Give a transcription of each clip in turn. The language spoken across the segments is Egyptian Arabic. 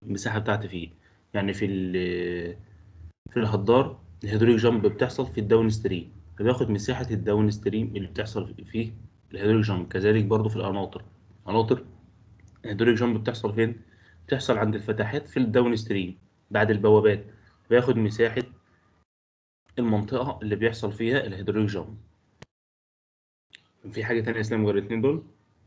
المساحه بتاعتي فيه يعني في ال- في الهدار الهيدروليك جامب بتحصل في الداون ستريم فباخد مساحه الداون ستريم اللي بتحصل فيه الهيدروليك جامب كذلك برضو في القناطر قناطر الهيدروليك جامب بتحصل فين بتحصل عند الفتحات في الداون ستريم بعد البوابات باخد مساحه المنطقه اللي بيحصل فيها الهيدروليك جامب في حاجه تانية يا اسلام غير الاثنين دول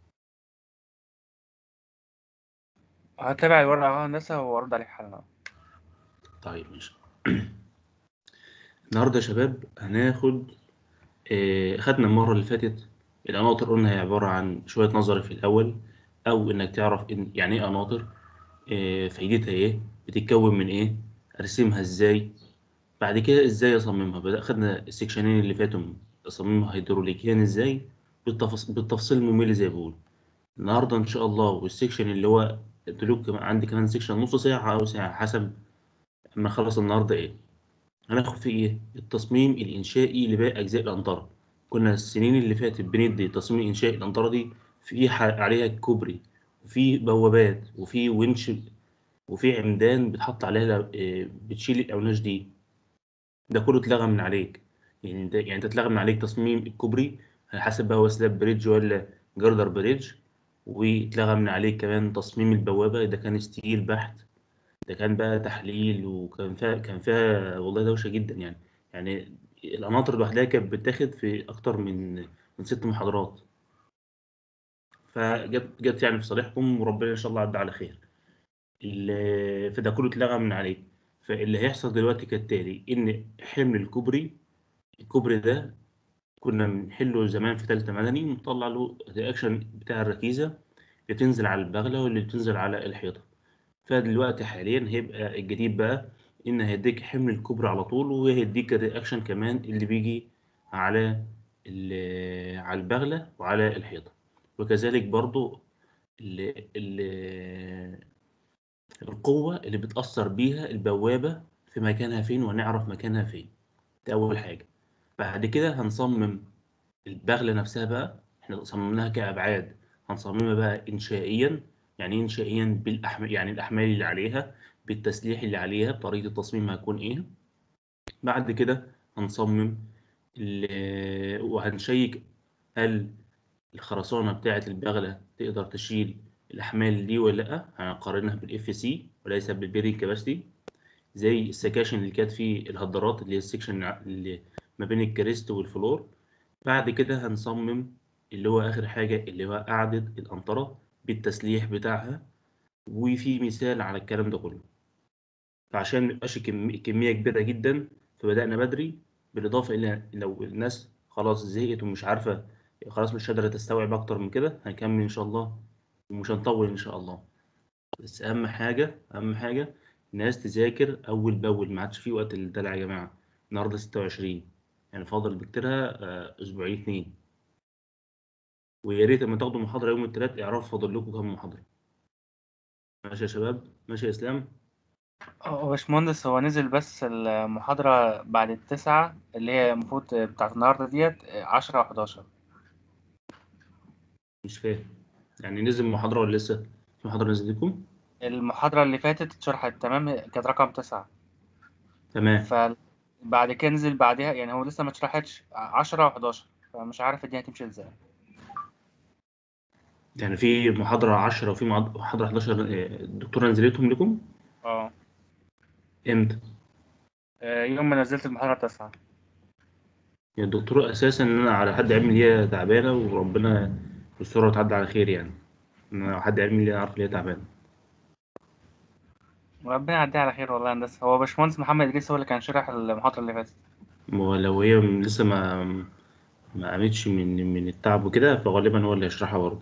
هتابع الورقة أهو هندسة وأرد عليك حالا طيب ماشي النهارده يا شباب هناخد آه، خدنا المرة اللي فاتت القناطر قلنا هي عبارة عن شوية نظري في الأول أو إنك تعرف إن يعني إيه قناطر آه، فايدتها إيه بتتكون من إيه أرسمها إزاي بعد كده إزاي أصممها بدأ خدنا السكشنين اللي فاتوا أصممها هيدروليكيا إزاي بالتفص... بالتفصيل الممل زي ما بقول النهارده إن شاء الله والسكشن اللي هو قلت لكم كمان- عندي كمان سكشن نص ساعة أو ساعة حسب ما نخلص النهارده إيه هناخد فيه ايه التصميم الانشائي لباقي اجزاء الانطره كنا السنين اللي فاتت بندي تصميم انشائي الانطره دي في ح- عليها كوبري وفي بوابات وفي ونش وفي عمدان بتحط عليها ل- آه، بتشيل الاوناش دي ده كله اتلغى من عليك يعني انت يعني انت اتلغى من عليك تصميم الكوبري على حسب بقى هو سلاب بريدج ولا جردر بريدج واتلغى من عليك كمان تصميم البوابه ده كان ستيل بحت ده كان بقى تحليل وكان فيها كان فيها والله دوشة جدا يعني يعني القناطر لوحدها كانت بتاخد في أكتر من من ست محاضرات فجت جت يعني في صالحكم وربنا إن شاء الله عدى على خير ال- فده كله اتلغى من عليك فاللي هيحصل دلوقتي كالتالي إن حمل الكوبري الكوبري ده كنا بنحله زمان في تالتة مدني ونطلع له الرياكشن بتاع الركيزة اللي بتنزل على البغلة واللي بتنزل على الحيطة فدلوقتي حاليا هيبقى الجديد بقى ان هيديك حمل الكوبري على طول وهيديك الرياكشن كمان اللي بيجي على ال- على البغلة وعلى الحيطة وكذلك برضو ال ال القوة اللي بتأثر بيها البوابة في مكانها فين ونعرف مكانها فين ده أول حاجة بعد كده هنصمم البغلة نفسها بقى احنا صممناها كأبعاد هنصممها بقى إنشائيا يعني إيه إنشائيا بالأحمال يعني الأحمال اللي عليها بالتسليح اللي عليها بطريقة التصميم هتكون إيه بعد كده هنصمم ال- وهنشيك هل الخرسانة بتاعة البغلة تقدر تشيل الأحمال دي ولا لأ هنقارنها بالاف سي وليس بالبيرنج كاباسيتي زي السكاشن اللي كانت في الهدرات اللي هي السكشن اللي ما بين الكريست والفلور بعد كده هنصمم اللي هو آخر حاجة اللي هو قاعدة القنطرة بالتسليح بتاعها وفي مثال على الكلام ده كله فعشان ميبقاش كم- كمية كبيرة جدا فبدأنا بدري بالإضافة إلى لو الناس خلاص زهقت ومش عارفة خلاص مش قادرة تستوعب أكتر من كده هنكمل إن شاء الله ومش هنطول إن شاء الله بس أهم حاجة أهم حاجة الناس تذاكر أول بأول ما عادش في وقت للدلع يا جماعة النهاردة ستة وعشرين يعني فاضل بكتيرها آه، أسبوعين اتنين ويا ريت لما تاخدوا محاضرة يوم التلات اعرفوا فاضل لكم كام محاضرة ماشي يا شباب ماشي يا إسلام هو باشمهندس هو نزل بس المحاضرة بعد التسعة اللي هي المفروض بتاعت النهاردة ديت عشرة وحداشر مش فاهم يعني نزل محاضرة ولا لسه في محاضرة نزل لكم المحاضرة اللي فاتت اتشرحت تمام كانت رقم تسعة تمام فبعد كده نزل بعدها يعني هو لسه ما اتشرحتش عشرة وحداشر فمش عارف الدنيا هتمشي ازاي يعني في محاضرة 10 وفي معض- محاضرة 11 آه، الدكتورة نزلتهم لكم اه امتى؟ آه، يوم ما نزلت المحاضرة تسعة يعني الدكتورة أساسا إن أنا على حد علمي هي تعبانة وربنا يسترها وتعدي على خير يعني إن أنا على حد علمي اللي أعرف إن هي تعبانة وربنا يعديها على خير والله يا هندسة هو باشمهندس محمد إدريس هو اللي كان شارح المحاضرة اللي فاتت ولو هي م- لسه ما ما قامتش من من التعب وكده فغالبا هو اللي هيشرحها برضه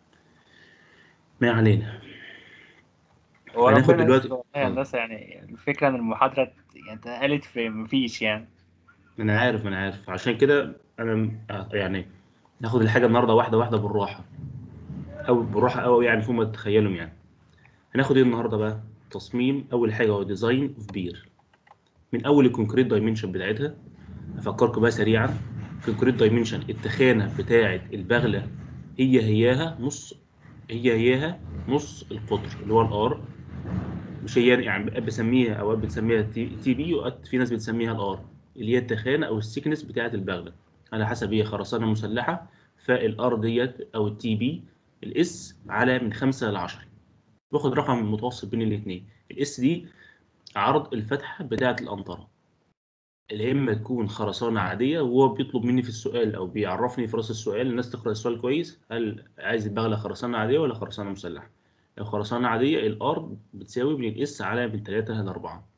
ما علينا هو هناخد ربنا دلوقتي يستر والله يا آه. هندسة يعني الفكرة إن المحاضرة ات- يعني اتنقلت في مفيش يعني ما انا عارف ما انا عارف عشان كده انا م- يعني ناخد الحاجه النهارده واحده واحده بالراحه او بالراحه قوي يعني فوق ما تتخيلوا يعني هناخد ايه النهارده بقى تصميم اول حاجه هو ديزاين اوف بير من اول الكونكريت دايمنشن بتاعتها افكركم بقى سريعا الكونكريت دايمنشن التخانه بتاعه البغله هي هياها نص هي هياها نص القطر اللي هو الار مش هي يعني بسميها اوقات بتسميها تي, تي بي واوقات في ناس بتسميها الار اللي هي التخانه او السيكنس بتاعه البغله على حسب هي خرسانه مسلحه فالار ديت او التي بي الاس على من 5 ل 10 باخد رقم متوسط بين الاثنين الاس دي عرض الفتحه بتاعه القنطره اللي اما تكون خرسانه عاديه وهو بيطلب مني في السؤال او بيعرفني في راس السؤال الناس تقرا السؤال كويس هل عايز البغله خرسانه عاديه ولا خرسانه مسلحه لو خرسانه عاديه الار بتساوي من الاس على من 3 ل 4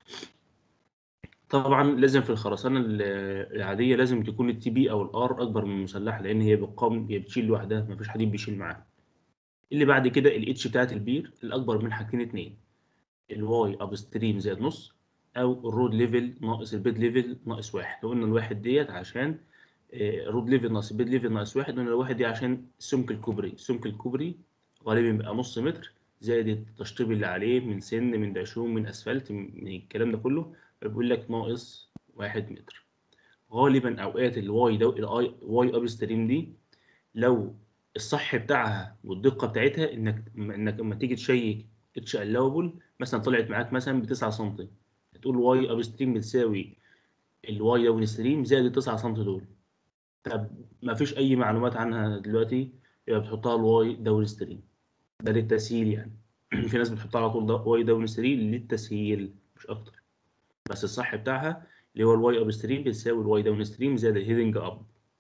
طبعا لازم في الخرسانه العاديه لازم تكون التي بي او الار اكبر من المسلحه لان هي بتقام هي بتشيل لوحدها مفيش حديد بيشيل معاها اللي بعد كده الاتش بتاعت البير الاكبر من حاجتين اتنين الواي اب ستريم زائد نص او الرود ليفل ناقص البيد ليفل ناقص واحد لو قلنا الواحد ديت عشان رود ليفل ناقص البيد ليفل ناقص واحد قلنا الواحد دي عشان سمك الكوبري سمك الكوبري غالبا بيبقى نص متر زائد التشطيب اللي عليه من سن من دشوم من اسفلت من الكلام ده كله بيقول لك ناقص واحد متر غالبا اوقات الواي ده الاي واي اب ستريم دي لو الصح بتاعها والدقه بتاعتها انك انك لما تيجي تشيك اتش الاوبل مثلا طلعت معاك مثلا ب 9 سم تقول واي اب ستريم بتساوي الواي داون ستريم زائد ال 9 سم دول طب ما فيش اي معلومات عنها دلوقتي يبقى بتحطها الواي داون ستريم ده للتسهيل يعني في ناس بتحطها على طول واي داون ستريم للتسهيل مش اكتر بس الصح بتاعها اللي هو الواي اب ستريم بتساوي الواي داون ستريم زائد الهيدنج اب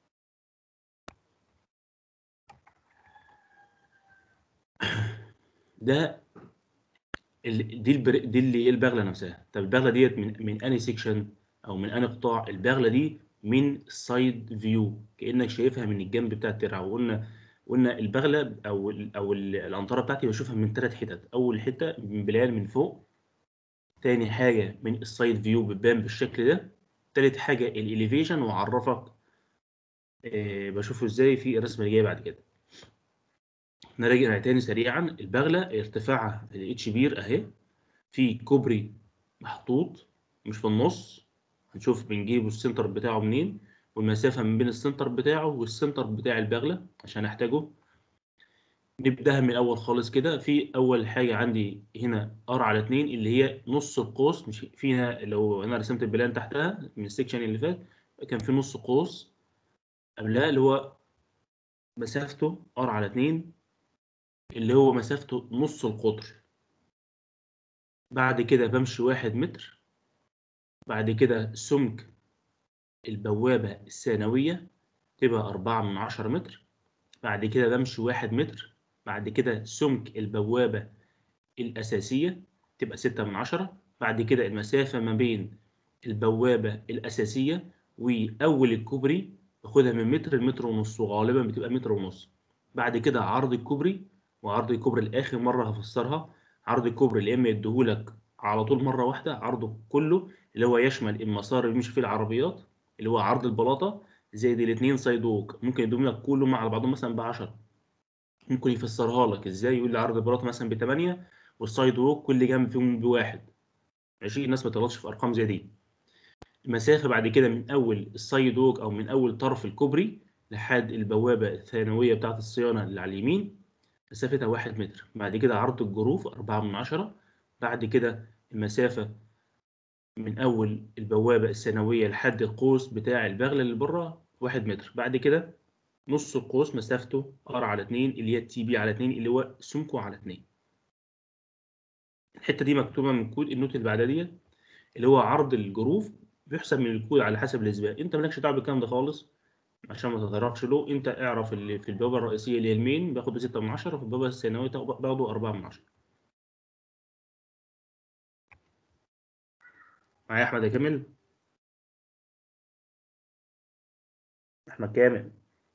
ده ال- دي البر... دي اللي هي البغله نفسها طب البغله ديت من من انهي سيكشن او من انهي قطاع البغله دي من السايد فيو كانك شايفها من الجنب بتاع الترعه وقلنا قلنا البغله او ال او ال- القنطره بتاعتي بشوفها من ثلاث حتت اول حته من بلال من فوق تاني حاجه من السايد فيو بتبان بالشكل ده تالت حاجه الاليفيشن واعرفك آه بشوفه ازاي في الرسمه اللي جايه بعد كده نراجع تاني سريعا البغله ارتفاعها الاتش بير اهي في كوبري محطوط مش في النص هنشوف بنجيبه السنتر بتاعه منين والمسافه من بين السنتر بتاعه والسنتر بتاع البغله عشان احتاجه نبداها من الاول خالص كده في اول حاجه عندي هنا ار على 2 اللي هي نص القوس مش فيها لو انا رسمت البلان تحتها من السكشن اللي فات كان في نص قوس قبلها اللي هو مسافته ار على 2 اللي هو مسافته نص القطر بعد كده بمشي واحد متر بعد كده سمك البوابة الثانوية تبقى أربعة من عشرة متر بعد كده بمشي واحد متر بعد كده سمك البوابة الأساسية تبقى ستة من عشرة بعد كده المسافة ما بين البوابة الأساسية وأول الكوبري باخدها من متر لمتر ونص وغالبا بتبقى متر ونص بعد كده عرض الكوبري وعرض الكوبري لآخر مرة هفسرها عرض الكوبري اللي إما يديهولك على طول مرة واحدة عرضه كله اللي هو يشمل المسار اللي بيمشي فيه العربيات اللي هو عرض البلاطة زائد الاتنين سايد ووك ممكن يدوم لك كلهم على بعضهم مثلا ب 10 ممكن يفسرها لك ازاي يقول لي عرض البلاطة مثلا ب 8 والسايد ووك كل جنب فيهم بواحد ماشي الناس ما تغلطش في ارقام زي دي المسافة بعد كده من اول السايد ووك او من اول طرف الكوبري لحد البوابة الثانوية بتاعة الصيانة اللي على اليمين مسافتها واحد متر بعد كده عرض الجروف أربعة من عشرة بعد كده المسافة من أول البوابة الثانوية لحد القوس بتاع البغلة اللي بره واحد متر بعد كده نص القوس مسافته ار على اتنين اللي هي تي بي على اتنين اللي هو سمكه على اتنين الحتة دي مكتوبة من كود النوت اللي بعدها دي اللي هو عرض الجروف بيحسب من الكود على حسب الاسباق انت مالكش دعوه بالكلام ده خالص عشان ما تتطرقش له انت اعرف اللي في البوابه الرئيسيه اللي هي المين باخده 6 من 10 وفي البوابه الثانويه باخده 4 من 10 معايا احمد يا كامل احمد كامل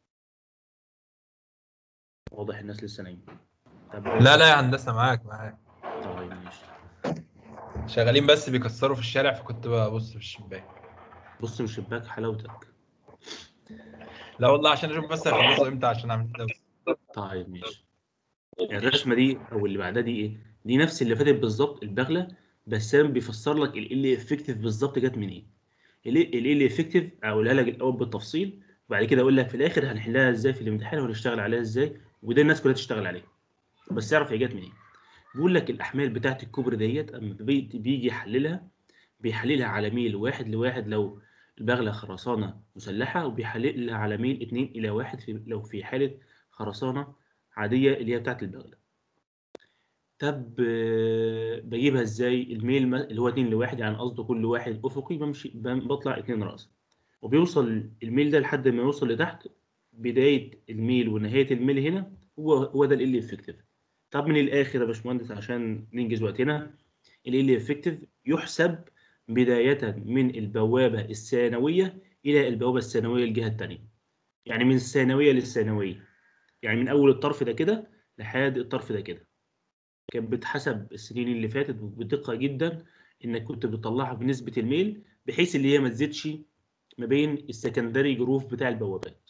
واضح الناس لسه نايمه طب لا لا يا هندسه معاك معاك طيب ماشي شغالين بس بيكسروا في الشارع فكنت ببص في الشباك بص من الشباك حلاوتك لا والله عشان اشوف بس هيخلصوا امتى عشان اعمل دوشه طيب ماشي الرسمه دي او اللي بعدها دي ايه دي نفس اللي فاتت بالظبط البغله بس انا بيفسر لك ال افكتيف بالظبط جت منين ال افكتيف اقولها لك الاول بالتفصيل وبعد كده اقول لك في الاخر هنحلها ازاي في الامتحان وهنشتغل عليها ازاي وده الناس كلها تشتغل عليه بس اعرف هي جت منين بيقول لك الاحمال بتاعت الكوبري ديت اما بي- بيجي يحللها بيحللها على ميل واحد لواحد لو البغلة خرسانة مسلحة وبيحللها على ميل اتنين إلى واحد في لو في حالة خرسانة عادية اللي هي بتاعت البغلة. طب آه، بجيبها ازاي؟ الميل ما- اللي هو اتنين لواحد يعني قصده كل واحد أفقي بمشي بم- بطلع اتنين رأس. وبيوصل الميل ده لحد ما يوصل لتحت بداية الميل ونهاية الميل هنا هو هو ده ال افكتيف. طب من الآخر يا باشمهندس عشان ننجز وقتنا ال افكتيف يحسب بداية من البوابة الثانوية إلى البوابة الثانوية الجهة التانية. يعني من الثانوية للثانوية. يعني من أول الطرف ده كده لحد الطرف ده كده. كانت بتحسب السنين اللي فاتت بدقة جدا إنك كنت بتطلعها بنسبة الميل بحيث اللي هي ما تزيدش ما بين السكندري جروف بتاع البوابات.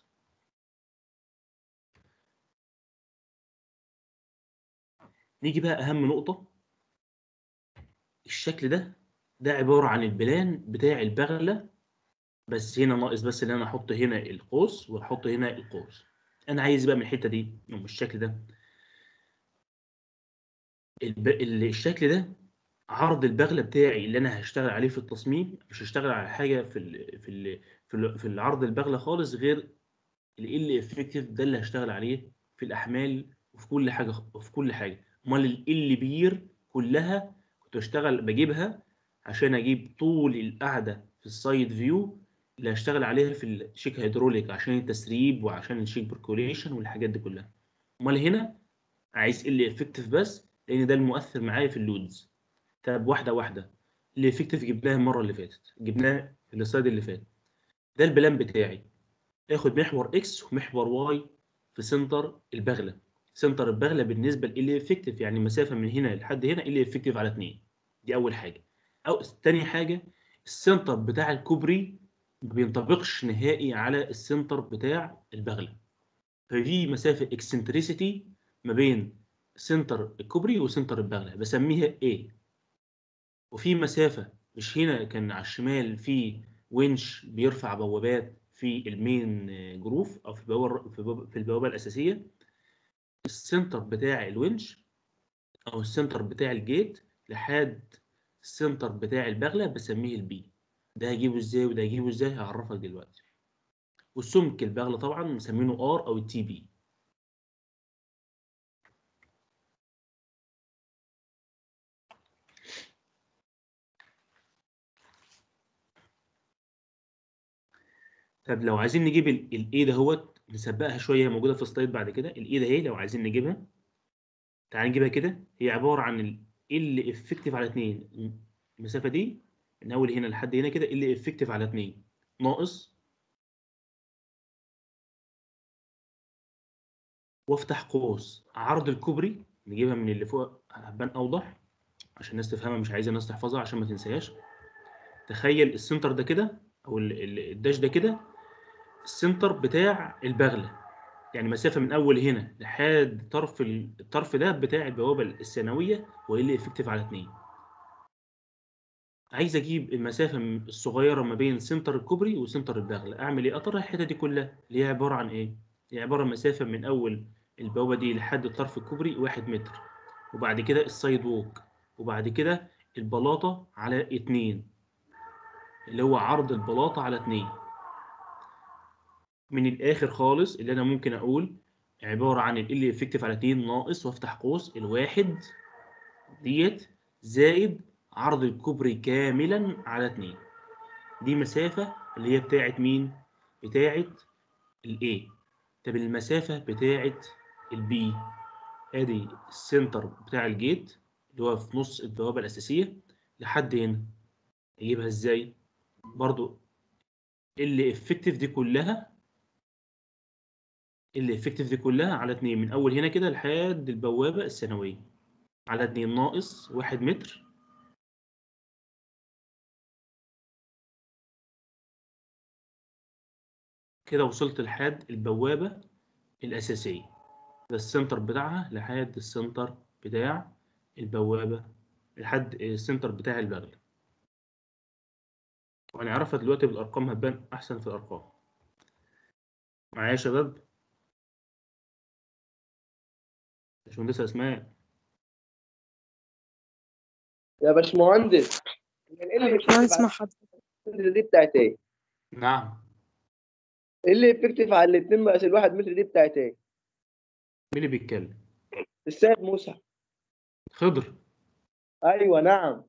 نيجي بقى أهم نقطة الشكل ده ده عبارة عن البلان بتاع البغلة بس هنا ناقص بس ان انا احط هنا القوس واحط هنا القوس انا عايز بقى من الحتة دي من الشكل ده الب... ال- الشكل ده عرض البغلة بتاعي اللي انا هشتغل عليه في التصميم مش هشتغل على حاجة في ال... في ال... في, ال... في العرض البغلة خالص غير ال افكتيف ده اللي هشتغل عليه في الاحمال وفي كل حاجة وفي كل حاجة امال ال بير كلها كنت بشتغل بجيبها عشان اجيب طول القاعدة في السايد فيو اللي هشتغل عليها في الشيك هيدروليك عشان التسريب وعشان الشيك بركوليشن والحاجات دي كلها امال هنا عايز ال افكتيف بس لان ده المؤثر معايا في اللودز طب واحده واحده اللي افكتيف جبناها المره اللي فاتت جبناه في السلايد اللي فات ده البلان بتاعي اخد محور اكس ومحور واي في سنتر البغله سنتر البغله بالنسبه ل افكتيف يعني مسافه من هنا لحد هنا ال افكتيف على 2 دي اول حاجه او تاني حاجه السنتر بتاع الكوبري ما بينطبقش نهائي على السنتر بتاع البغلة ففي مسافة اكسنتريسيتي ما بين سنتر الكوبري وسنتر البغلة بسميها A وفي مسافة مش هنا كان على الشمال في winch بيرفع بوابات في المين جروف او في البوابة في البوابة- في البوابة الأساسية السنتر بتاع الونش او السنتر بتاع الجيت لحد السنتر بتاع البغلة بسميه البي ده هجيبه ازاي وده هجيبه ازاي هعرفك دلوقتي والسمك البغلة طبعا مسمينه ار او التي بي طب لو عايزين نجيب الاي ده هوت نسبقها شويه هي موجوده في السلايد بعد كده الاي ده اهي لو عايزين نجيبها تعال نجيبها كده هي عباره عن ال افكتيف على 2 المسافه دي من اول هنا لحد هنا كده ال افكتيف على 2 ناقص وافتح قوس عرض الكوبري نجيبها من اللي فوق هتبان اوضح عشان الناس تفهمها مش عايز الناس تحفظها عشان ما تنساهاش تخيل السنتر ده كده او ال- ال- الداش ده كده السنتر بتاع البغله يعني مسافه من اول هنا لحد طرف ال- الطرف ده بتاع البوابه الثانويه هو اللي افكتيف على 2 عايز اجيب المسافه م- الصغيره ما بين سنتر الكوبري وسنتر البغله اعمل ايه اطرح الحته دي كلها اللي هي عباره عن ايه هي عباره عن مسافه من اول البوابه دي لحد طرف الكوبري 1 متر وبعد كده السايد ووك وبعد كده البلاطه على 2 اللي هو عرض البلاطه على 2 من الاخر خالص اللي انا ممكن اقول عباره عن ال افكتيف على 2 ناقص وافتح قوس الواحد ديت زائد عرض الكوبري كاملا على 2 دي مسافه اللي هي بتاعت مين بتاعت الاي طب المسافه بتاعت البي ادي السنتر بتاع الجيت اللي هو في نص البوابه الاساسيه لحد هنا اجيبها ازاي برضو اللي افكتيف دي كلها اللي افكتيف دي كلها على 2 من اول هنا كده لحد البوابه الثانويه على 2 ناقص 1 متر كده وصلت لحد البوابه الاساسيه ده السنتر بتاعها لحد السنتر بتاع البوابه لحد السنتر بتاع البغل وهنعرفها دلوقتي بالارقام هتبان احسن في الارقام معايا يا شباب باشمهندسة اسماء يا باشمهندس هي ال باشمهندس مع حضرتك متر دي بتاعت ايه؟ نعم اللي افكتيف على الاثنين ناقص الواحد متر دي بتاعت ايه؟ مين اللي بيتكلم السيد موسى خضر ايوه نعم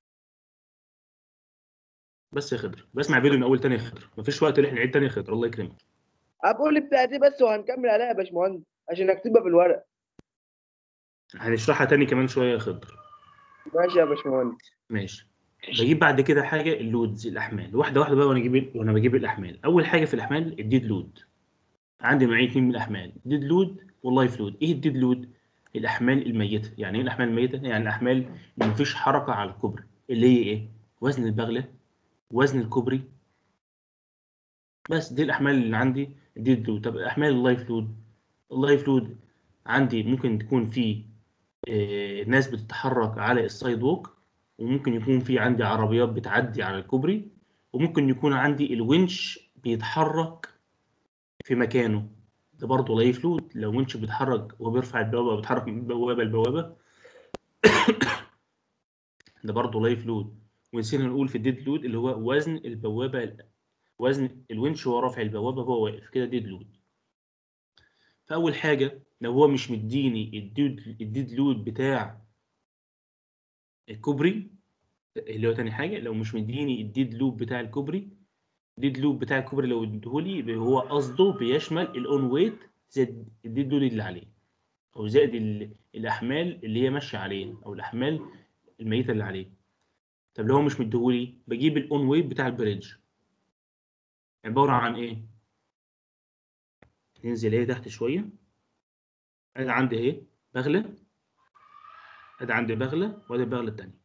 بس يا خضر بسمع فيديو من اول تاني يا خضر مفيش وقت ان احنا نعيد تاني يا خضر الله يكرمك هقول لي بتاعت ايه بس وهنكمل عليها يا باشمهندس عشان اكتبها في الورق هنشرحها تاني كمان شويه يا خضر ماشي يا باشمهندس ماشي بجيب بعد كده حاجه اللودز الاحمال واحده واحده بقى وانا اجيب وانا بجيب الاحمال اول حاجه في الاحمال الديد لود عندي نوعين اتنين من الاحمال ديد لود واللايف لود ايه الديد لود الاحمال الميته يعني ايه الاحمال الميته يعني الاحمال اللي مفيش حركه على الكوبري اللي هي ايه وزن البغله وزن الكوبري بس دي الاحمال اللي عندي الديد لود طب احمال اللايف لود اللايف لود عندي ممكن تكون في آه، ناس بتتحرك على السايد ووك وممكن يكون في عندي عربيات بتعدي على الكوبري وممكن يكون عندي الونش بيتحرك في مكانه ده برضه لايف لود لو ونش بيتحرك وهو بيرفع البوابه بيتحرك من بوابه لبوابه ده برضه لايف لود ونسينا نقول في الديد لود اللي هو وزن البوابه وزن الونش وهو رافع البوابه وهو واقف كده ديد لود فاول حاجه لو هو مش مديني الديد الديد لود بتاع الكوبري اللي هو تاني حاجه لو مش مديني الديد لوب بتاع الكوبري الديد لوب بتاع الكوبري لو اديهولي يبقى هو قصده بيشمل الاون ويت زائد الديد لود اللي عليه او زائد ال- الاحمال اللي هي ماشيه عليه او الاحمال الميته اللي عليه طب لو هو مش مديهولي بجيب الاون ويت بتاع البريدج عباره عن ايه ننزل ايه تحت شويه ادي عندي اهي بغله ادي عندي بغله وادي البغله التانيه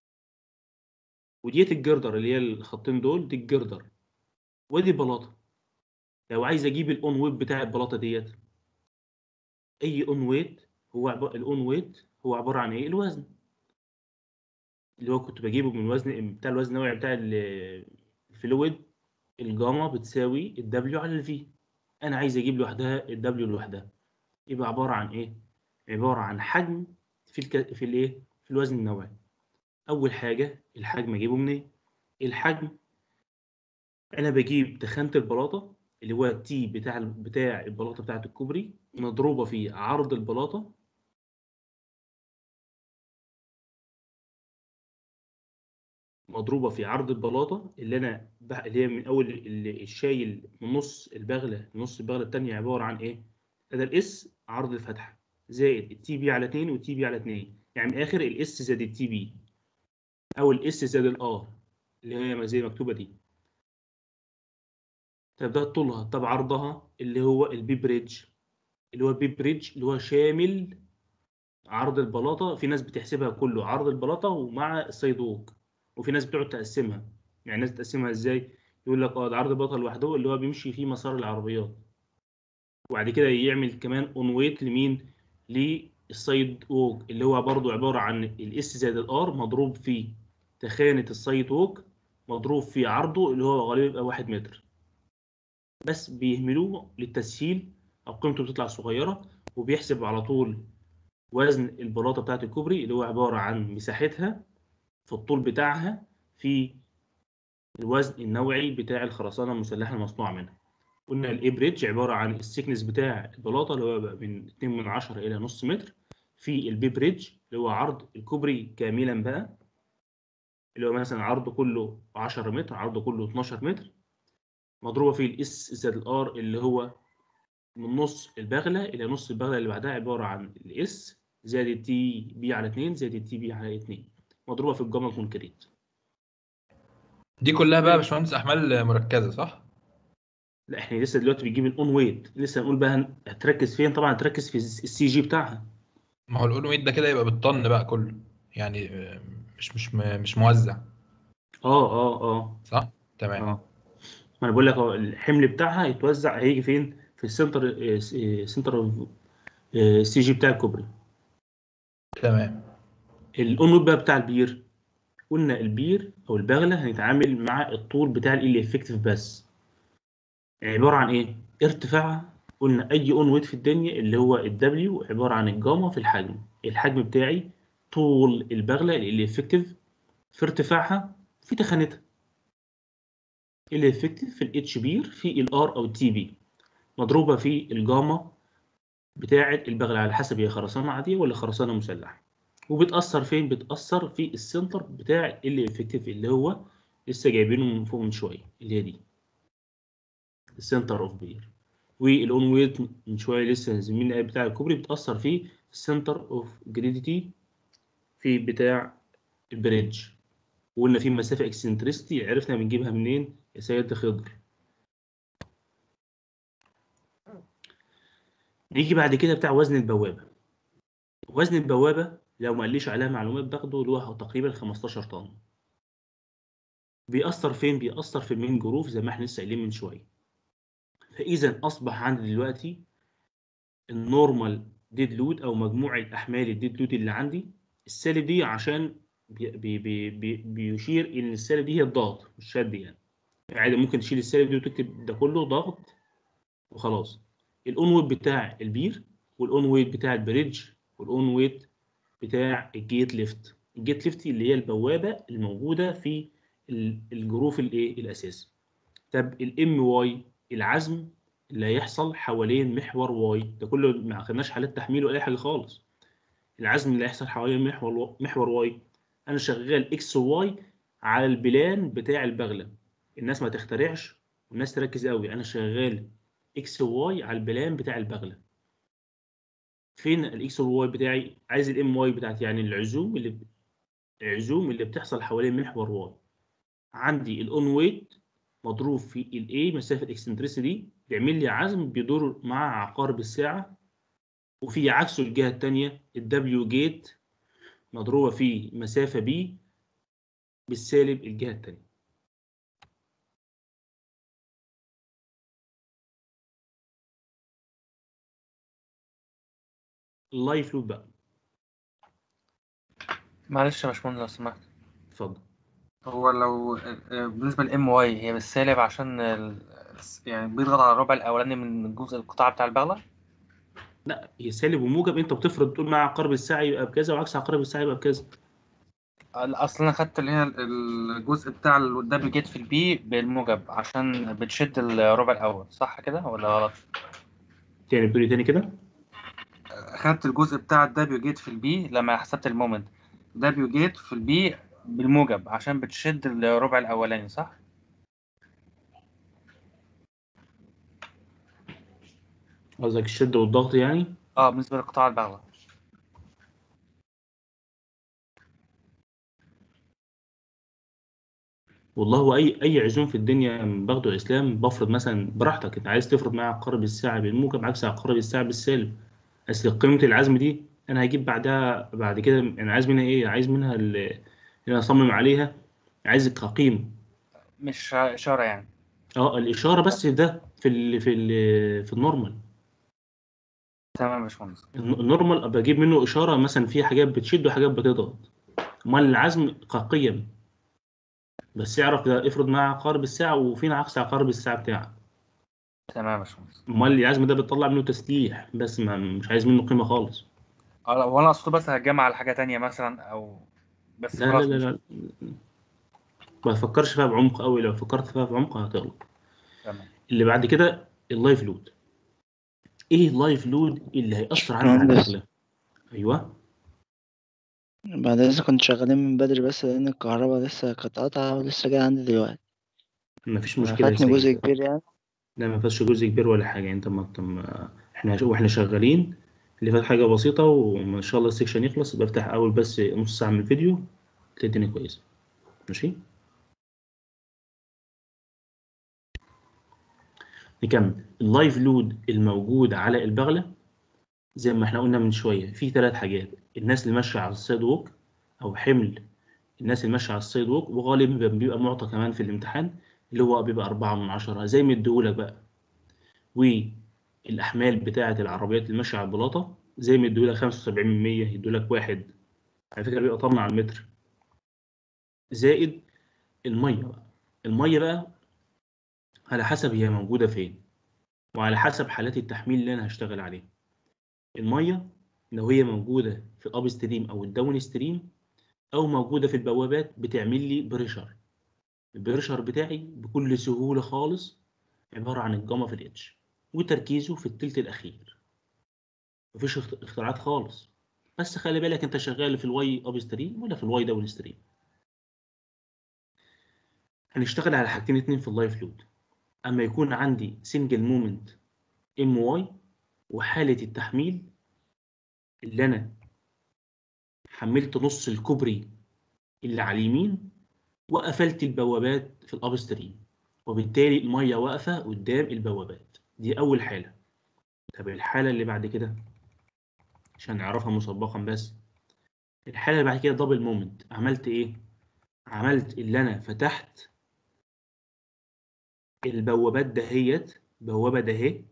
وديت الجردر اللي هي الخطين دول دي الجردر ودي بلاطه لو عايز اجيب الاون ويت بتاع البلاطه ديت اي اون ويت هو عب... الاون ويت هو عباره عن ايه الوزن اللي هو كنت بجيبه من وزن بتاع الوزن النوعي بتاع ال- الفلويد الجاما بتساوي الدبليو على الفي انا عايز اجيب لوحدها الدبليو لوحدها يبقى عباره عن ايه عباره عن حجم في الك... في الايه في الوزن النوعي اول حاجه الحجم اجيبه منين الحجم انا بجيب تخانه البلاطه اللي هو التي بتاع بتاع البلاطه بتاعه الكوبري مضروبه في عرض البلاطه مضروبه في عرض البلاطه اللي انا بح- اللي هي من اول ال- الشايل من نص البغله نص البغله الثانيه عباره عن ايه ده الاس عرض الفتحه زائد التي بي على 2 والتي بي على 2 يعني من الاخر الاس زائد التي بي او الاس زائد الار اللي هي زي مكتوبه دي طب ده طولها طب عرضها اللي هو البي بريدج اللي هو البي بريدج اللي هو شامل عرض البلاطه في ناس بتحسبها كله عرض البلاطه ومع السايد ووك وفي ناس بتقعد تقسمها يعني ناس تقسمها ازاي يقول لك اه ده عرض البلاطه لوحده اللي هو بيمشي فيه مسار العربيات وبعد كده يعمل كمان اون ويت لمين للسايد ووك اللي هو برضو عباره عن الاس زائد الار مضروب في تخانه السايد ووك مضروب في عرضه اللي هو غالبا يبقى واحد متر بس بيهملوه للتسهيل او قيمته بتطلع صغيره وبيحسب على طول وزن البلاطه بتاعه الكوبري اللي هو عباره عن مساحتها في الطول بتاعها في الوزن النوعي بتاع الخرسانه المسلحه المصنوعه منها قلنا الاي بريدج عباره عن السكنس بتاع البلاطه اللي هو بقى من 2 من 10 الى نص متر في البي بريدج اللي هو عرض الكوبري كاملا بقى اللي هو مثلا عرضه كله 10 متر عرضه كله 12 متر مضروبه في الاس زائد الار اللي هو من نص البغله الى نص البغله اللي بعدها عباره عن الاس زائد التي بي على 2 زائد التي بي على 2 مضروبه في الجاما كونكريت دي كلها بقى يا باشمهندس احمال مركزه صح؟ لا احنا لسه دلوقتي بنجيب الاون ويت لسه هنقول بقى هن- هتركز فين طبعا هتركز في السي جي بتاعها ما هو الاون ويت ده كده يبقى بالطن بقى كله يعني آه، مش مش م- مش موزع اه اه اه صح؟ تمام اه ما انا بقول لك اهو الحمل بتاعها هيتوزع هيجي فين في السنتر آه، س- آه، سنتر اوف السي جي بتاع الكوبري تمام الاون ويت بقى بتاع البير قلنا البير او البغله هنتعامل مع الطول بتاع ال افكتيف بس عباره عن ايه ارتفاعها قلنا اي اون ويت في الدنيا اللي هو الدبليو عباره عن الجاما في الحجم الحجم بتاعي طول البغله ال افكتيف في ارتفاعها في تخانتها اللي افكتيف في الاتش بير في الار او التي بي مضروبه في الجاما بتاعه البغل على حسب هي خرسانه عاديه ولا خرسانه مسلحه وبتاثر فين بتاثر في السنتر بتاع اللي افكتيف اللي هو لسه جايبينه من فوق من شويه اللي هي دي السنتر اوف بير والاون ويت من شويه لسه زميلنا قال بتاع الكوبري بتاثر في السنتر اوف جريديتي في بتاع البريدج وقلنا في مسافه اكسنترستي عرفنا بنجيبها منين يا سيد خضر نيجي بعد كده بتاع وزن البوابه وزن البوابه لو ما قاليش عليها معلومات باخده اللي هو تقريبا 15 طن بيأثر فين بيأثر في المين جروف زي ما احنا لسه قايلين من شويه فاذا اصبح عندي دلوقتي النورمال ديد لود او مجموع الاحمال الديد لود اللي عندي السالب دي عشان بي بي بي بي بيشير ان السالب دي هي الضغط مش شد يعني عادي ممكن تشيل السالب دي وتكتب ده كله ضغط وخلاص الاون ويت بتاع البير والاون ويت بتاع البريدج والاون ويت بتاع الجيت ليفت الجيت ليفت اللي هي البوابه الموجوده في ال- الجروف الايه الاساسي طب الام واي العزم اللي هيحصل حوالين محور واي ده كله ما خدناش حالات تحميل ولا اي حاجه خالص العزم اللي هيحصل حوالين محور محور واي انا شغال اكس وواي على البلان بتاع البغله الناس ما تخترعش والناس تركز قوي انا شغال اكس وواي على البلان بتاع البغله فين الاكس والواي بتاعي عايز الام واي بتاعتي يعني العزوم اللي العزوم اللي بتحصل حوالين محور واي عندي الاون ويت مضروب في الاي مسافه اكسنتريسيتي دي بيعمل لي عزم بيدور مع عقارب الساعه وفي عكسه الجهه الثانيه الدبليو جيت مضروبه في مسافه بي بالسالب الجهه الثانيه اللايف لود بقى معلش يا باشمهندس لو سمحت اتفضل هو لو آه، بالنسبة للام واي هي بالسالب عشان ال... يعني بيضغط على الربع الأولاني من جزء القطاع بتاع البغلة لا هي سالب وموجب انت بتفرض بتقول مع عقارب الساعه يبقى بكذا وعكس عقارب الساعه يبقى بكذا أصل أنا خدت اللي هي الجزء بتاع الدبل جيت في البي بالموجب عشان بتشد الربع الأول صح كده ولا غلط؟ تاني بتقولي تاني كده خدت الجزء بتاع الدبليو جيت في البي لما حسبت المومنت دبليو جيت في البي بالموجب عشان بتشد الربع الأولاني صح؟ قصدك الشد والضغط يعني اه بالنسبة لقطاع البغلة والله هو اي اي عزوم في الدنيا باخده اسلام بفرض مثلا براحتك انت عايز تفرض مع عقارب الساعه بالموجب عكس عقارب الساعه بالسالب اصل قيمه العزم دي انا هجيب بعدها بعد كده انا عايز منها ايه عايز منها ال- اللي انا اصمم عليها عايز كقيمه مش إشارة يعني اه الاشاره بس ده في ال في ال في النورمال تمام يا باشمهندس الن- النورمال ابقى اجيب منه اشاره مثلا في حاجات بتشد وحاجات بتضغط امال العزم كقيم بس اعرف ده افرض مع عقارب الساعه وفينا عكس عقارب الساعه بتاعك تمام يا باشمهندس امال العزم ده بتطلع منه تسليح بس ما مش عايز منه قيمه خالص اه لا، وانا اقصد بس هتجمع على حاجة تانية مثلا او بس لا لا خلاص لا, مش- لا. ما تفكرش فيها بعمق قوي لو فكرت فيها بعمق هتغلط تمام اللي بعد كده اللايف لود ايه اللايف لود اللي هيأثر عندي على مهندس. البغلة ايوه بعد لسه كنت شغالين من بدري بس لأن الكهرباء لسه كانت قاطعة ولسه جاية عندي دلوقتي مفيش مشكله يا فاتني جزء سيد كبير يعني لا ما فيهاش جزء كبير ولا حاجه انت ما ما- احنا واحنا شغالين اللي فات حاجه بسيطه وما شاء الله السكشن يخلص بفتح اول بس نص ساعه من الفيديو تلاقي الدنيا كويسه ماشي نكمل اللايف لود الموجود على البغله زي ما احنا قلنا من شويه في ثلاث حاجات الناس اللي ماشيه على السايد ووك او حمل الناس اللي ماشيه على السايد ووك وغالبا بيبقى معطى كمان في الامتحان اللي هو بيبقى أربعة من عشرة زي ما اديهولك بقى والأحمال بتاعة العربيات اللي ماشية على البلاطة زي ما اديهولك خمسة وسبعين من مية يديهولك واحد على فكرة بيبقى طن على المتر زائد المية بقى المية بقى على حسب هي موجودة فين وعلى حسب حالات التحميل اللي أنا هشتغل عليها المية لو هي موجودة في الأب ستريم أو الداون ستريم او موجوده في البوابات بتعمل لي بريشر البريشر بتاعي بكل سهوله خالص عباره عن الجاما في الاتش وتركيزه في التلت الاخير مفيش اخت- اختراعات خالص بس خلي بالك انت شغال في الواي اب ستريم ولا في الواي داون ستريم هنشتغل على حاجتين اتنين في اللايف لود اما يكون عندي سنجل مومنت ام واي وحاله التحميل اللي انا حملت نص الكوبري اللي على اليمين وقفلت البوابات في الاب ستريم وبالتالي الميه واقفه قدام البوابات دي اول حاله طب الحاله اللي بعد كده عشان نعرفها مسبقا بس الحاله اللي بعد كده دبل مومنت عملت ايه عملت اللي انا فتحت البوابات دهيت بوابه دهي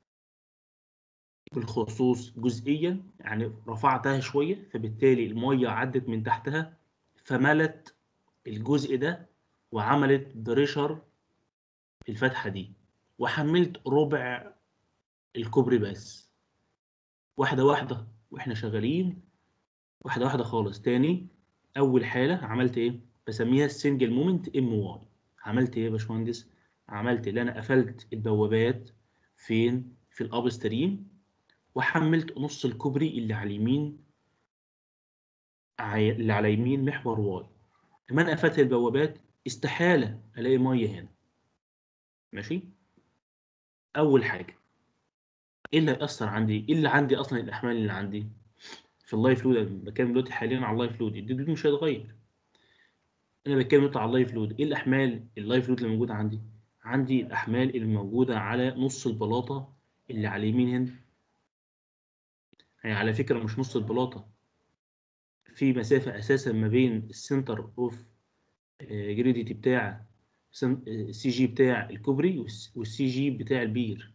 بالخصوص جزئيا يعني رفعتها شويه فبالتالي الميه عدت من تحتها فملت الجزء ده وعملت بريشر في الفتحه دي وحملت ربع الكوبري بس واحده واحده واحنا شغالين واحده واحده خالص تاني اول حاله عملت ايه بسميها السنجل مومنت ام واي عملت ايه يا باشمهندس عملت اللي انا قفلت البوابات فين في الاب ستريم وحملت نص الكوبري اللي على اليمين عي- اللي على يمين محور واي لما انا قفلت البوابات استحاله الاقي ميه هنا ماشي اول حاجه ايه اللي هيأثر عندي ايه اللي عندي اصلا الاحمال اللي عندي في اللايف لود أنا بتكلم دلوقتي حاليا على اللايف لود الدي لود مش هيتغير انا بتكلم دلوقتي على اللايف لود ايه الاحمال اللايف لود اللي موجوده عندي عندي الاحمال اللي موجوده على نص البلاطه اللي على اليمين هنا يعني على فكره مش نص البلاطه في مسافه اساسا ما بين السنتر اوف جريديتي بتاع السي جي بتاع الكوبري والسي جي بتاع البير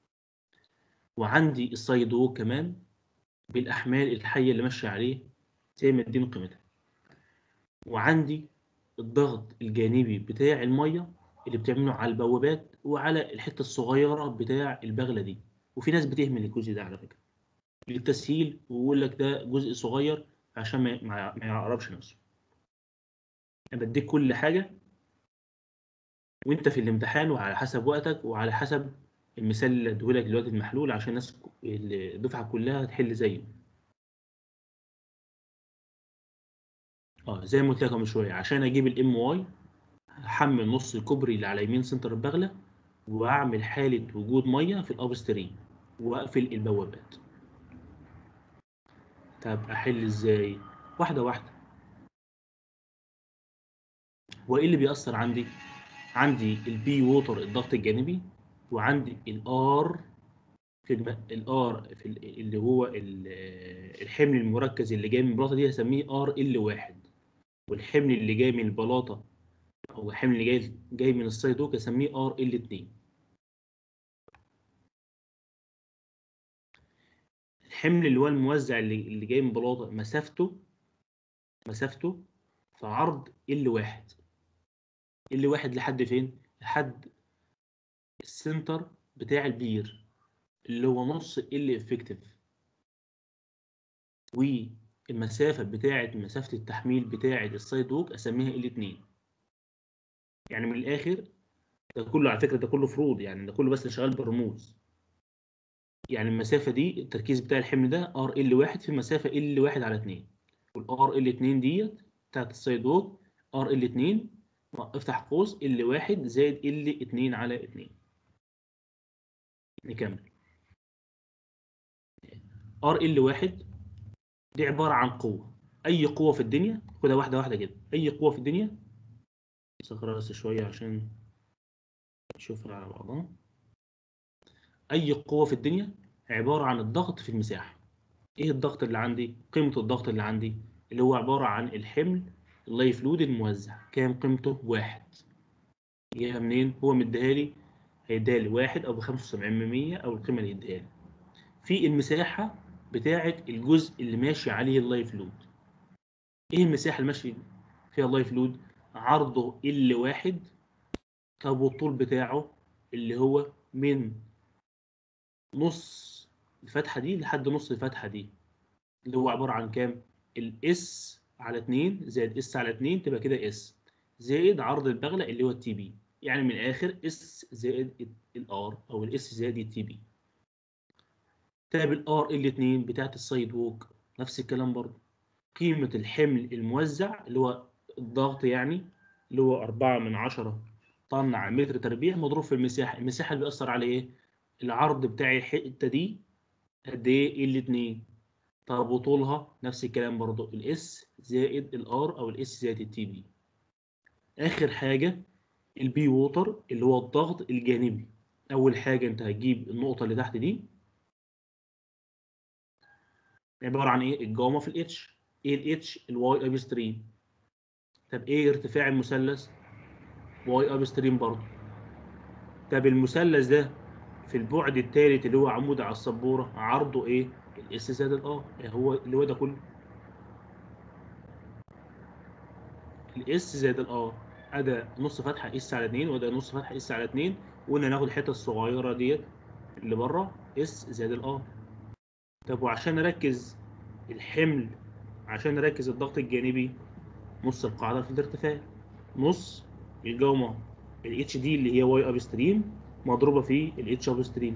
وعندي السايد ووك كمان بالاحمال الحيه اللي ماشيه عليه زي ما اديني قيمتها وعندي الضغط الجانبي بتاع الميه اللي بتعمله على البوابات وعلى الحته الصغيره بتاع البغله دي وفي ناس بتهمل الجزء ده على فكره للتسهيل ويقول لك ده جزء صغير عشان ما ما ما يعرفش نفسه انا بديك كل حاجه وانت في الامتحان وعلى حسب وقتك وعلى حسب المثال اللي اديهولك دلوقتي المحلول عشان الناس ك- الدفعه كلها تحل زيه اه زي ما قلت لك من شويه عشان اجيب الام واي هحمل نص الكوبري اللي على يمين سنتر البغله واعمل حاله وجود ميه في الاب ستريم واقفل البوابات طب احل ازاي واحده واحده وايه اللي بيأثر عندي عندي البي ووتر الضغط الجانبي وعندي الار في الم... الار في ال... اللي هو ال... الحمل المركز اللي جاي من البلاطه دي هسميه ار ال واحد والحمل اللي جاي من البلاطه او الحمل اللي جاي جاي من السايد دوك هسميه ار ال 2 الحمل اللي هو الموزع اللي, اللي جاي من بلاطه مسافته مسافته في عرض ال واحد ال واحد لحد فين؟ لحد السنتر بتاع البير اللي هو نص ال افكتيف والمسافة بتاعة مسافة التحميل بتاعة السايد ووك أسميها ال 2 يعني من الآخر ده كله على فكرة ده كله فروض يعني ده كله بس شغال بالرموز يعني المسافة دي التركيز بتاع الحمل ده ار ال واحد في المسافة ال واحد على 2 والار ال 2 ديت بتاعت السايد ووك ار ال 2 افتح قوس ال واحد زائد ال 2 على 2 نكمل ار ال واحد دي عبارة عن قوة أي قوة في الدنيا خدها واحدة واحدة كده أي قوة في الدنيا صغرها بس شوية عشان نشوفها على بعضها أي قوة في الدنيا عبارة عن الضغط في المساحة إيه الضغط اللي عندي؟ قيمة الضغط اللي عندي اللي هو عبارة عن الحمل اللايف لود الموزع كام قيمته؟ واحد جايها منين؟ هو مديها لي هيديها لي واحد أو بخمسة وسبعين من مية أو القيمة اللي يديها لي في المساحة بتاعة الجزء اللي ماشي عليه اللايف لود ايه المساحة اللي ماشي فيها اللايف لود عرضه ال واحد طب والطول بتاعه اللي هو من نص الفتحة دي لحد نص الفتحة دي اللي هو عبارة عن كام الاس على 2 زائد اس على 2 تبقى كده اس زائد عرض البغله اللي هو التي بي يعني من الاخر اس زائد الار او الاس زائد التي بي طيب الار ال 2 بتاعت السايد ووك نفس الكلام برضه قيمه الحمل الموزع اللي هو الضغط يعني اللي هو 4 من 10 طن على متر تربيع مضروب في المساحه المساحه اللي بيأثر على ايه العرض بتاع الحته دي قد ايه ال 2 طب وطولها نفس الكلام برضو الاس زائد الار او الاس زائد التي بي اخر حاجه البي ووتر اللي هو الضغط الجانبي اول حاجه انت هتجيب النقطه اللي تحت دي عباره عن ايه الجاما في الاتش ايه الاتش الواي اب ستريم طب ايه ارتفاع المثلث واي اب ستريم برضه طب المثلث ده في البعد الثالث اللي هو عمود على السبوره عرضه ايه الاس زائد الار هو اللي هو ده كله الاس زائد الار ادي نص فتحه اس على 2 وده نص فتحه اس على 2 وقلنا ناخد الحته الصغيره ديت اللي بره اس زائد الار طب وعشان نركز الحمل عشان نركز الضغط الجانبي نص القاعده في الارتفاع نص الجاما الاتش دي اللي هي واي اب ستريم مضروبه في الاتش اب ستريم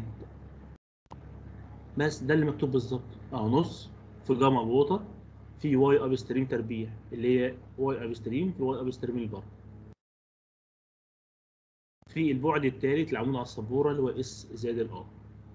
بس ده اللي مكتوب بالظبط اه نص في جاما ووتر في واي اب ستريم تربيع اللي هي واي اب ستريم في واي اب ستريم اللي بره في البعد الثالث العمود على السبوره اللي هو اس زائد الار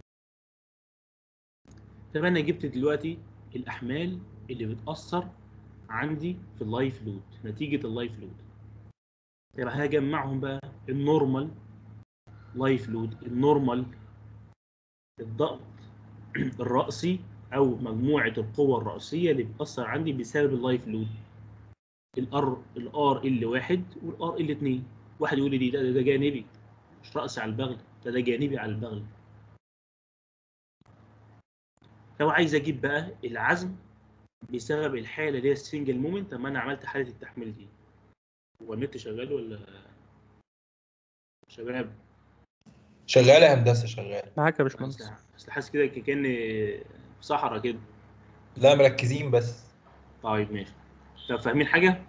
طب انا جبت دلوقتي الاحمال اللي بتاثر عندي في اللايف لود نتيجه اللايف لود يبقى هجمعهم بقى النورمال لايف لود النورمال الضغط الرأسي أو مجموعة القوى الرأسية اللي بتأثر عندي بسبب اللايف لود الار الار ال واحد والار ال اتنين واحد يقول لي ده, ده ده جانبي مش رأسي على البغل ده ده جانبي على البغل لو عايز اجيب بقى العزم بسبب الحاله اللي هي السنجل مومنت لما انا عملت حاله التحميل دي هو النت شغال ولا شباب شغال يا هندسه شغال معاك يا اصل باشمهندس أصل حاسس كده كأن في صحراء كده لا مركزين بس طيب ماشي طب فاهمين حاجه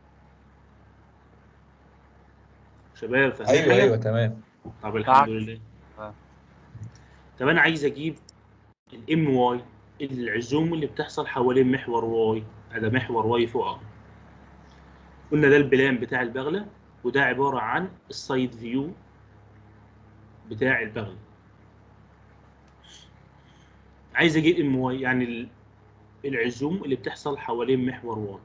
شباب فاهمين ايوه حاجه ايوه تمام طب الحمد معاك. لله آه. طب انا عايز اجيب الام واي العزوم اللي بتحصل حوالين محور واي ده محور واي فوق أهو. قلنا ده البلان بتاع البغله وده عباره عن السايد فيو بتاع البغله عايز اجيب ام واي يعني ال- العزوم اللي بتحصل حوالين محور واي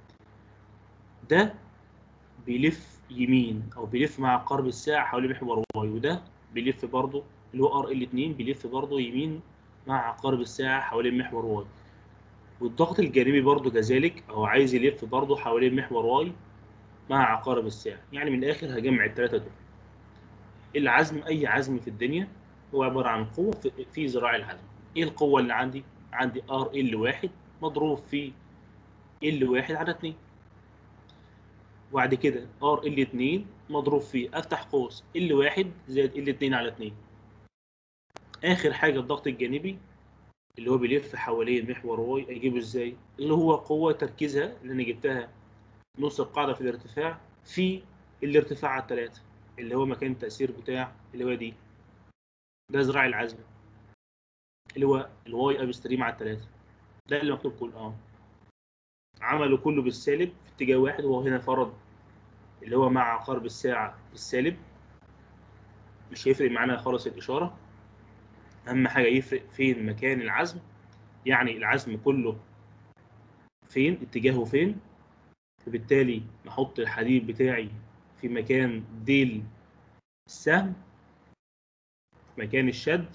ده بيلف يمين او بيلف مع عقارب الساعه حوالين محور واي وده بيلف برضه اللي هو ار ال 2 بيلف برضه يمين مع عقارب الساعه حوالين محور واي والضغط الجانبي برضه كذلك هو عايز يلف برضه حوالين محور واي مع عقارب الساعه يعني من الاخر هجمع الثلاثه دول العزم اي عزم في الدنيا هو عباره عن قوه في- في ذراع العزم ايه القوه اللي عندي عندي ار ال 1 مضروب في ال 1 على 2 وبعد كده ار ال 2 مضروب في افتح قوس ال 1 زائد ال 2 على 2 اخر حاجه الضغط الجانبي اللي هو بيلف حوالين محور واي اجيبه ازاي اللي هو قوه تركيزها اللي انا جبتها نص القاعده في الارتفاع في الارتفاع على الثلاثه اللي هو مكان التاثير بتاع اللي هو دي ده ذراع العزم اللي هو الواي اب ستريم على الثلاثه ده اللي مكتوب كله اه عملوا كله بالسالب في اتجاه واحد وهو هنا فرض اللي هو مع عقارب الساعة السالب مش هيفرق معانا خالص الإشارة أهم حاجة يفرق فين مكان العزم يعني العزم كله فين اتجاهه فين وبالتالي نحط الحديد بتاعي في مكان ديل السهم مكان الشد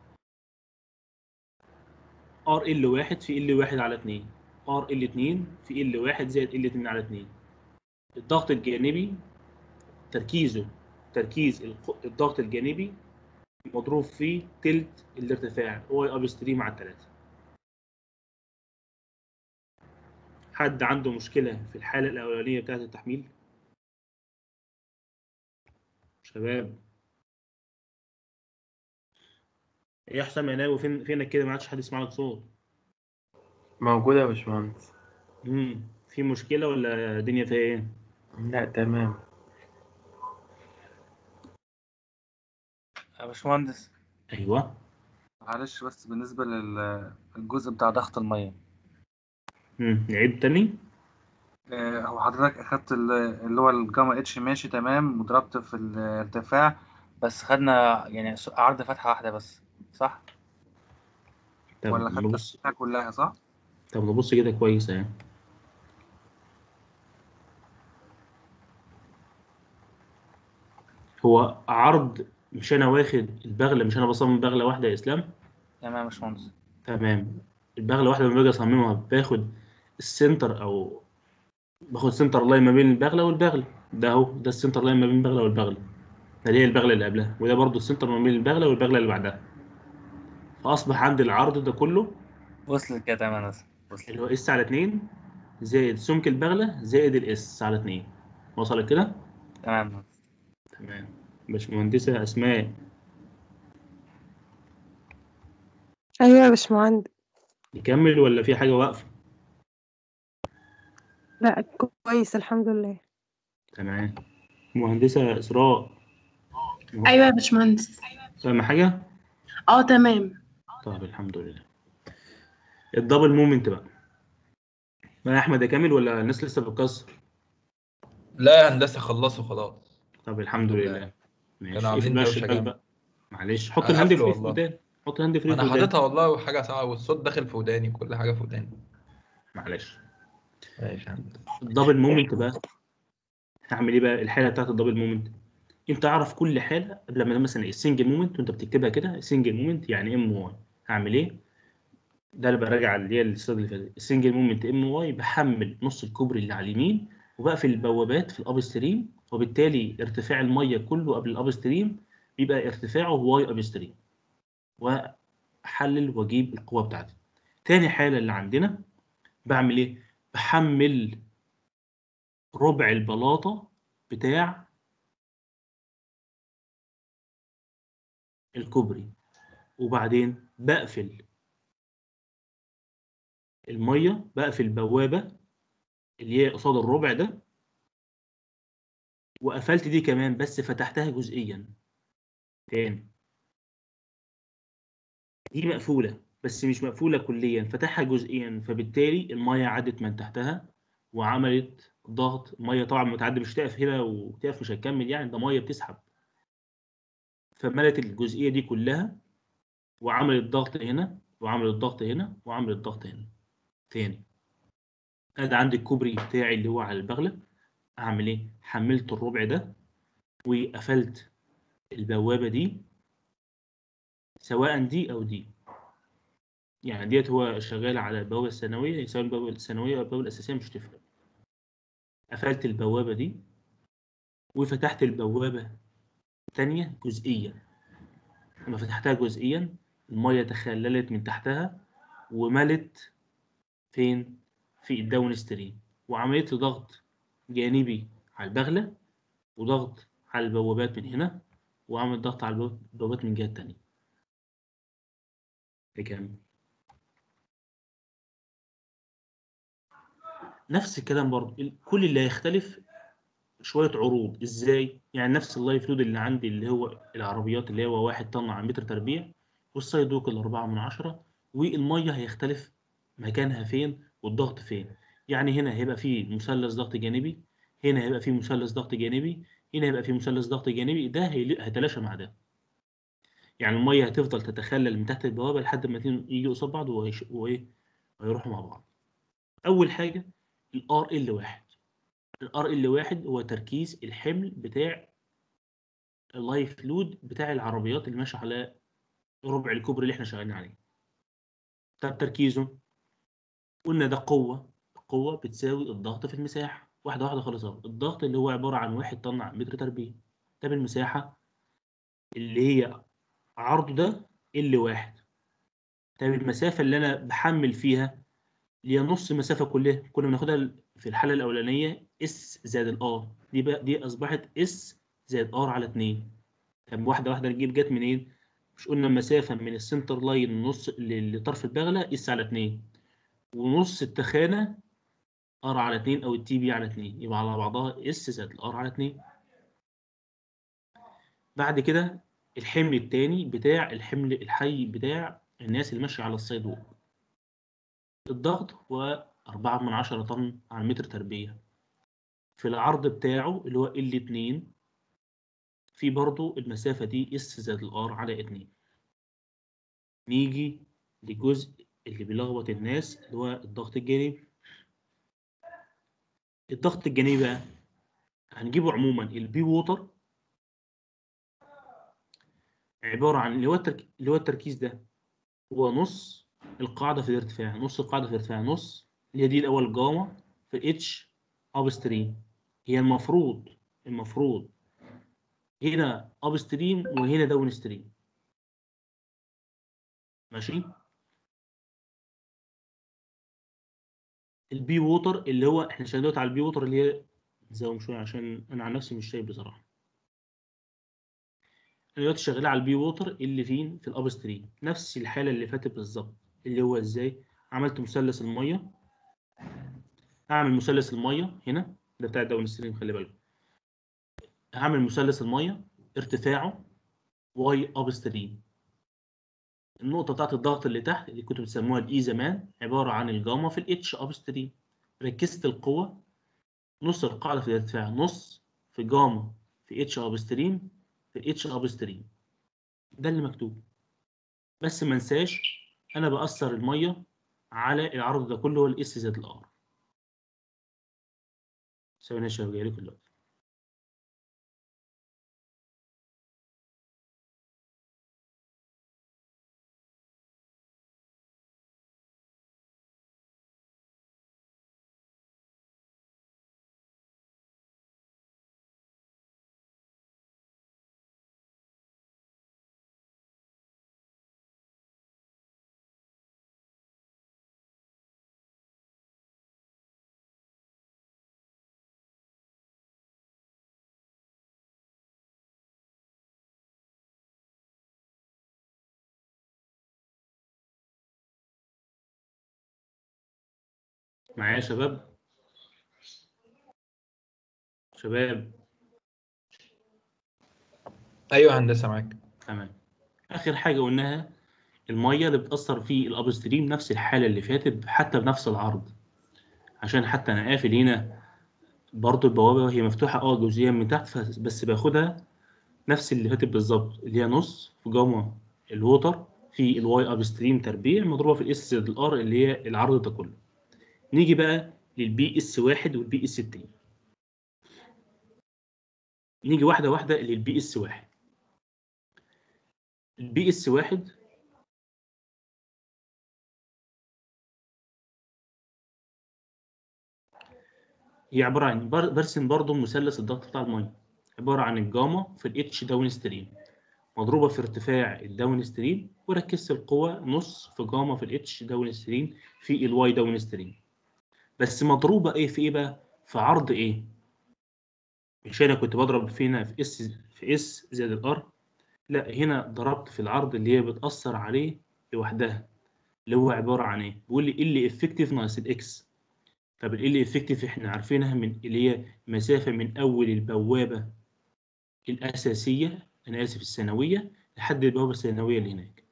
ار ال واحد في ال واحد على اتنين ار ال اتنين في ال واحد زائد ال اتنين على اتنين الضغط الجانبي تركيزه تركيز الق- الضغط الجانبي مضروب في تلت الارتفاع واي اب ستريم على التلاتة حد عنده مشكلة في الحالة الأولانية بتاعة التحميل؟ شباب ايه يا حسام يا ناوي فين فينك كده ما عادش حد يسمع لك صوت موجودة يا باشمهندس امم في مشكلة ولا الدنيا فيها ايه؟ لا تمام يا باشمهندس ايوه معلش بس بالنسبة للجزء بتاع ضغط المية مم. نعيد تاني آه، هو حضرتك أخدت ال- اللي هو الجاما اتش ماشي تمام وضربت في الارتفاع بس خدنا يعني س- عرض فتحة واحدة بس صح؟ طب ولا خدت نبص الفتحة كلها صح؟ طب نبص كده كويس اهي هو عرض مش انا واخد البغلة مش انا بصمم بغلة واحدة يا اسلام تمام يا باشمهندس تمام البغلة واحدة لما باجي اصممها باخد السنتر او باخد سنتر لاين ما بين البغلة والبغلة ده اهو ده السنتر لاين ما بين البغلة والبغلة ده اللي هي البغلة اللي قبلها وده برضو السنتر ما بين البغلة والبغلة اللي بعدها فاصبح عندي العرض ده كله وصلت كده تمام يا هندسة وصلت اللي هو اس على 2 زائد سمك البغلة زائد الاس على 2 وصلت كده؟ تمام يا هندسة. تمام باشمهندسة أسماء ايوه يا باشمهندس نكمل ولا في حاجة واقفة؟ لا كويس الحمد لله تمام مهندسة إسراء ايوه يا باشمهندس فاهمة حاجة؟ اه تمام طب الحمد لله الدبل مومنت بقى ما يا أحمد أكمل ولا الناس لسه بتكسر؟ لا يا هندسه خلصوا خلاص طب الحمد لله ماشي كانوا عاملين اقفل بقى دوشة الشباك جامد. بقى معلش حط أنا الهاند قافله فري في والله. ودان حط الهاند فري في انا ودان حاططها والله وحاجه صعبه والصوت داخل في وداني كل حاجه في وداني معلش ماشي يا هندسه الدبل مومنت بقى هعمل ايه بقى الحاله بتاعت الدبل مومنت انت اعرف كل حاله قبل ما مثلا السنجل مومنت وانت بتكتبها كده السنجل مومنت يعني ام واي هعمل ايه ده اللي براجع اللي هي السلايد اللي فاتت السنجل مومنت ام واي بحمل نص الكوبري اللي على اليمين وبقفل البوابات في الاب ستريم وبالتالي ارتفاع الميه كله قبل الاب ستريم بيبقى ارتفاعه واي اب ستريم واحلل واجيب القوه بتاعتي تاني حاله اللي عندنا بعمل ايه بحمل ربع البلاطه بتاع الكوبري وبعدين بقفل الميه بقفل البوابه اللي هي قصاد الربع ده وقفلت دي كمان بس فتحتها جزئيا تاني دي مقفوله بس مش مقفوله كليا فتحها جزئيا فبالتالي الميه عدت من تحتها وعملت ضغط الميه طبعا متعدي مش تقف هنا وتقف مش هتكمل يعني ده ميه بتسحب فملت الجزئيه دي كلها وعملت ضغط هنا وعملت ضغط هنا وعملت ضغط هنا تاني ادي عندي الكوبري بتاعي اللي هو على البغله اعمل ايه حملت الربع ده وقفلت البوابه دي سواء دي او دي يعني ديت هو شغال على البوابه الثانويه سواء البوابه الثانويه او البوابه الاساسيه مش تفرق قفلت البوابه دي وفتحت البوابه الثانيه جزئيا لما فتحتها جزئيا الميه تخللت من تحتها وملت فين في الداون ستريم وعملت لي ضغط جانبي على البغله وضغط على البوابات من هنا وعمل ضغط على البوابات من الجهه التانيه كام نفس الكلام برضه ال- كل اللي هيختلف شويه عروض ازاي يعني نفس اللايف لود اللي عندي اللي هو العربيات اللي هو واحد طن على متر تربيع والسايد ووك الأربعة من عشرة والمية هيختلف مكانها فين والضغط فين يعني هنا هيبقى فيه مثلث ضغط جانبي هنا هيبقى فيه مثلث ضغط جانبي هنا هيبقى فيه مثلث ضغط جانبي ده هيل- هيتلاشى مع ده يعني المية هتفضل تتخلل من تحت البوابة لحد ما اتنين يجي قصاد بعض وهيش- وإيه ويروحوا مع بعض أول حاجة الار ال واحد الار ال واحد هو تركيز الحمل بتاع اللايف لود بتاع العربيات اللي ماشيه على ربع الكوبري اللي احنا شغالين عليه طب تركيزه قلنا ده قوة القوة بتساوي الضغط في المساحة واحدة واحدة خالص اهو الضغط اللي هو عبارة عن واحد طن على متر تربيع طب المساحة اللي هي عرضه ده ال واحد طب المسافة اللي أنا بحمل فيها اللي هي نص المسافة كلها كنا بناخدها في الحالة الأولانية اس زائد الار دي بقى دي أصبحت اس زائد ار على اتنين طب واحدة واحدة نجيب جت منين؟ مش قلنا المسافة من السنتر لاين نص ل- لطرف البغلة اس على اتنين ونص التخانة ار على 2 او التي بي على 2 يبقى على بعضها اس زائد الار على 2 بعد كده الحمل التاني بتاع الحمل الحي بتاع الناس اللي ماشية على السايد ووك الضغط هو أربعة من عشرة طن على متر تربية في العرض بتاعه اللي هو ال 2 في برضو المسافة دي اس زائد الار على 2 نيجي للجزء اللي بيلخبط الناس اللي هو الضغط الجانبي الضغط الجانبي بقى هنجيبه عموما البي ووتر عبارة عن اللي هو الترك... اللي هو التركيز ده هو نص القاعدة في الارتفاع نص القاعدة في الارتفاع نص اللي هي دي الأول جاما في اتش اب ستريم هي المفروض المفروض هنا اب ستريم وهنا داون ستريم ماشي البي ووتر اللي هو احنا شغالين دلوقتي على البي ووتر اللي هي نزوم شويه عشان انا عن نفسي مش شايف بصراحه انا دلوقتي شغال على البي ووتر اللي فين في الاب ستريم نفس الحاله اللي فاتت بالظبط اللي هو ازاي عملت مثلث الميه اعمل مثلث الميه هنا ده بتاع الداون ستريم خلي بالكم هعمل مثلث الميه ارتفاعه واي اب ستريم النقطة بتاعت الضغط اللي تحت اللي كنتوا بتسموها الإي زمان عبارة عن الجاما في الإتش أب ستريم ركزت القوة نص القاعدة في الارتفاع نص في جاما في اتش أب ستريم في اتش أب ستريم ده اللي مكتوب بس ما انساش أنا بأثر المية على العرض ده كله هو الإس زائد الآر ثواني يا شباب جاي لكم دلوقتي معايا يا شباب شباب ايوه هندسه معاك تمام اخر حاجه قلناها الميه اللي بتاثر في الاب ستريم نفس الحاله اللي فاتت حتى بنفس العرض عشان حتى انا قافل هنا برضو البوابه وهي مفتوحه اه جزئيا من تحت ف- بس باخدها نفس اللي فاتت بالظبط اللي هي نص في جاما الووتر في الواي اب ستريم تربيع مضروبه في الاس زائد الار اللي هي العرض ده كله نيجي بقى للبي اس واحد والبي اس اتنين نيجي واحده واحده للبي اس واحد البي اس واحد هي عبارة عن بر- برسم برضو مثلث الضغط بتاع المية عبارة عن الجاما في الاتش داون ستريم مضروبة في ارتفاع الداون ستريم وركزت القوة نص في جاما في الاتش داون ستريم في الواي داون ستريم بس مضروبة ايه في ايه بقى؟ في عرض ايه؟ مش انا كنت بضرب فينا في اس في اس زائد الار لا هنا ضربت في العرض اللي هي بتأثر عليه لوحدها اللي هو عبارة عن ايه؟ بيقول لي ال افكتيف ناقص الاكس طب ال افكتيف احنا عارفينها من اللي هي مسافة من أول البوابة الأساسية أنا آسف الثانوية لحد البوابة الثانوية اللي هناك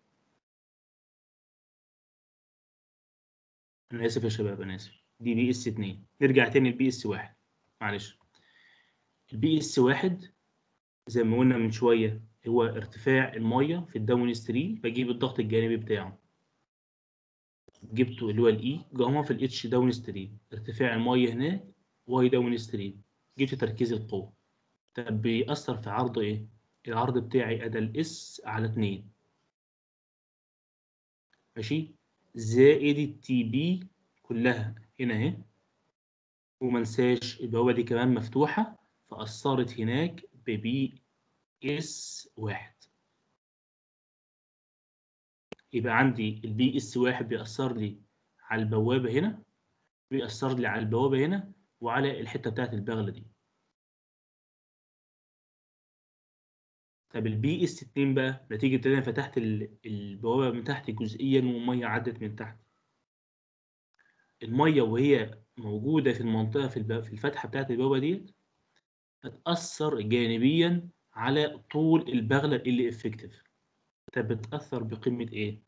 أنا آسف يا شباب أنا آسف دي بي اس 2 نرجع تاني للبي اس 1 معلش البي اس 1 زي ما قلنا من شوية هو ارتفاع المية في الداون ستريم بجيب الضغط الجانبي بتاعه جبته اللي هو الاي جاما في الاتش داون ستريم ارتفاع المية هناك واي داون ستريم جبت تركيز القوة طب بيأثر في عرض ايه؟ العرض بتاعي أدا الاس على اتنين ماشي زائد التي بي كلها هنا اهي ومنساش البوابة دي كمان مفتوحة فأثرت هناك ببي اس واحد يبقى عندي البي اس واحد بيأثر لي على البوابة هنا بيأثر لي على البوابة هنا وعلى الحتة بتاعت البغلة دي طب البي اس 2 بقى نتيجة ان انا فتحت ال- البوابة من تحت جزئيا والمية عدت من تحت المية وهي موجودة في المنطقة في الب- في الفتحة بتاعت البوابة ديت هتأثر جانبيا على طول البغلة اللي افكتيف طب بتأثر بقيمة ايه؟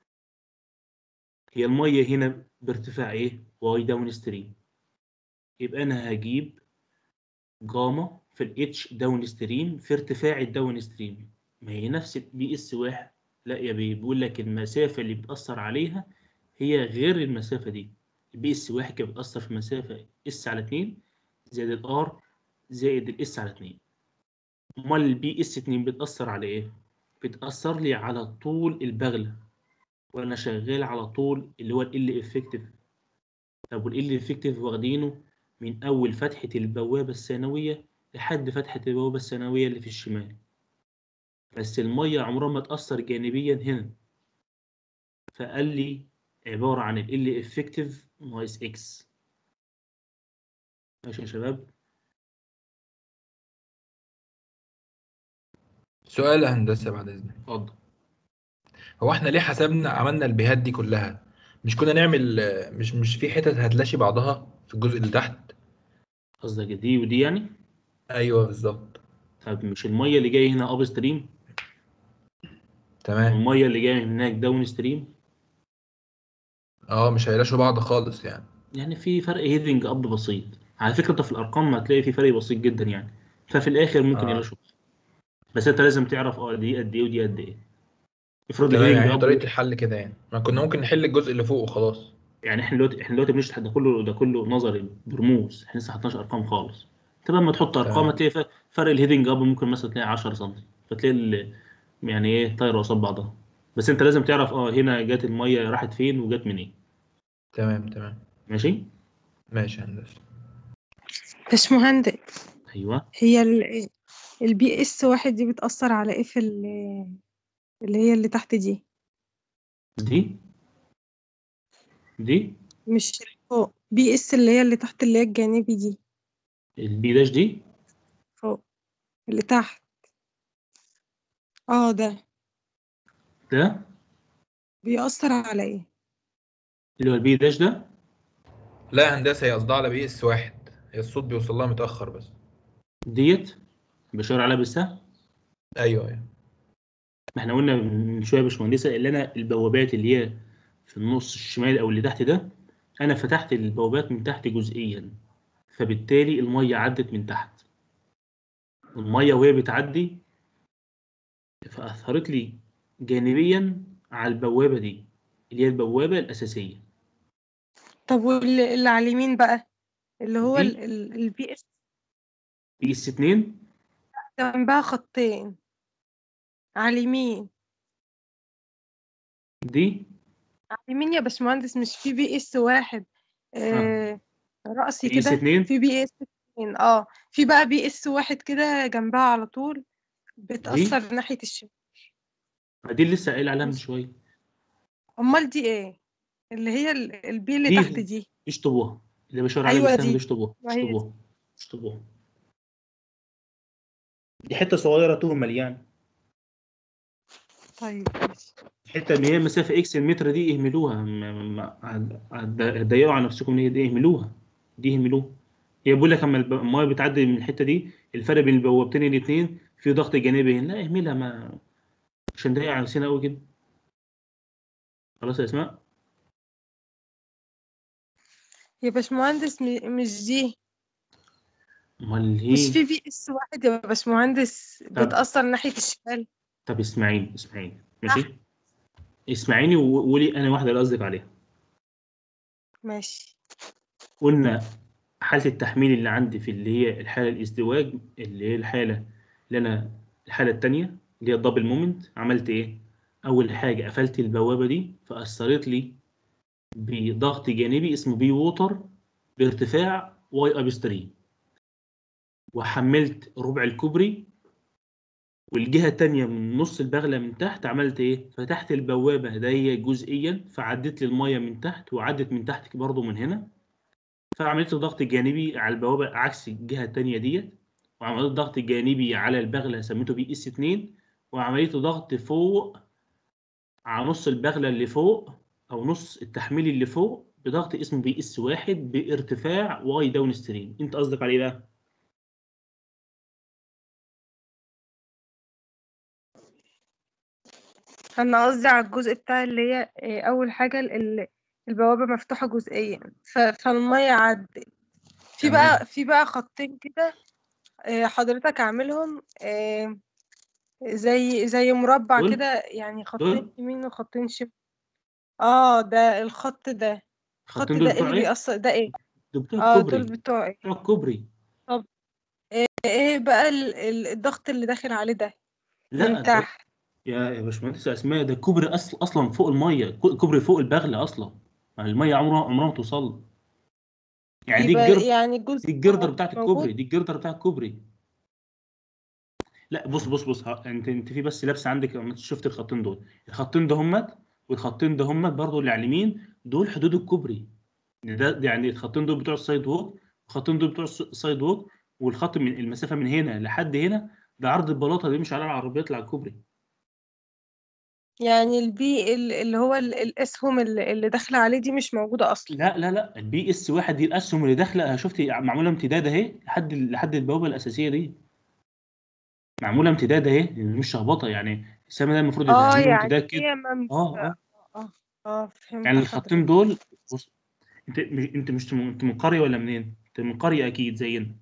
هي المية هنا بارتفاع ايه؟ واي داون ستريم يبقى انا هجيب جاما في الاتش داون ستريم في ارتفاع الداون ستريم ما هي نفس بي اس واحد لا يا بيه بيقول لك المسافة اللي بتأثر عليها هي غير المسافة دي البي اس واحد كانت بتأثر في مسافة اس على 2 زائد الار زائد الاس على 2 امال البي اس 2 بتأثر على ايه؟ بتأثر لي على طول البغلة وانا شغال على طول اللي هو ال افكتيف طب وال افكتيف واخدينه من اول فتحة البوابة الثانوية لحد فتحة البوابة الثانوية اللي في الشمال بس المية عمرها ما تأثر جانبيا هنا فقال لي عبارة عن ال افكتيف ناقص اكس ماشي يا شباب سؤال هندسة بعد إذنك اتفضل هو احنا ليه حسبنا عملنا البيهات دي كلها مش كنا نعمل مش مش في حتت هتلاشي بعضها في الجزء اللي تحت قصدك دي ودي يعني ايوه بالظبط طب مش المية اللي جاية هنا اب ستريم تمام والمية اللي جاية من هناك داون ستريم اه مش هيلاشوا بعض خالص يعني يعني في فرق هيدنج اب بسيط على فكرة انت في الارقام هتلاقي في فرق بسيط جدا يعني ففي الاخر ممكن آه. يلاشوا بس انت لازم تعرف اه دي قد ايه ودي قد ايه افرض تمام الهيدنج يعني اب طريقة الحل كده يعني ما كنا ممكن نحل الجزء اللي فوق وخلاص يعني احنا دلوقتي احنا دلوقتي بنشرح ده كله ده كله نظري برموز احنا لسه حطناش ارقام خالص انت لما تحط ارقام تمام. هتلاقي ف- فرق الهيدنج اب ممكن مثلا تلاقي 10 سم فتلاقي ال- يعني ايه طايره قصاد بعضها بس انت لازم تعرف اه هنا جت الميه راحت فين وجت منين تمام تمام ماشي ماشي يا هندسة باشمهندس ايوه هي ال البي اس واحد دي بتأثر على ايه في ال- اللي هي اللي تحت دي دي دي مش اللي فوق بي اس اللي هي اللي تحت اللي هي الجانبي دي البي داش دي فوق اللي تحت اه ده ده بيأثر على ايه اللي هو البي داش ده لا يا هندسة هي قصدها على بي اس واحد هي الصوت بيوصل لها متأخر بس ديت بشاور عليها بالسهم ايوه ايوه ما احنا قلنا من شويه يا باشمهندسه اللي انا البوابات اللي هي في النص الشمالي او اللي تحت ده انا فتحت البوابات من تحت جزئيا فبالتالي الميه عدت من تحت الميه وهي بتعدي فاثرت لي جانبيا على البوابه دي اللي هي البوابه الاساسيه طب واللي اللي على اليمين بقى اللي هو دي؟ البي اس بي اس 2 جنبها خطين على اليمين دي على اليمين يا باشمهندس مش في بي اس واحد آه رأسي بي اس كده 2 في بي اس اتنين اه في بقى بي اس واحد كده جنبها على طول بتأثر ناحية الشمال دي اللي لسه قايل عليها من مش- شويه أمال دي ايه اللي هي ال- البي اللي دي. تحت دي اشطبوها اللي بشاور عليها أيوة بالسهم دي. دي اشطبوها ما هي دي. اشطبوها اشطبوها دي حته صغيره تهمل يعني طيب ماشي الحته اللي هي مسافه اكس المتر دي اهملوها ما- ما- هت- هت- هتضيقوا على نفسكم ان هي دي اهملوها دي اهملوها هي بيقول لك اما الب- المايه بتعدي من الحته دي الفرق بين البوابتين الاثنين في ضغط جانبي هنا لا اهملها ما مش هنضيق على نفسنا قوي كده خلاص يا اسماء يا باشمهندس م- مش دي امال مش هي في بي اس واحد يا باشمهندس طب. بتأثر ناحية الشمال طب اسمعيني اسمعيني ماشي اسمعيني وقولي انا واحده اللي قصدك عليها ماشي قلنا حالة التحميل اللي عندي في اللي هي الحالة الازدواج اللي هي الحالة اللي أنا الحالة التانية اللي هي الدبل مومنت عملت إيه؟ أول حاجة قفلت البوابة دي فأثرت لي بضغط جانبي اسمه بي ووتر بارتفاع واي أب ستريم وحملت ربع الكوبري والجهة التانية من نص البغلة من تحت عملت إيه؟ فتحت البوابة دي جزئيا فعدت لي المية من تحت وعدت من تحت برضه من هنا فعملت ضغط جانبي على البوابة عكس الجهة التانية ديت وعملت ضغط جانبي على البغلة سميته بي اس 2 وعملت ضغط فوق على نص البغلة اللي فوق أو نص التحميل اللي فوق بضغط اسمه بي اس واحد بارتفاع واي داون ستريم انت قصدك على ايه بقى؟ انا قصدي على الجزء بتاع اللي هي آه، اول حاجه ال- ال- البوابه مفتوحه جزئيا ف- فالميه عدت في تمام. بقى في بقى خطين كده آه، حضرتك عاملهم آه، زي زي مربع دول؟ كده يعني خطين دول؟ يمين وخطين شمال اه ده الخط ده الخط الخطين دول ده بتوع اللي ايه؟ بيأثر ده ايه دول بتوع اه دول الكوبري بتوع ايه بتوع الكوبري ايه بقى ال- ال- الضغط اللي داخل عليه ده لا من ده- تحت يا يا باشمهندس اسماء ده الكوبري اصلا اصلا فوق الميه كو- كوبري فوق البغل اصلا يعني الميه عمرها عمرها ما توصل له. يعني دي يبقى الجرد يعني الجزء دي الجردر ده بتاعت موجود الكوبري دي الجردر بتاع الكوبري لا بص بص بص ها، انت انت في بس لبس عندك لما شفت الخطين دول الخطين ده همت والخطين ده همت برضه اللي على اليمين دول حدود الكوبري ده يعني الخطين دول بتوع السايد ووك الخطين دول بتوع الس- السايد ووك والخط من المسافه من هنا لحد هنا ده عرض البلاطه اللي مش عليها العربيات اللي على الكوبري يعني البي ال- اللي هو ال- الاسهم اللي اللي داخله عليه دي مش موجوده اصلا لا لا لا البي اس واحد دي الاسهم اللي داخله شفت معموله امتداد اهي لحد لحد البوابه الاساسيه دي معموله امتداد اهي مش شخبطه يعني السما ده المفروض اه يتعمل له يعني امتداد كده هي اه ممدودة اه اه فهمت يعني حضرتك الخطين دول بص انت مش انت مش انت من قريه ولا منين؟ انت من قريه اكيد زينا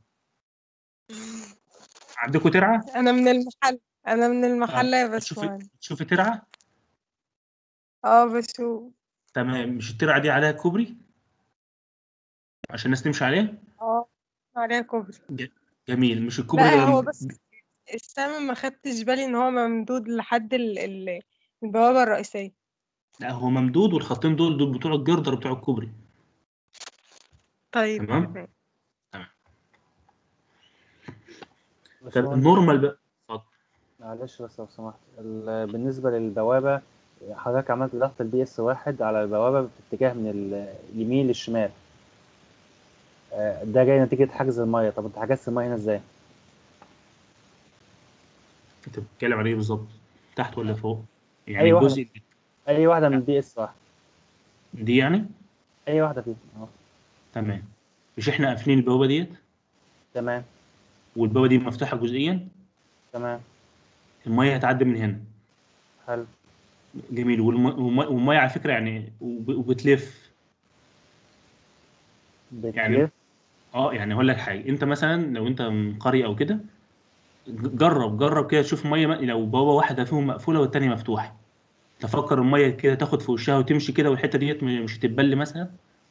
عندكم ترعه؟ انا من المحل انا من اه المحل يا تشوفي باشمهندس تشوفي ترعه؟ اه بشوف تمام مش الترعه دي عليها كوبري عشان الناس تمشي عليها؟ اه عليها كوبري ج- جميل مش الكوبري لا ده هو بس السهم ما خدتش بالي ان هو ممدود لحد ال... ال... البوابه الرئيسيه لا هو ممدود والخطين دول دول بتوع الجردر بتوع الكوبري طيب تمام؟ تمام طب باشمهندس النورمال بقى اتفضل معلش بس لو سمحت ال- بالنسبة للبوابة حضرتك عملت ضغط البي اس واحد على البوابة في اتجاه من ال- اليمين للشمال آه، ده جاي نتيجة حجز المية طب انت حجزت المية هنا ازاي؟ انت بتتكلم على ايه بالظبط؟ تحت ولا فوق؟ يعني أي واحدة الجزء أي واحدة من البي اس واحد دي يعني أي واحدة فيهم اه تمام مش احنا قافلين البوابه ديت تمام والبوابه دي مفتوحه جزئيا تمام الميه هتعدي من هنا حلو جميل والم- والم- والميه على فكره يعني وب- وبتلف يعني بتلف اه يعني هقول لك حاجه انت مثلا لو انت من قريه او كده ج- جرب جرب كده تشوف ميه م- لو بوابه واحده فيهم مقفوله والتانيه مفتوحه تفكر الميه كده تاخد في وشها وتمشي كده والحته ديت م- مش هتتبل مثلا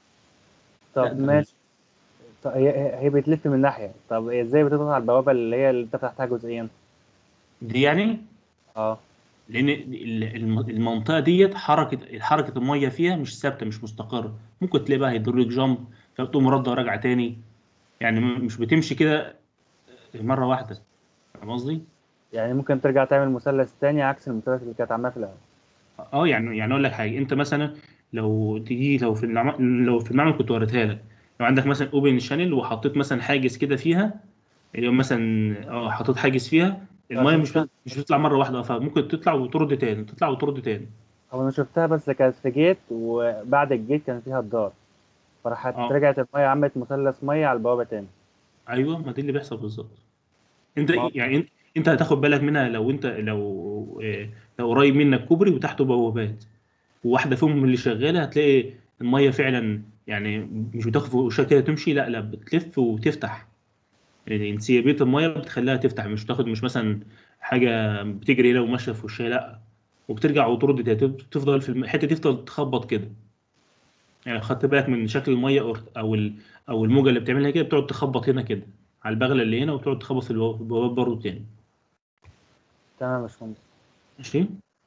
لا طب ده ماشي طب هي هي هي بتلف من ناحية طب ازاي بتضغط على البوابة اللي هي اللي انت فتحتها جزئيا؟ دي يعني اه لان ال- الم- المنطقه ديت حركه حركه الميه فيها مش ثابته مش مستقره ممكن تلاقي بقى هيدروليك جامب فتقوم رده وراجعه تاني يعني م- مش بتمشي كده مره واحده فاهم قصدي؟ يعني ممكن ترجع تعمل مثلث تاني عكس المثلث اللي كانت عاملاه في الأول اه يعني يعني اقول لك حاجه انت مثلا لو تيجي لو في المعمل لو في المعمل كنت وريتها لك لو عندك مثلا اوبن شانل وحطيت مثلا حاجز كده فيها اللي هو مثلا اه حطيت حاجز فيها الميه عشان مش كده بت- مش بتطلع مره واحده فممكن تطلع وترد تاني تطلع وترد تاني هو انا شفتها بس كانت في جيت وبعد الجيت كان فيها الدار فراحت اه رجعت الميه عملت مثلث ميه على البوابه تاني ايوه ما دي اللي بيحصل بالظبط انت ما يعني انت انت هتاخد بالك منها لو انت لو آه، لو قريب منك كوبري وتحته بوابات وواحده فيهم من اللي شغاله هتلاقي الميه فعلا يعني مش بتاخد في وشها كده تمشي لا لا بتلف وتفتح يعني انسيابيه الميه بتخليها تفتح مش تاخد مش مثلا حاجه بتجري هنا وماشيه في وشها لا وبترجع وترد تاني تفضل في الم- الحته دي تفضل تخبط كده يعني لو خدت بالك من شكل الميه او او ال- او الموجه اللي بتعملها كده بتقعد تخبط هنا كده على البغله اللي هنا وتقعد تخبط في البواب البوابات برضه تاني تمام يا باشمهندس ماشي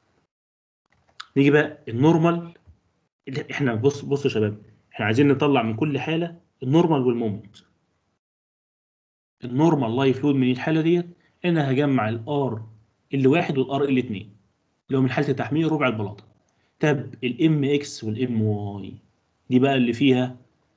نيجي بقى النورمال اللي احنا بص بصوا يا شباب احنا عايزين نطلع من كل حاله النورمال والمومنت النورمال لايف لود من الحاله ديت انا هجمع الار ال واحد والار ال اتنين اللي هو من حاله التحميل ربع البلاطه طب الام اكس والام واي دي بقى اللي فيها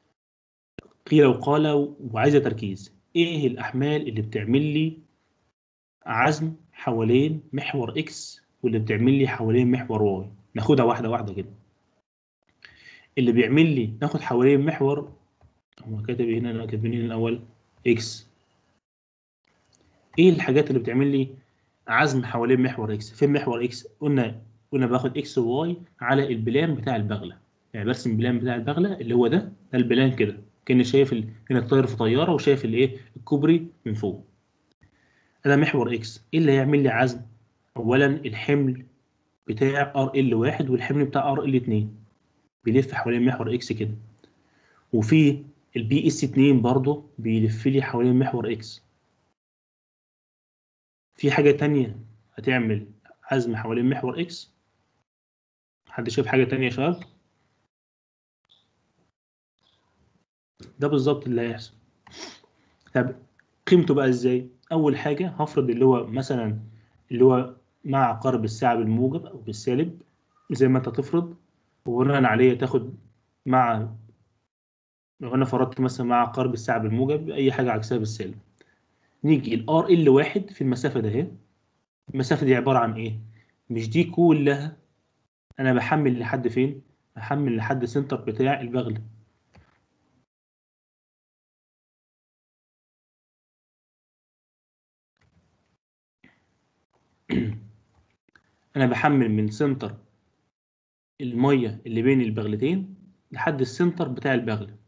قيل وقال وعايزه تركيز ايه الاحمال اللي بتعمل لي عزم حوالين محور اكس واللي بتعمل لي حوالين محور واي ناخدها واحده واحده كده اللي بيعمل لي ناخد حوالين محور هو كاتب هنا انا كاتبين هنا الاول اكس ايه الحاجات اللي بتعمل لي عزم حوالين محور اكس فين محور اكس قلنا قلنا باخد اكس وواي على البلان بتاع البغله يعني برسم البلان بتاع البغله اللي هو ده ده البلان كده كاني شايف ال... هنا الطاير في طياره وشايف الايه الكوبري من فوق ده محور اكس ايه اللي هيعمل لي عزم اولا الحمل بتاع ار ال واحد والحمل بتاع ار ال 2 بيلف حوالين محور اكس كده وفي البي اس 2 برضه بيلف لي حوالين محور اكس في حاجة تانية هتعمل عزم حوالين محور اكس حد شايف حاجة تانية يا شباب ده بالظبط اللي هيحصل طب قيمته بقى ازاي اول حاجة هفرض اللي هو مثلا اللي هو مع عقارب الساعة بالموجب او بالسالب زي ما انت تفرض وبناء عليه تاخد مع لو انا فرضت مثلا مع عقارب الساعة بالموجب اي حاجة عكسها بالسالب نيجي الار ال واحد في المسافة ده اهي المسافة دي عبارة عن ايه مش دي كلها انا بحمل لحد فين بحمل لحد سنتر بتاع البغل انا بحمل من سنتر المية اللي بين البغلتين لحد السنتر بتاع البغل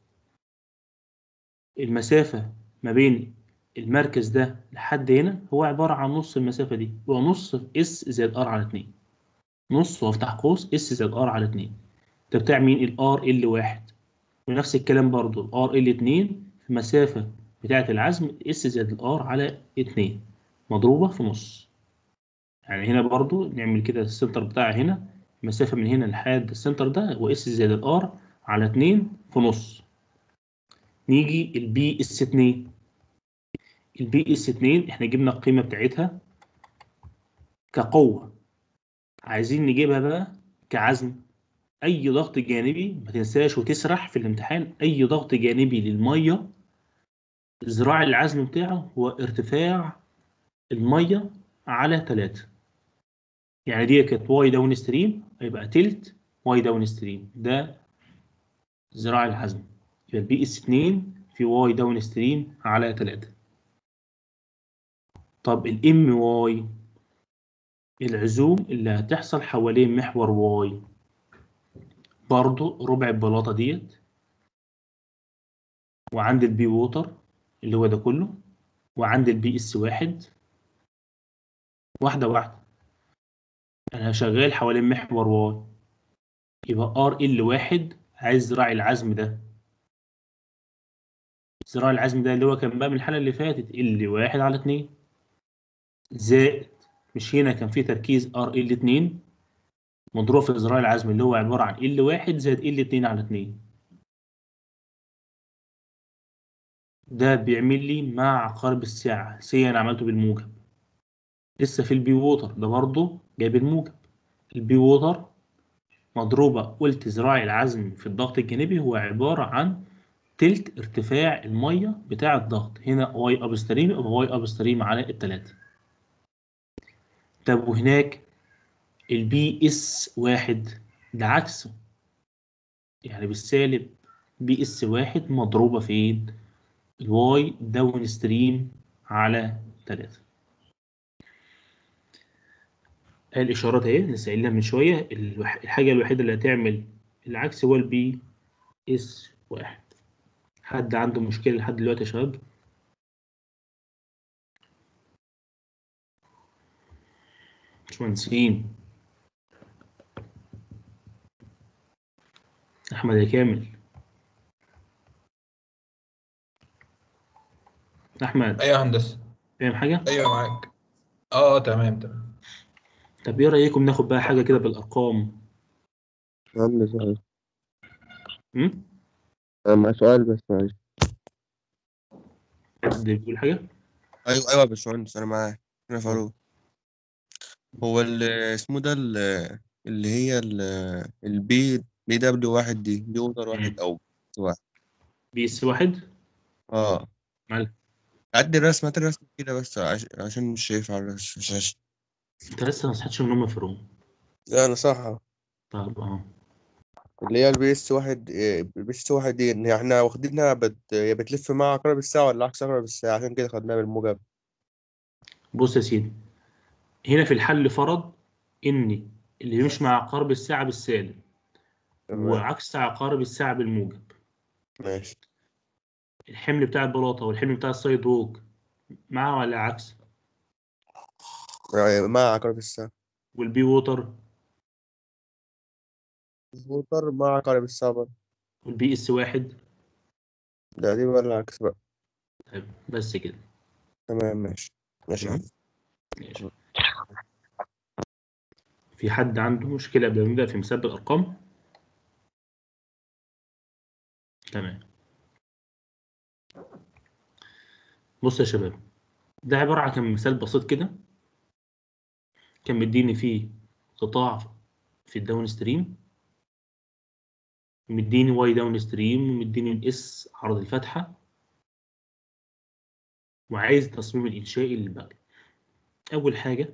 المسافة ما بين المركز ده لحد هنا هو عبارة عن نص المسافة دي هو نص في اس زائد ار على 2 نص وافتح قوس اس زائد ار على 2 ده بتاع مين الار ال واحد ونفس الكلام برضو الار ال 2 في المسافة بتاعة العزم اس زائد الار على 2 مضروبة في نص يعني هنا برضو نعمل كده السنتر بتاع هنا المسافة من هنا لحد السنتر ده هو اس زائد الار على 2 في نص نيجي البي اس 2 البي اس 2 احنا جبنا القيمة بتاعتها كقوة عايزين نجيبها بقى كعزم اي ضغط جانبي ما تنساش وتسرح في الامتحان اي ضغط جانبي للمية ذراع العزم بتاعه هو ارتفاع المية على 3 يعني دي كانت واي داون ستريم هيبقى تلت واي داون ستريم ده ذراع العزم يبقى البي اس 2 في واي داون ستريم على 3 طب الام واي العزوم اللي هتحصل حوالين محور واي برضو ربع البلاطة ديت وعند البي ووتر اللي هو ده كله وعند البي اس واحد واحدة واحدة أنا شغال حوالين محور واي يبقى ار ال واحد عايز ذراع العزم ده ذراع العزم ده اللي هو كان بقى من الحالة اللي فاتت ال واحد على اتنين زائد مش هنا كان في تركيز ار ال 2 مضروب في ذراع العزم اللي هو عبارة عن ال 1 زائد ال 2 على 2 ده بيعمل لي مع عقارب الساعة سي أنا عملته بالموجب لسه في البي ووتر ده برضه جايب الموجب البي ووتر مضروبة قلت ذراع العزم في الضغط الجانبي هو عبارة عن تلت ارتفاع المية بتاع الضغط هنا واي اب ستريم يبقى واي اب ستريم على التلاتة طب وهناك البي اس واحد ده عكسه يعني بالسالب بي اس واحد مضروبة فين الواي داون ستريم على تلاتة الإشارات اهي لسه قايلها من شوية الوح... الحاجة الوحيدة اللي هتعمل العكس هو البي اس واحد حد عنده مشكلة لحد دلوقتي يا شباب؟ باشمهندسين أحمد يا كامل أحمد ايوه يا هندسه فاهم حاجة؟ ايوه معاك اه اه تمام تمام طب إيه رأيكم ناخد بقى حاجة كده بالأرقام؟ عندي سؤال أمم؟ أنا مع سؤال بس معلش حد بيقول حاجة؟ ايوه ايوه يا باشمهندس انا معاك انا فاروق هو ال- اسمه ده ال- اللي هي ال- البي بي دبليو واحد دي بي ووتر واحد او واحد بي اس واحد؟ اه مالك؟ عدي الرسمة هات الرسمة كده بس عش... عشان مش شايف على الشاشة أنت لسه ما صحتش من النوم يا فاروق لا انا صح طب أهو اللي هي البي اس واحد البي اس واحد دي إن احنا واخدينها بت... هي بتلف مع عقرب الساعة ولا عكس عقرب الساعة عشان كده خدناها بالموجب بص يا سيدي هنا في الحل فرض ان اللي يمشي مع عقارب الساعة بالسالب تمام وعكس عقارب الساعة بالموجب ماشي الحمل بتاع البلاطة والحمل بتاع السايد ووك مع ولا عكس يعني مع عقرب الساعة والبي ووتر الوتر مع عقرب الساعة برضه والبي اس واحد ده دي بقى العكس بقى طيب بس كده تمام ماشي ماشي يا عم. ماشي في حد عنده مشكلة قبل ما نبدأ في مسابقة الأرقام؟ تمام بص يا شباب ده عبارة عن كان مثال بسيط كده كان مديني فيه قطاع في الداون ستريم مديني واي داون ستريم ومديني الاس عرض الفتحة وعايز التصميم الإنشائي للبغل أول حاجة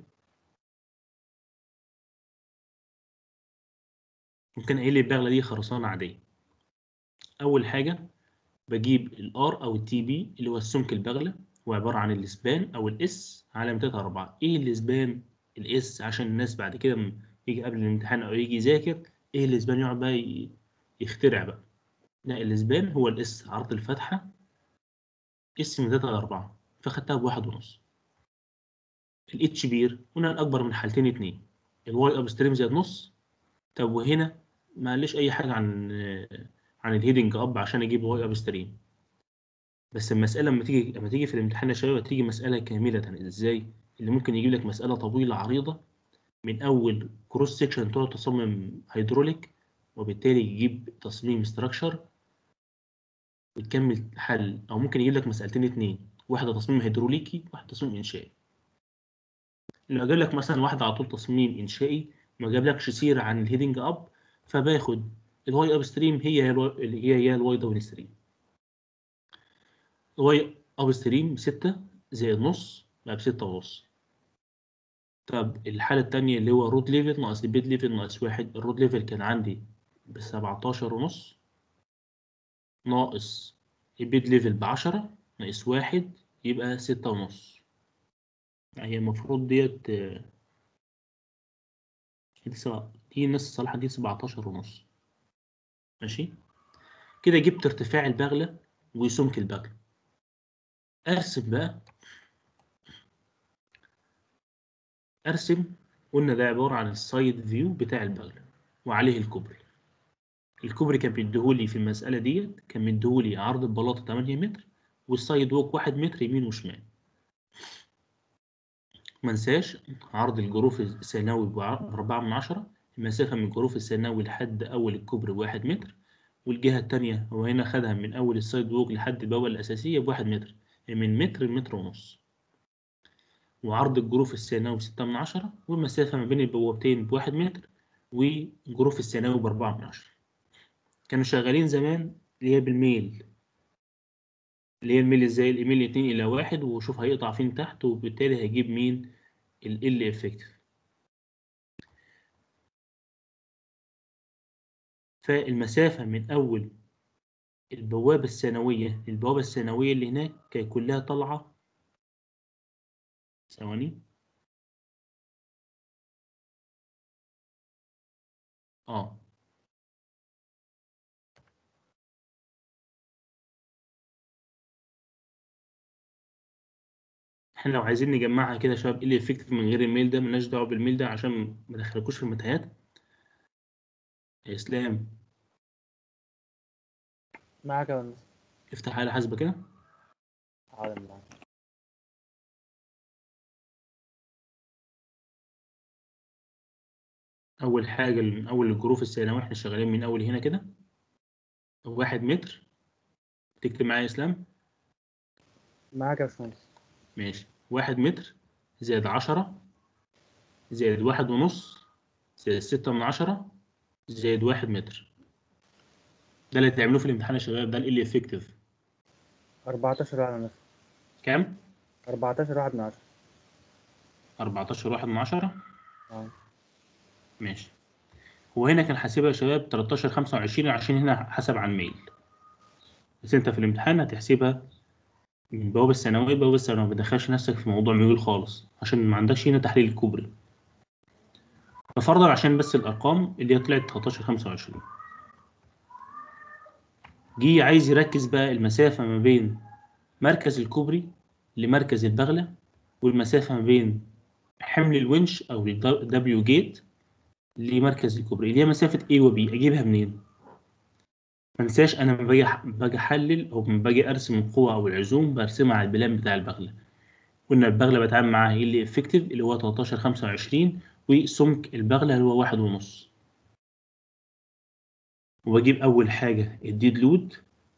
ممكن قايل لي البغلة دي خرسانة عادية أول حاجة بجيب الار أو التي بي اللي هو السمك البغلة هو عبارة عن الاسبان أو الاس على 204 إيه الاسبان الاس عشان الناس بعد كده م- يجي قبل الامتحان أو يجي يذاكر إيه الاسبان يقعد بقى ي- يخترع بقى لا الاسبان هو الاس عرض الفتحة اس من 3 ل 4 فخدتها بواحد ونص الاتش بير قلنا الأكبر من حالتين اتنين الواي اب ستريم زائد نص طب وهنا ما قاليش أي حاجة عن عن الهيدنج اب عشان اجيب واي اب ستريم بس المساله لما تيجي لما تيجي في الامتحان يا شباب تيجي مساله كامله ازاي اللي ممكن يجيب لك مساله طويله عريضه من اول كروس سيكشن تقعد تصمم هيدروليك وبالتالي يجيب تصميم ستراكشر وتكمل حل او ممكن يجيب لك مسالتين اتنين واحده تصميم هيدروليكي واحده تصميم انشائي لو جاب لك مثلا واحده على طول تصميم انشائي ما جابلكش سيره عن الهيدنج اب فباخد الواي اب ستريم هي هي الواي اللي هي هي الواي داون ستريم الواي اب ستريم 6 زائد نص بقى بستة ونص طب الحالة التانية اللي هو رود ليفل ناقص البيد ليفل ناقص واحد الرود ليفل كان عندي بسبعتاشر ونص ناقص البيد ليفل بعشرة ناقص واحد يبقى ستة ونص يعني هي المفروض ديت آه، دي سبعة- دي نص الصلاحة دي سبعتاشر ونص ماشي كده جبت ارتفاع البغلة وسمك البغلة ارسم بقى ارسم قلنا ده عبارة عن السايد فيو بتاع البغلة وعليه الكوبري الكوبري كان بيديهولي في المسألة ديت كان مديهولي عرض البلاطة 8 متر والسايد ووك 1 متر يمين وشمال منساش عرض الجروف الثانوي بأربعة من عشرة المسافة من الجروف الثانوي لحد أول الكوبري بواحد متر والجهة التانية هو هنا خدها من أول السايد ووك لحد البوابة الأساسية بواحد متر من متر لمتر ونص وعرض الجروف الثانوي ستة من عشرة والمسافة ما بين البوابتين بواحد متر والجروف الثانوي بأربعة من عشرة كانوا شغالين زمان اللي هي بالميل اللي هي الميل ازاي الايميل اتنين الى واحد وشوف هيقطع فين تحت وبالتالي هيجيب مين ال ال افكتيف فالمسافة من أول البوابة الثانوية للبوابة الثانوية اللي هناك كانت كلها طالعة ثواني اه احنا لو عايزين نجمعها كده يا شباب ايه الافكتيف من غير الميل ده ملناش دعوة بالميل ده عشان ما ندخلكوش في المتاهات يا اسلام معاك يا هندسة افتح آلة حاسبة كده حاضر معاك أول حاجة من أول الجروف الثانوي احنا شغالين من أول هنا كده واحد متر تكتب معايا يا إسلام معاك يا باشمهندس ماشي واحد متر زائد عشرة زائد واحد ونص زائد ستة من عشرة زائد واحد متر ده اللي تعملوه في الامتحان يا شباب ده ال افكتيف 14 واحد من عشرة كام؟ 14 واحد من عشرة 14 واحد من عشرة اه ماشي هو هنا كان حاسبها يا شباب 13 25 عشان هنا حسب عن ميل بس انت في الامتحان هتحسبها من بوابة الثانوية بوابة الثانوية ما تدخلش نفسك في موضوع ميول خالص عشان ما عندكش هنا تحليل الكوبري ففرضا عشان بس الأرقام اللي هي طلعت 13 25 جه عايز يركز بقى المسافة ما بين مركز الكوبري لمركز البغلة والمسافة ما بين حمل الونش أو الدبليو جيت لمركز الكوبري اللي هي مسافة A و B أجيبها منين؟ ما انساش أنا لما باجي باجي أحلل أو لما باجي أرسم القوة أو العزوم برسمها على البلان بتاع البغلة قلنا البغلة بتعامل معاها اللي افكتيف اللي هو 13 25 وسمك البغلة اللي هو واحد ونص وبجيب أول حاجة الديد لود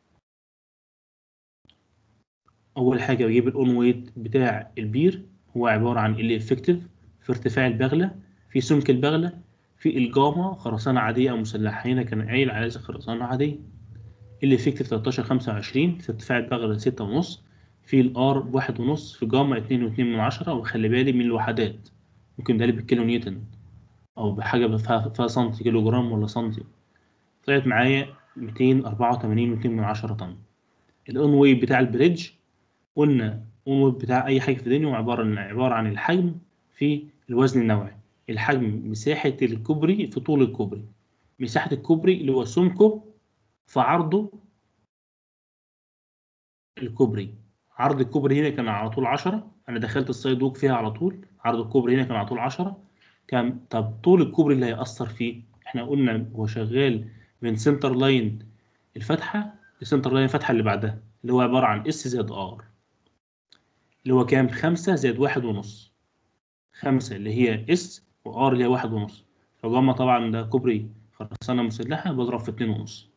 أول حاجة بجيب الأون ويت بتاع البير هو عبارة عن اللي افكتيف في ارتفاع البغلة في سمك البغلة في الجاما خرسانة عادية أو مسلحة هنا كان قايل على خرسانة عادية اللي افكتيف 13 25 في ارتفاع البغلة 6 ونص في الار بواحد ونص في جاما اتنين واتنين من عشرة وخلي بالي من الوحدات ممكن ده بالكيلو نيوتن أو بحاجة فيها فيها سنتي كيلو جرام ولا سنتي طلعت معايا ميتين أربعة وتمانين واتنين من عشرة طن الأون ويت بتاع البريدج قلنا الأون ويت بتاع أي حاجة في الدنيا هو عبارة عن عبارة عن الحجم في الوزن النوعي الحجم مساحة الكوبري في طول الكوبري مساحة الكوبري اللي هو سمكه في عرضه الكوبري عرض الكوبري هنا كان على طول 10 انا دخلت السايد ووك فيها على طول عرض الكوبري هنا كان على طول 10 كان طب طول الكوبري اللي هيأثر فيه احنا قلنا هو شغال من سنتر لاين الفتحة لسنتر لاين الفتحة اللي بعدها اللي هو عبارة عن اس زائد ار اللي هو كام 5 زائد واحد ونص 5 اللي هي اس وار اللي هي واحد ونص فجمع طبعا ده كوبري خرسانة مسلحة بضرب في اتنين ونص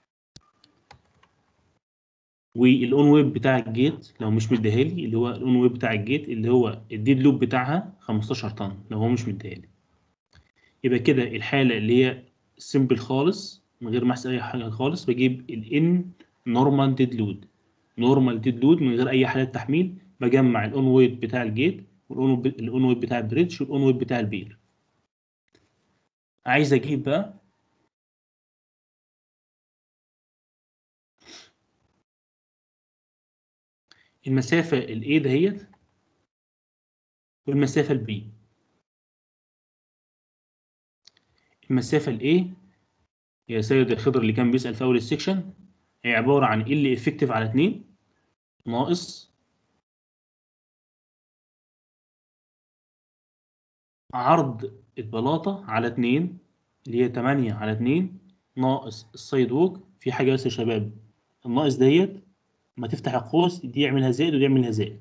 والاون ويب بتاع الجيت لو مش مديهالي اللي هو الاون ويب بتاع الجيت اللي هو الديد لوب بتاعها 15 طن لو هو مش مديهالي يبقى كده الحالة اللي هي سيمبل خالص من غير ما احسب اي حاجة خالص بجيب الان نورمال ديد لود نورمال ديد لود من غير اي حالات تحميل بجمع الاون ويب بتاع الجيت والاون الاون ويب بتاع البريدج والاون ويب بتاع البير عايز اجيب بقى المسافة ال A دهيت والمسافة ال B المسافة ال A يا سيد الخضر اللي كان بيسأل في أول السكشن هي عبارة عن ال افكتيف على 2 ناقص عرض البلاطة على 2 اللي هي 8 على 2 ناقص السايد ووك في حاجة بس يا شباب الناقص ديت ما تفتح القوس دي يعملها زائد ودي يعملها زائد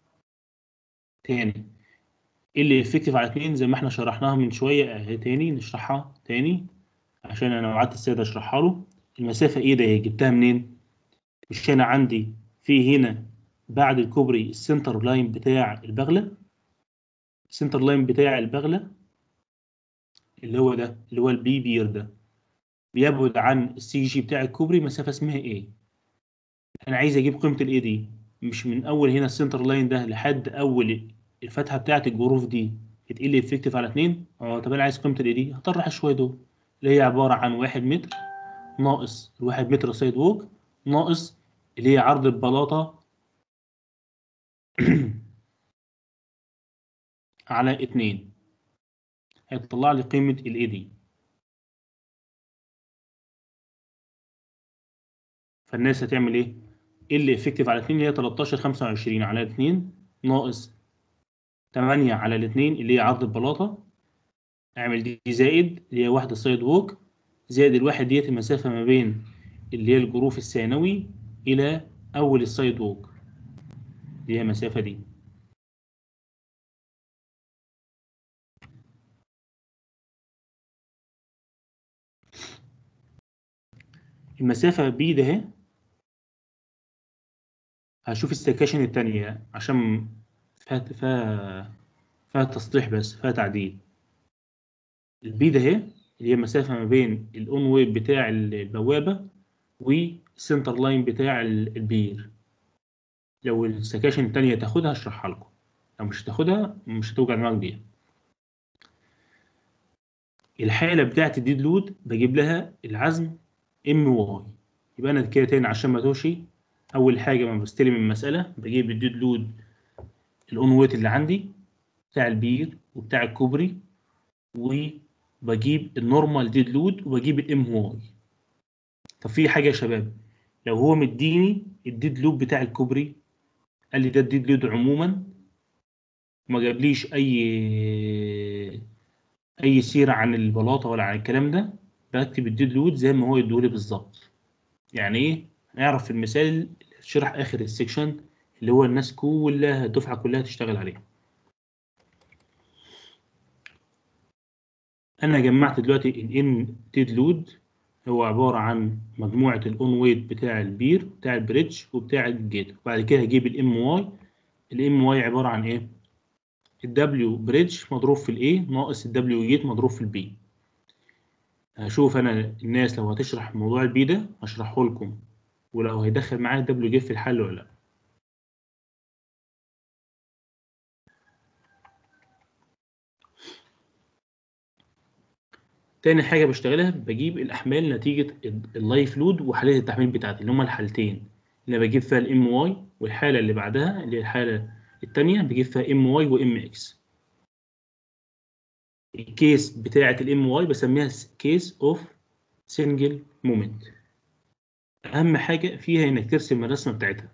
تاني اللي افكتيف على 2 زي ما احنا شرحناها من شويه اهي تاني نشرحها تاني عشان انا وعدت السيد اشرحها له المسافه ايه ده جبتها منين مش انا عندي في هنا بعد الكوبري السنتر لاين بتاع البغله السنتر لاين بتاع البغله اللي هو ده اللي هو البي بير ده بيبعد عن السي جي بتاع الكوبري مسافه اسمها ايه انا عايز اجيب قيمه الاي دي مش من اول هنا السنتر لاين ده لحد اول الفتحه بتاعه الجروف دي هتقل افكتيف على 2 اه طب انا عايز قيمه الاي دي هطرح شويه دول اللي هي عباره عن 1 متر ناقص 1 متر سايد ووك ناقص اللي هي عرض البلاطه على 2 هيطلع لي قيمه الاي دي فالناس هتعمل ايه؟ اللي افكتيف على 2 اللي هي 13 25 على 2 ناقص 8 على الاثنين اللي هي عرض البلاطة اعمل دي زائد اللي هي واحدة سايد ووك زائد الواحد ديت المسافة ما بين اللي هي الجروف الثانوي إلى أول السايد ووك اللي هي المسافة دي المسافة بي ده اهي هشوف السكاشن التانية عشان فيها فيها فيها تصليح بس فيها تعديل البي ده اهي اللي هي المسافة ما بين الأون ويب بتاع البوابة والسنتر لاين بتاع البير لو السكاشن التانية تاخدها هشرحها لكم لو مش هتاخدها مش هتوجع دماغك بيها الحالة بتاعت الديد لود بجيب لها العزم ام واي يبقى انا كده تاني عشان ما توشي اول حاجة ما بستلم المسألة بجيب الديد لود الاون ويت اللي عندي بتاع البير وبتاع الكوبري وبجيب النورمال ديد لود وبجيب الام واي طب في حاجة يا شباب لو هو مديني الديد لود بتاع الكوبري قال لي ده الديد لود عموما وما جابليش اي اي سيره عن البلاطه ولا عن الكلام ده بكتب الديد لود زي ما هو يديهولي بالظبط يعني ايه نعرف في المثال اللي شرح اخر السكشن اللي هو الناس كلها الدفعه كلها تشتغل عليه انا جمعت دلوقتي الان ديد لود هو عباره عن مجموعه الاون ويت بتاع البير بتاع البريدج وبتاع الجيت وبعد كده هجيب الام واي الام واي عباره عن ايه الدبليو بريدج مضروب في الاي ناقص الدبليو جيت مضروب في البي هشوف انا الناس لو هتشرح موضوع البي ده هشرحه لكم ولو هيدخل معايا الدبليو جيت في الحل ولا لا تاني حاجة بشتغلها بجيب الأحمال نتيجة اللايف لود وحالات التحميل بتاعتي اللي هما الحالتين اللي بجيب فيها الام واي والحالة اللي بعدها اللي هي الحالة التانية بجيب فيها ام واي وام اكس الكيس بتاعة الام واي بسميها كيس اوف سنجل مومنت أهم حاجة فيها إنك ترسم الرسمة بتاعتها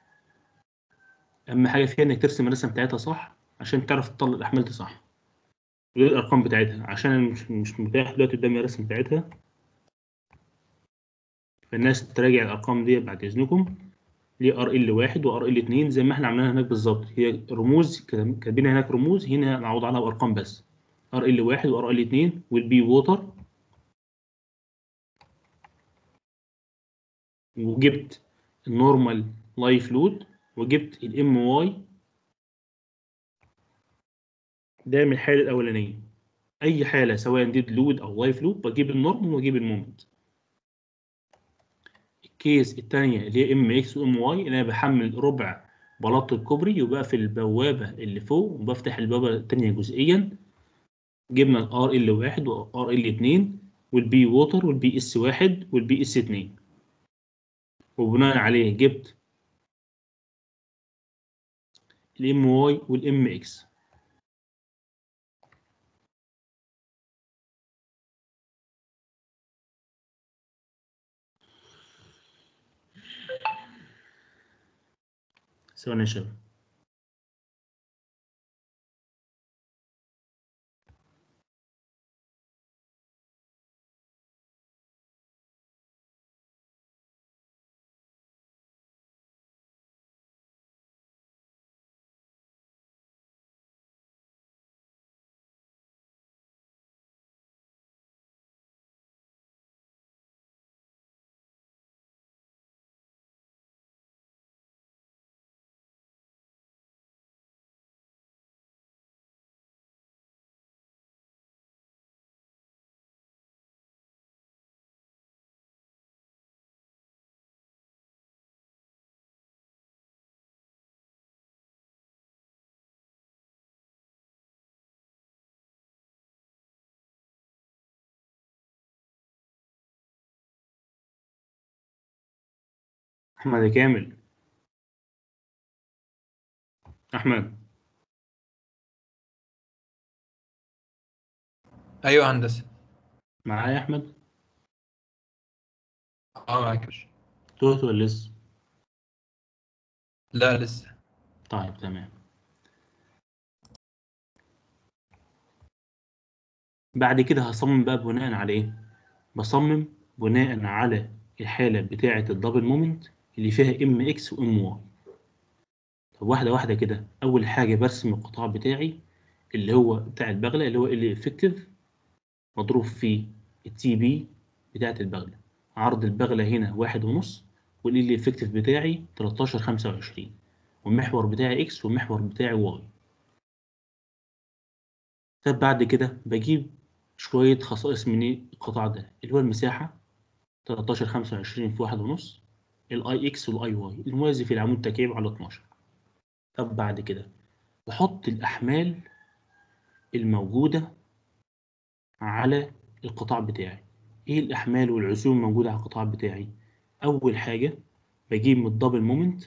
أهم حاجة فيها إنك ترسم الرسمة بتاعتها صح عشان تعرف تطلع الأحمال دي صح ودي الارقام بتاعتها عشان أنا مش مش متاح دلوقتي قدامي الرسم بتاعتها فالناس تراجع الارقام دي بعد اذنكم ليه ار ال واحد وار ال اتنين زي ما احنا عملناها هناك بالظبط هي رموز كاتبين هناك رموز هنا نعوض عنها بارقام بس ار ال واحد وار ال اتنين والبي ووتر وجبت النورمال لايف لود وجبت الام واي ده من الحالة الأولانية أي حالة سواء ديد لود أو لايف لود بجيب النورم وأجيب المومنت الكيس التانية اللي هي ام اكس وام واي اللي أنا بحمل ربع بلاط الكوبري يبقى في البوابة اللي فوق وبفتح البوابة التانية جزئيا جبنا الار ال واحد وار ال اتنين والبي ووتر والبي اس واحد والبي اس اتنين وبناء عليه جبت الام واي والام اكس ثواني يا شباب أحمد يا كامل أحمد ايوه يا هندسه معايا يا أحمد اه معاك يا باشا. توت ولا لسه؟ لا لسه طيب تمام بعد كده هصمم بقى بناء على ايه بصمم بناء على الحالة بتاعة الدبل مومنت اللي فيها ام اكس وام واي طب واحدة واحدة كده أول حاجة برسم القطاع بتاعي اللي هو بتاع البغلة اللي هو اللي افكتيف مضروب في التي بي بتاعة البغلة عرض البغلة هنا واحد ونص واللي افكتيف بتاعي 13 25 والمحور بتاعي اكس والمحور بتاعي واي طب بعد كده بجيب شوية خصائص من القطاع ده اللي هو المساحة 13 25 في واحد ونص الاي اكس والاي واي الموازي في العمود تكعيب على 12 طب بعد كده بحط الأحمال الموجودة على القطاع بتاعي ايه الاحمال والعزوم الموجوده على القطاع بتاعي اول حاجه بجيب من الدبل مومنت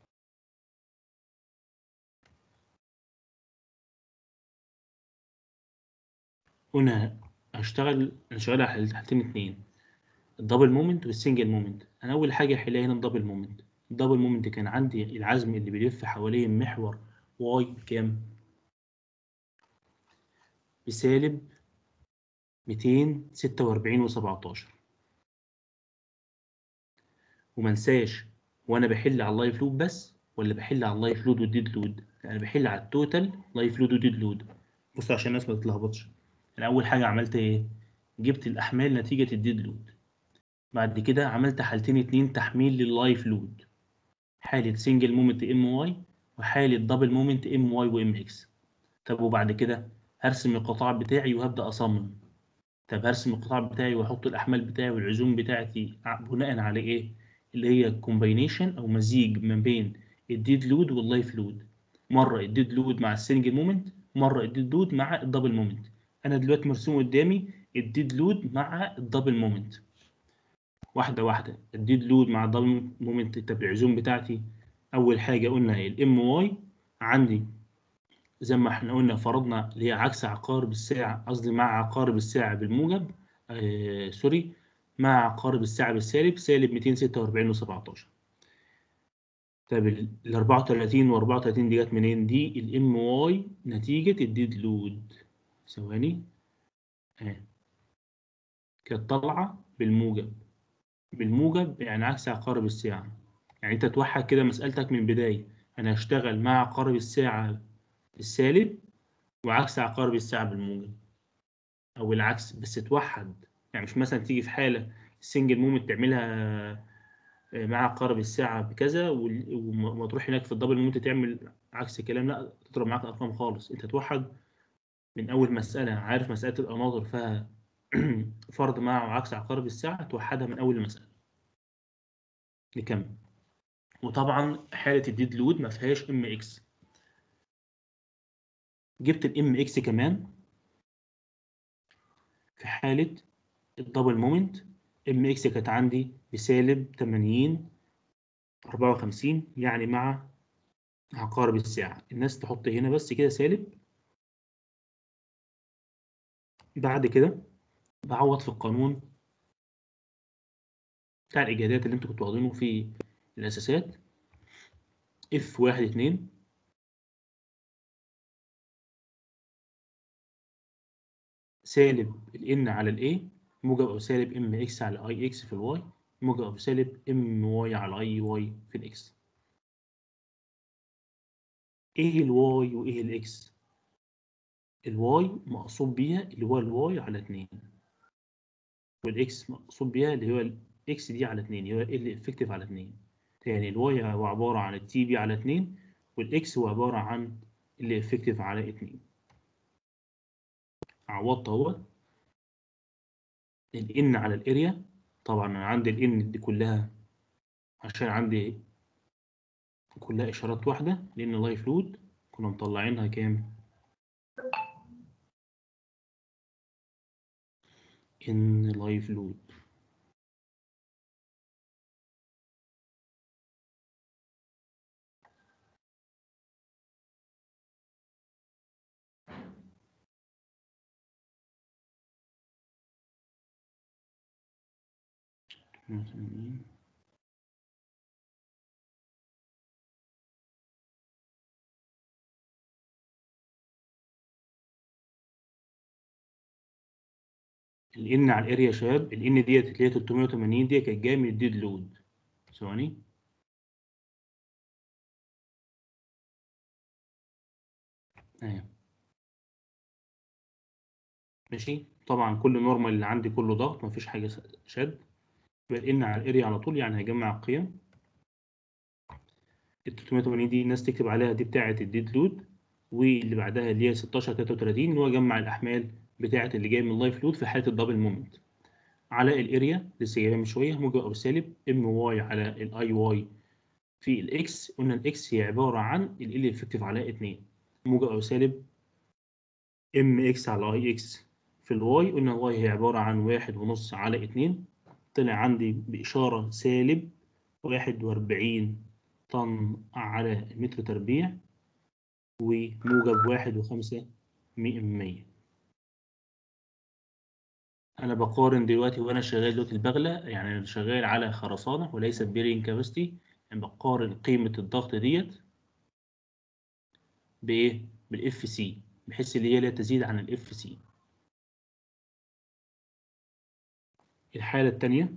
هنا هشتغل انا شغال على حالتين اتنين الدبل مومنت والسنجل مومنت انا اول حاجه احلها هنا الدبل مومنت الدبل مومنت كان عندي العزم اللي بيلف حوالين محور واي بكام بسالب 246 و17 وما انساش وانا بحل على اللايف لود بس ولا بحل على اللايف لود والديد لود انا بحل على التوتال لايف لود وديد لود بصوا عشان الناس ما تتلخبطش انا اول حاجه عملت ايه جبت الاحمال نتيجه الديد لود بعد كده عملت حالتين اتنين تحميل لللايف لود حالة سنجل مومنت ام واي وحالة دبل مومنت ام واي وام اكس طب وبعد كده هرسم القطاع بتاعي وهبدأ أصمم طب هرسم القطاع بتاعي وأحط الأحمال بتاعي والعزوم بتاعتي ع- بناء على إيه؟ اللي هي كومباينيشن أو مزيج ما بين الديد لود واللايف لود مرة الديد لود مع السنجل مومنت مرة الديد لود مع الدبل مومنت أنا دلوقتي مرسوم قدامي الديد لود مع الدبل مومنت واحدة واحدة الديد لود مع الدبل مومنت طب العزوم بتاعتي أول حاجة قلنا الام واي عندي زي ما احنا قلنا فرضنا اللي هي عكس عقارب الساعة قصدي مع عقارب الساعة بالموجب آه سوري مع عقارب الساعة بالسالب سالب 246 و17 طب ال 34 و 34 دي جت منين؟ دي الام واي نتيجة الديد لود ثواني اهي كانت طالعة بالموجب بالموجب يعني عكس عقارب الساعة يعني انت توحد كده مسألتك من البداية انا هشتغل مع عقارب الساعة السالب وعكس عقارب الساعة بالموجب او العكس بس توحد يعني مش مثلا تيجي في حالة السنجل مومنت تعملها مع عقارب الساعة بكذا وال- وما وما تروح هناك في الدبل مومنت تعمل عكس الكلام لا تضرب معاك ارقام خالص انت توحد من اول مسألة عارف مسألة القناطر فيها فرض مع وعكس عقارب الساعة توحدها من اول المسألة نكمل وطبعا حالة الديد لود ما فيهاش ام اكس جبت الام اكس كمان في حالة الدبل مومنت ام اكس كانت عندي بسالب 80 54 يعني مع عقارب الساعة الناس تحط هنا بس كده سالب بعد كده بعوض في القانون بتاع الإجادات اللي انتوا كنتوا واخدينه في الأساسات اف واحد اتنين سالب ال n على ال a موجب أو سالب ام اكس على اي اكس في الواي موجب أو سالب ام واي على اي واي في الاكس ايه الواي وايه الاكس الواي مقصود بيها اللي هو الواي على اتنين والاكس مقصود بيها اللي هو الاكس دي على اتنين هو اللي افكتيف على اتنين تاني الواي هو عبارة عن التي بي على اتنين والاكس هو عبارة عن اللي افكتيف على اتنين عوضت اهو ال n على الاريا طبعا انا عندي ال n دي كلها عشان عندي كلها اشارات واحدة لان لايف لود كنا مطلعينها كام ان لايف لود ال n على الاريا يا شباب ال n ديت اللي هي 380 دي كانت جايه من الديد لود ثواني اهي ماشي طبعا كل نورمال اللي عندي كله ضغط مفيش حاجه شد يبقى ال n على الاريا على طول يعني هيجمع القيم ال 380 دي الناس تكتب عليها دي بتاعه الديد لود واللي بعدها اللي هي 16 33 اللي هو جمع الاحمال بتاعه اللي جايه من اللايف لود في حاله الدبل مومنت على الاريا لسه جايبها من شويه موجب او سالب ام واي على الاي واي في الاكس قلنا الاكس هي عباره عن ال افكتيف على 2 موجب او سالب ام اكس على اي اكس في الواي قلنا الواي هي عبارة عن واحد ونص على اتنين طلع عندي بإشارة سالب واحد وأربعين طن على متر تربيع وموجب واحد وخمسة من مية أنا بقارن دلوقتي وأنا شغال دلوقتي البغلة يعني أنا شغال على خرسانة وليس بيرين كاباستي يعني بقارن قيمة الضغط ديت بإيه؟ بالإف سي بحيث اللي هي لا تزيد عن الإف سي الحالة التانية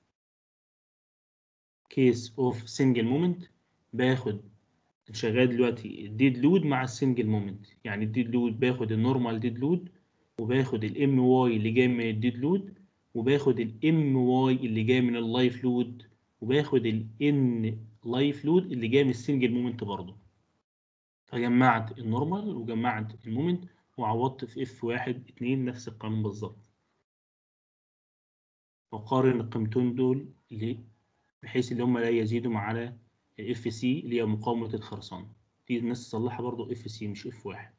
كيس اوف سنجل مومنت باخد شغال دلوقتي الديد لود مع السنجل مومنت يعني الديد لود باخد النورمال ديد لود وباخد الام واي اللي جاي من الديد لود وباخد الام واي اللي جاي من اللايف لود وباخد الان لايف لود اللي جاي من السنجل مومنت برضه فجمعت النورمال وجمعت المومنت وعوضت في اف واحد اتنين نفس القانون بالظبط وقارن القيمتين دول اللي بحيث اللي هم لا يزيدوا على الاف سي اللي هي مقاومة الخرسانة دي الناس تصلحها برضو اف سي مش اف واحد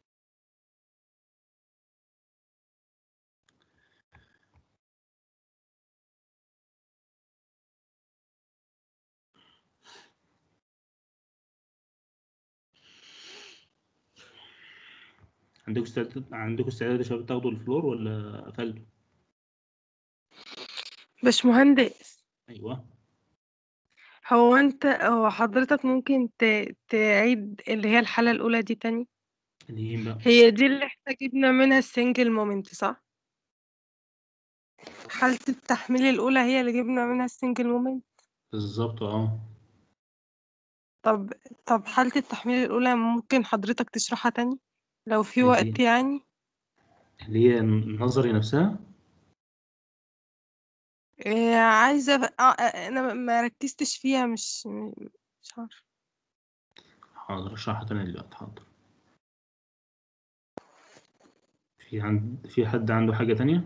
عندكم استعداد عندكم استعداد يا شباب تاخدوا الفلور ولا قفلتوا؟ باشمهندس ايوه هو انت هو حضرتك ممكن ت... تعيد اللي هي الحالة الأولى دي تاني اللي هي بقى هي دي اللي احنا جبنا منها السنجل مومنت صح؟ حالة التحميل الأولى هي اللي جبنا منها السنجل مومنت بالظبط اه طب طب حالة التحميل الأولى ممكن حضرتك تشرحها تاني لو في اللي وقت هي يعني اللي هي النظري نفسها إيه عايزة ب- آه، آه، أنا ما ركزتش فيها مش مش عارفة حاضر اشرحها تاني دلوقتي حاضر في عند في حد عنده حاجة تانية؟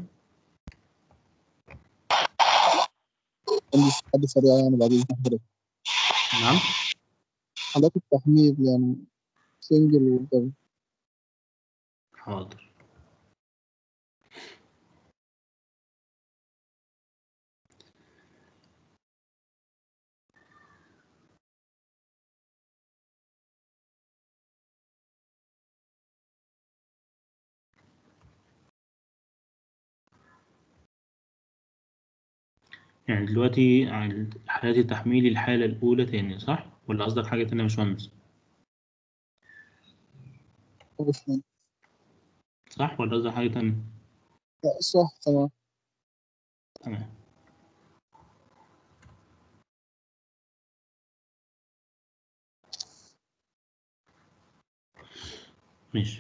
عندي حد سريع يعني بعدين حضرتك نعم حالات التحميل يعني سنجل وكده حاضر يعني دلوقتي عن حالات التحميل الحالة الأولى تاني صح؟ ولا قصدك حاجة تانية يا باشمهندس؟ صح ولا قصدك حاجة تانية؟ لا صح تمام تمام ماشي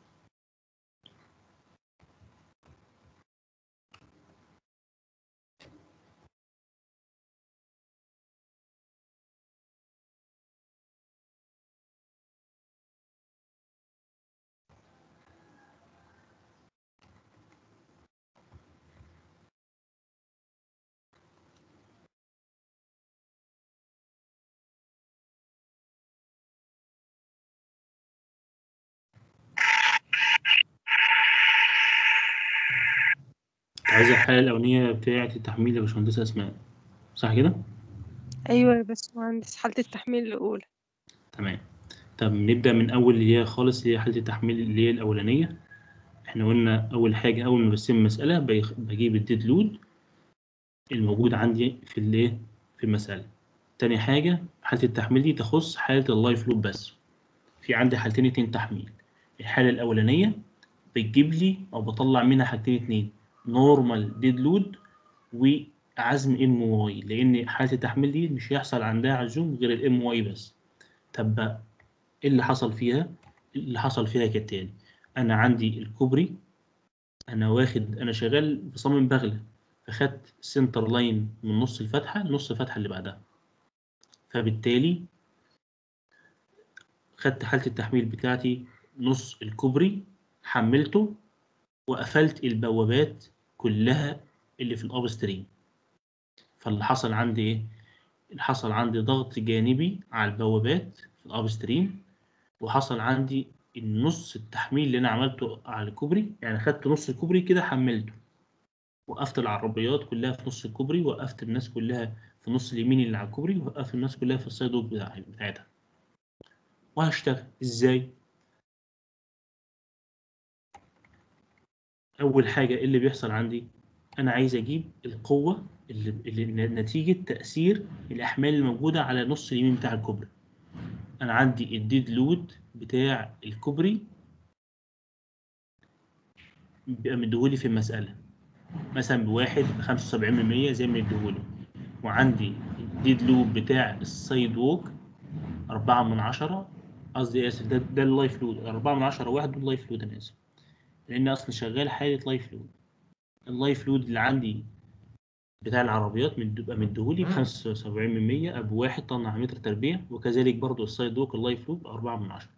عايز الحالة الأولانية بتاعة التحميل يا باشمهندسة أسماء صح كده؟ أيوة يا باشمهندس حالة التحميل الأولى تمام طب نبدأ من أول اللي هي خالص اللي هي حالة التحميل اللي هي الأولانية احنا قلنا أول حاجة أول ما برسم مسألة بيخ- بجيب الديد لود الموجود عندي في الايه في المسألة تاني حاجة حالة التحميل دي تخص حالة اللايف لود بس في عندي حالتين اتنين تحميل الحالة الأولانية بتجيب لي أو بطلع منها حاجتين اتنين نورمال ديد لود وعزم ام واي لأن حالة التحميل دي مش هيحصل عندها عزوم غير الام واي بس طب بقى ايه اللي حصل فيها؟ اللي حصل فيها كالتالي أنا عندي الكوبري أنا واخد أنا شغال بصمم بغلة فخدت سنتر لاين من نص الفتحة لنص الفتحة اللي بعدها فبالتالي خدت حالة التحميل بتاعتي نص الكوبري حملته وقفلت البوابات كلها اللي في الاب ستريم فاللي حصل عندي ايه اللي حصل عندي ضغط جانبي على البوابات في الاب ستريم وحصل عندي النص التحميل اللي انا عملته على الكوبري يعني خدت نص الكوبري كده حملته وقفت العربيات كلها في نص الكوبري وقفت الناس كلها في النص اليمين اللي على الكوبري وقفت الناس كلها في السايد ووك بتاع بتاعتها وهشتغل ازاي اول حاجه إيه اللي بيحصل عندي انا عايز اجيب القوه اللي, اللي نتيجه تاثير الاحمال الموجوده على نص اليمين بتاع الكوبري انا عندي الديد لود بتاع الكوبري بيبقى مديهولي في المساله مثلا بواحد بخمسة وسبعين من مية زي ما مديهولي وعندي الديد لود بتاع السايد ووك أربعة من عشرة قصدي آسف ده ده اللايف لود أربعة من عشرة واحد دول لايف لود أنا آسف لأن أصلا شغال حالة لايف لود اللايف لود اللي عندي بتاع العربيات من- بيبقى مديهولي بخمسة وسبعين من مية بواحد طن على متر تربيع وكذلك برضو السايد ووك اللايف لود بأربعة من عشرة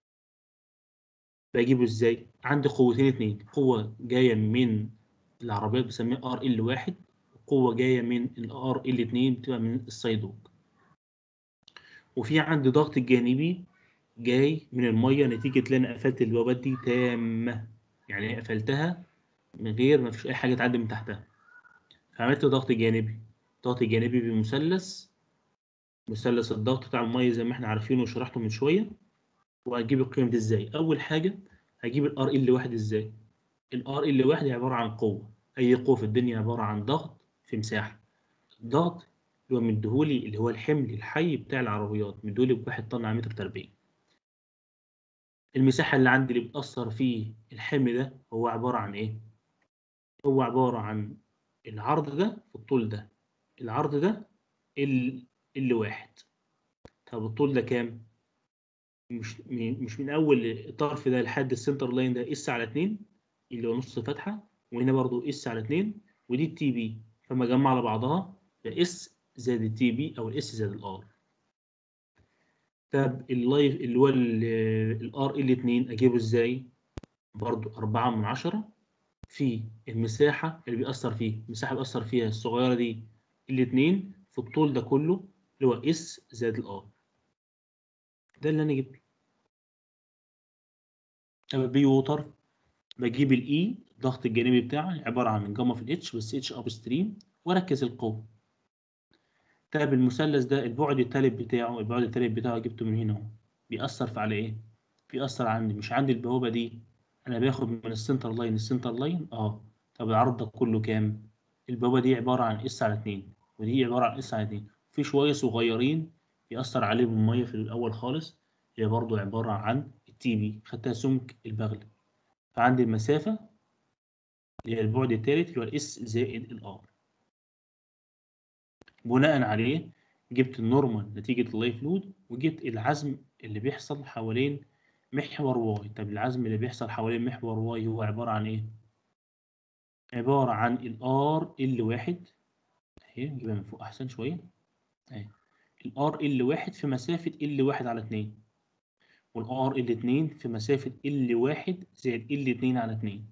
بجيبه ازاي؟ عندي قوتين اتنين قوة جاية من العربيات بسميها ار ال واحد وقوة جاية من الار ال اتنين بتبقى من السايد ووك وفي عندي ضغط جانبي جاي من المية نتيجة لأن أنا قفلت البوابات دي تامة يعني قفلتها من غير ما فيش أي حاجة تعدي من تحتها فعملت ضغط جانبي ضغط جانبي بمثلث مثلث الضغط بتاع المية زي ما احنا عارفينه وشرحته من شوية وهجيب القيم دي ازاي أول حاجة هجيب الار ال واحد ازاي الار ال واحد عبارة عن قوة أي قوة في الدنيا عبارة عن ضغط في مساحة الضغط اللي هو مديهولي اللي هو الحمل الحي بتاع العربيات مديهولي بواحد طن على متر تربيع المساحة اللي عندي اللي بتأثر فيه الحمل ده هو عبارة عن إيه؟ هو عبارة عن العرض ده والطول ده العرض ده ال ال واحد طب الطول ده كام؟ مش م- مش من أول الطرف ده لحد السنتر لاين ده اس على اتنين اللي هو نص فتحة وهنا برضو اس على اتنين ودي التي بي فما جمع على بعضها ده اس زائد التي بي أو الاس زائد الار طب اللايف اللي هو الار ال 2 اجيبه ازاي؟ برضو 4 من 10 في المساحة اللي بيأثر فيه المساحة اللي بيأثر فيها الصغيرة دي ال 2 في الطول ده كله اللي هو اس زائد الار ده اللي انا جبته طب البي ووتر بجيب الاي الضغط الجانبي بتاعي عبارة عن جاما في الاتش بس اتش اب ستريم واركز القوة طب المثلث ده البعد التالت بتاعه البعد التالت بتاعه جبته من هنا اهو بيأثر في على ايه؟ بيأثر عندي مش عندي البوابة دي انا باخد من السنتر لاين السنتر لاين اه طب العرض ده كله كام؟ البوابة دي عبارة عن اس على اتنين ودي عبارة عن اس على اتنين في شوية صغيرين بيأثر عليهم المية في الأول خالص هي برضو عبارة عن التي بي خدتها سمك البغل فعندي المسافة اللي هي البعد التالت اللي هو الاس زائد الار بناء عليه جبت النورمال نتيجة اللايف لود وجبت العزم اللي بيحصل حوالين محور واي طب العزم اللي بيحصل حوالين محور واي هو عبارة عن ايه؟ عبارة عن الار ال واحد اهي نجيبها من فوق احسن شوية اهي الار ال واحد في مسافة ال واحد على اتنين والار ال اتنين في مسافة ال واحد زائد ال اتنين على اتنين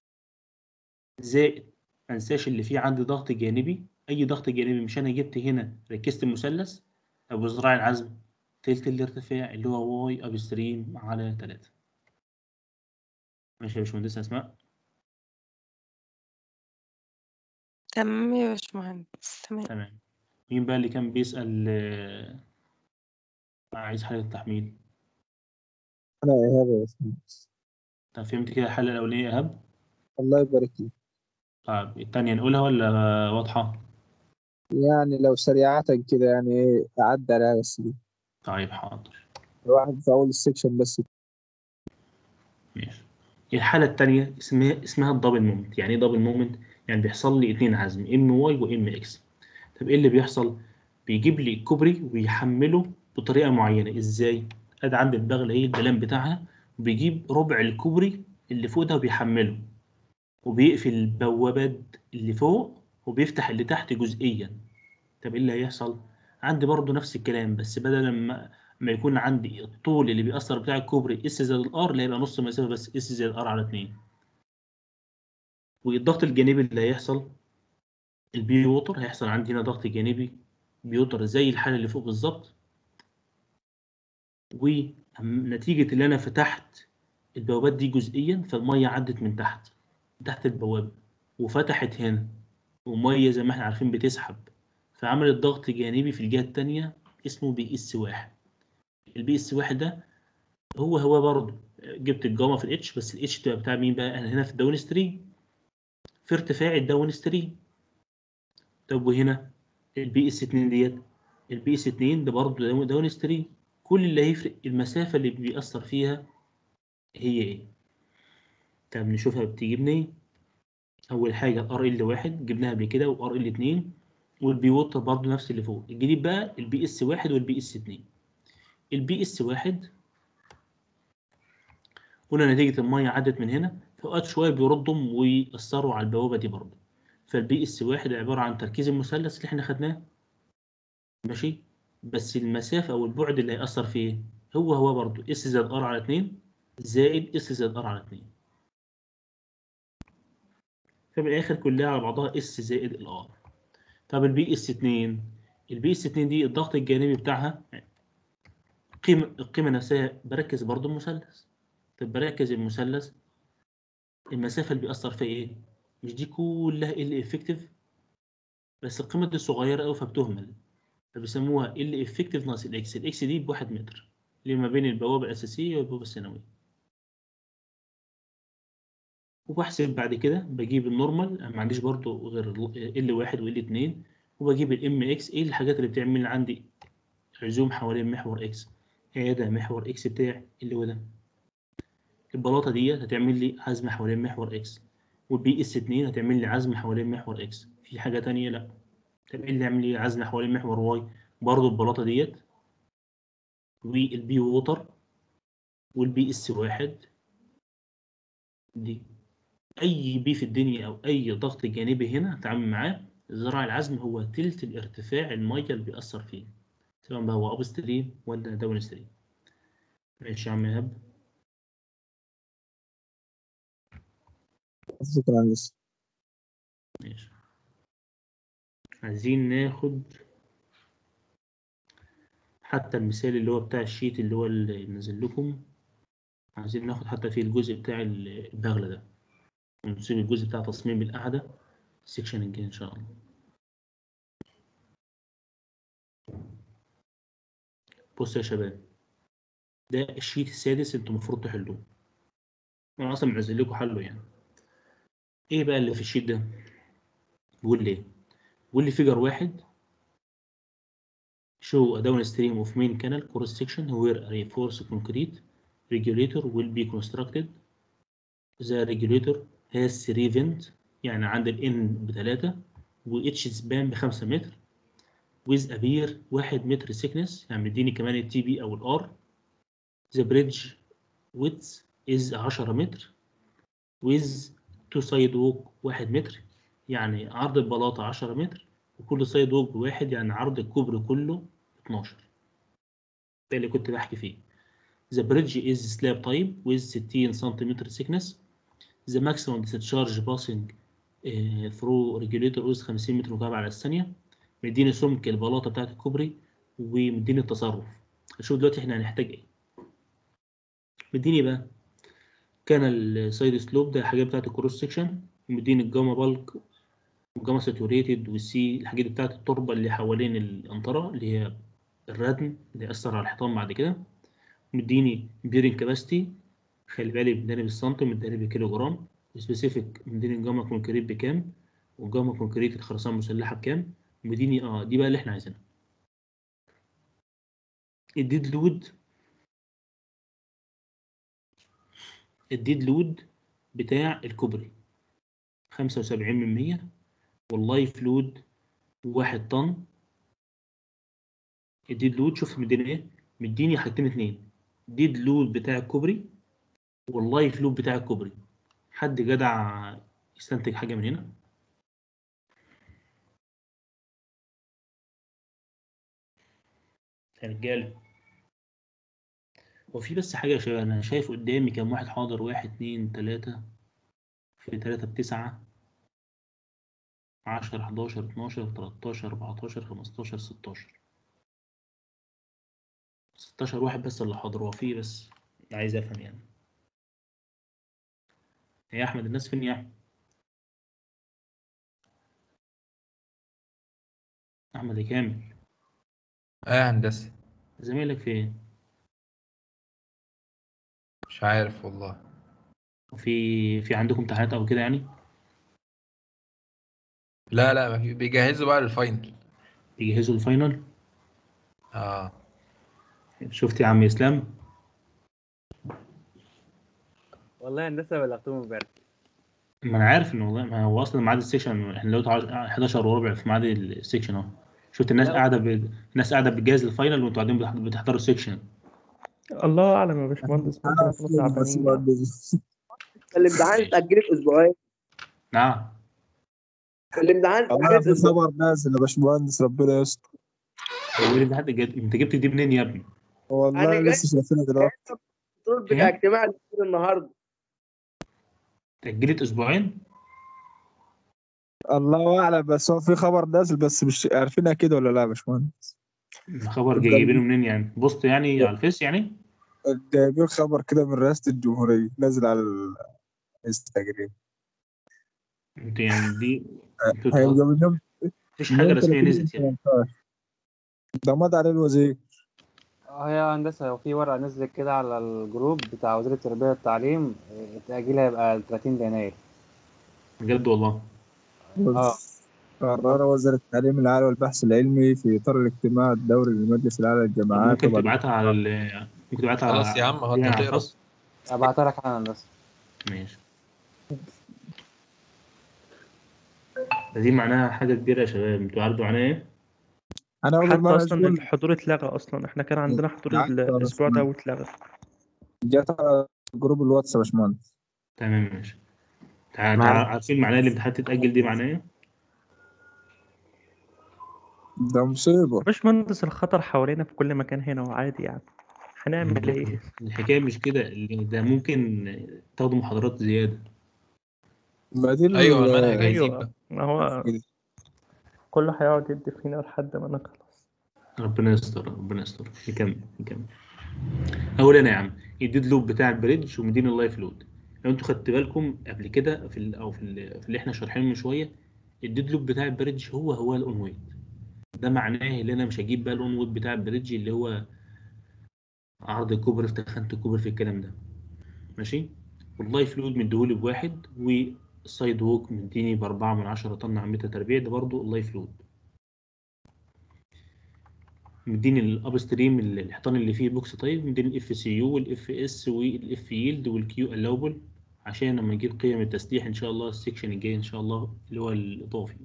زائد منساش اللي فيه عندي ضغط جانبي اي ضغط جانبي مش انا جبت هنا ركزت المثلث ابو ذراع العزم تلت الارتفاع اللي هو واي اب ستريم على 3 ماشي يا باشمهندس اسماء تمام يا باشمهندس تمام تمام مين بقى اللي كان بيسأل آه، عايز حالة التحميل أنا إيهاب يا باشمهندس طب فهمت كده الحالة الأولانية يا إيهاب الله يبارك فيك طيب التانية نقولها ولا واضحة يعني لو سريعة كده يعني إيه أعدي عليها بس دي طيب حاضر الواحد في أول السكشن بس ماشي الحالة التانية اسمها اسمها الدبل مومنت يعني ايه دبل مومنت يعني بيحصل لي اتنين عزم ام واي وام اكس طب ايه اللي بيحصل بيجيب لي الكوبري ويحمله بطريقة معينة ازاي ادي عندي البغلة اهي البلان بتاعها وبيجيب ربع الكوبري اللي فوق ده وبيحمله وبيقفل البوابات اللي فوق وبيفتح اللي تحت جزئيا طب ايه اللي هيحصل عندي برضو نفس الكلام بس بدل ما ما يكون عندي الطول اللي بيأثر بتاع الكوبري اس زائد الار اللي هيبقى نص مسافة بس اس زائد الار على 2 والضغط الجانبي اللي هيحصل البي ووتر هيحصل عندي هنا ضغط جانبي بيوتر زي الحالة اللي فوق بالظبط ونتيجة اللي أنا فتحت البوابات دي جزئيا فالميه عدت من تحت من تحت البوابه وفتحت هنا وميه زي ما احنا عارفين بتسحب فعملت ضغط جانبي في الجهه التانيه اسمه بي اس واحد البي اس واحد ده هو هو برضه جبت الجاما في الاتش بس الاتش تبقى بتاع مين بقى انا هنا في الداون ستريم في ارتفاع الداون ستريم طب وهنا البي اس 2 ديت البي اس 2 ده برضه داون- داون ستريم كل اللي هيفرق المسافه اللي بيأثر فيها هي ايه طب نشوفها بتيجي منين اول حاجه ار ال واحد جبناها قبل كده وار ال 2 والبي ووتر برضه نفس اللي فوق الجديد بقى البي اس واحد والبي اس 2 البي اس واحد قلنا نتيجة المية عدت من هنا فأوقات شوية بيردهم ويأثروا على البوابة دي برضه فالبي اس واحد عبارة عن تركيز المثلث اللي احنا خدناه ماشي بس المسافة أو البعد اللي هيأثر فيه إيه؟ هو هو برضه اس زائد ار على 2 زائد اس زائد ار على 2 فمن الآخر كلها على بعضها اس زائد الار طب البي اس 2 البي اس 2 دي الضغط الجانبي بتاعها القيمة القيمة نفسها بركز برضه المثلث طب بركز المثلث المسافة اللي بيأثر فيها ايه؟ مش دي كلها ال افكتيف بس القيمة دي صغيرة أوي فبتهمل فبيسموها ال افكتيف ناقص الاكس الاكس دي بواحد متر اللي ما بين البوابة الأساسية والبوابة الثانوية وبحسب بعد كده بجيب النورمال أنا ما عنديش برضو غير ال واحد وال اتنين وبجيب الام اكس ايه الحاجات اللي بتعمل عندي عزوم حوالين محور اكس ايه ده محور اكس بتاعي اللي هو ده البلاطه ديت هتعمل لي عزم حوالين محور اكس والبي اس 2 هتعمل لي عزم حوالين محور اكس في حاجه تانية لا طب ايه اللي يعمل لي عزم حوالين محور واي برضو البلاطه ديت والبي ووتر والبي اس واحد دي اي بي في الدنيا او اي ضغط جانبي هنا هتعامل معاه ذراع العزم هو تلت الارتفاع الميه اللي بيأثر فيه سواء بقى هو اب ستريم ولا داون ستريم ماشي يا عم ايهاب شكرا لسه ماشي عايزين ناخد حتى المثال اللي هو بتاع الشيت اللي هو اللي نزل لكم عايزين ناخد حتى فيه الجزء بتاع البغلة ده ونسيب الجزء بتاع تصميم القعدة السكشن الجاي إن شاء الله بصوا يا شباب ده الشيت السادس انتوا المفروض تحلوه انا اصلا منزل لكم حله يعني ايه بقى اللي في الشيت ده بيقول لي ايه بيقول لي فيجر واحد show a downstream of main canal cross section where a reinforced concrete regulator will be constructed the regulator has three vent يعني عند ال N بتلاتة و H span بخمسة متر with a pier واحد متر thickness يعني مديني كمان ال TB أو ال R the bridge width is عشرة متر with two side walk واحد متر يعني عرض البلاطة عشرة متر وكل سايد ووك بواحد يعني عرض الكوبري كله 12 ده اللي كنت بحكي فيه The bridge is slab type with 60 سنتيمتر thickness The maximum discharge passing uh, through regulator is 50 متر مكعب على الثانية مديني سمك البلاطة بتاعت الكوبري ومديني التصرف هنشوف دلوقتي احنا هنحتاج ايه مديني بقى كان السايد سلوب ده الحاجات بتاعت الكروس سكشن ومديني الجاما بالك والجاما ساتوريتد والسي الحاجات بتاعت التربة اللي حوالين القنطرة اللي هي الردم اللي يأثر على الحيطان بعد كده مديني بيرنج كاباستي خلي بالي مداني بالسنتي مداني بالكيلو جرام سبيسيفيك مديني الجاما كونكريت بكام والجاما كونكريت الخرسانة المسلحة بكام مديني اه دي بقى اللي احنا عايزينها الديد لود الديد لود بتاع الكوبري خمسة وسبعين من مية واللايف لود واحد طن الديد لود شوف مديني ايه مديني حاجتين اتنين ديد لود بتاع الكوبري واللايف لود بتاع الكوبري حد جدع يستنتج حاجة من هنا يا رجالة هو في بس حاجة يا شباب أنا شايف قدامي كام واحد حاضر واحد اتنين تلاتة في تلاتة بتسعة عشرة حداشر اتناشر تلاتاشر أربعتاشر خمستاشر ستاشر ستاشر واحد بس اللي حاضر هو فيه بس عايز أفهم يعني يا احمد الناس فين يا احمد احمد يا كامل اه يا هندسة زميلك فين مش عارف والله في في عندكم امتحانات او كده يعني لا لا ما في بيجهزوا بقى للفاينل بيجهزوا الفاينل اه شفت يا عم اسلام والله هندسه بلغتهم امبارح ما انا عارف ان والله ما هو اصلا ميعاد السكشن احنا دلوقتي عش- 11 وربع في ميعاد السكشن اهو شفت الناس لا. قاعده ب... الناس قاعده بتجهز الفاينل وانتوا قاعدين بتح- بتحضروا السكشن الله اعلم يا باشمهندس ممكن يكونوا تعبانين يعني. الامتحان اتأجلت أسبوعين نعم الامتحان والله اتأجلت في أسبوعين خبر نازل يا باشمهندس ربنا يستر هو ايه الامتحان جد... انت جبت دي منين يا ابني؟ والله أنا جاي لسه شايفينها دلوقتي الدكتور بتاع إيه؟ اجتماع الدكتور النهارده اتأجلت اسبوعين؟ الله اعلم بس هو في خبر نازل بس مش عارفينها كده ولا لا يا باشمهندس الخبر جاي جايبينه منين يعني؟ بوست يعني على الفيس يعني؟ جايبين خبر كده من رئاسة الجمهورية نازل على الانستجرام انتوا يعني دي انتوا هيبقى من يوم مفيش من حاجه يوم رسميه 30 نزلت يعني 18 ده مضى عليه الوزير اه يا هندسه هو في ورقه نزلت كده على الجروب بتاع وزير التربيه والتعليم آه، تاجيلها يبقى 30 يناير بجد والله اه قرر وزير التعليم العالي والبحث العلمي في إطار الاجتماع الدوري لمجلس الأعلى للجامعات ممكن وبعد تبعتها على ال ممكن تبعتها خلاص يا عم هو انت يعني على هتقرا الخاص ابعتها لك انا هندسه ماشي ده دي معناها حاجه كبيره يا شباب انتوا عارفوا معناها ايه؟ أنا أول حتى مرة اصلا أقول الحضور اتلغى اصلا احنا كان عندنا حضور قعدت ال- أقرا الاسبوع ده اسمها. واتلغى جت على جروب الواتس يا باشمهندس تمام ماشي تع- تع- معلش. عارفين معناها الامتحانات تتاجل دي معناها ايه؟ ده مصيبة يا باشمهندس الخطر حوالينا في كل مكان هنا وعادي يعني هنعمل ايه الحكايه مش كده اللي ده ممكن تاخدوا محاضرات زياده ما دي ال- ايوه المنهج هيزيد ايوه بقى ما هو كله هيقعد يدي فينا لحد ما نخلص ربنا يستر ربنا يستر نكمل نكمل اول انا يا عم الديد لوب بتاع البريدج ومدين اللايف لود لو انتوا خدت بالكم قبل كده في ال او في, ال في اللي احنا شارحينه من شويه الديد لوب بتاع البريدج هو هو الاون ويت ده معناه ان انا مش هجيب بقى الاون ويت بتاع البريدج اللي هو عرض الكوبري في تخانه الكوبري في الكلام ده ماشي واللايف لود مديهولي بواحد والسايد ووك مديني بأربعة من عشرة طن على متر تربيع ده برضو اللايف لود مديني الاب ستريم الحيطان اللي فيه بوكس طيب مديني الاف سي يو والاف اس والاف يلد والكيو الاوبل عشان لما نجيب قيم التسليح ان شاء الله السكشن الجاي ان شاء الله اللي هو الاضافي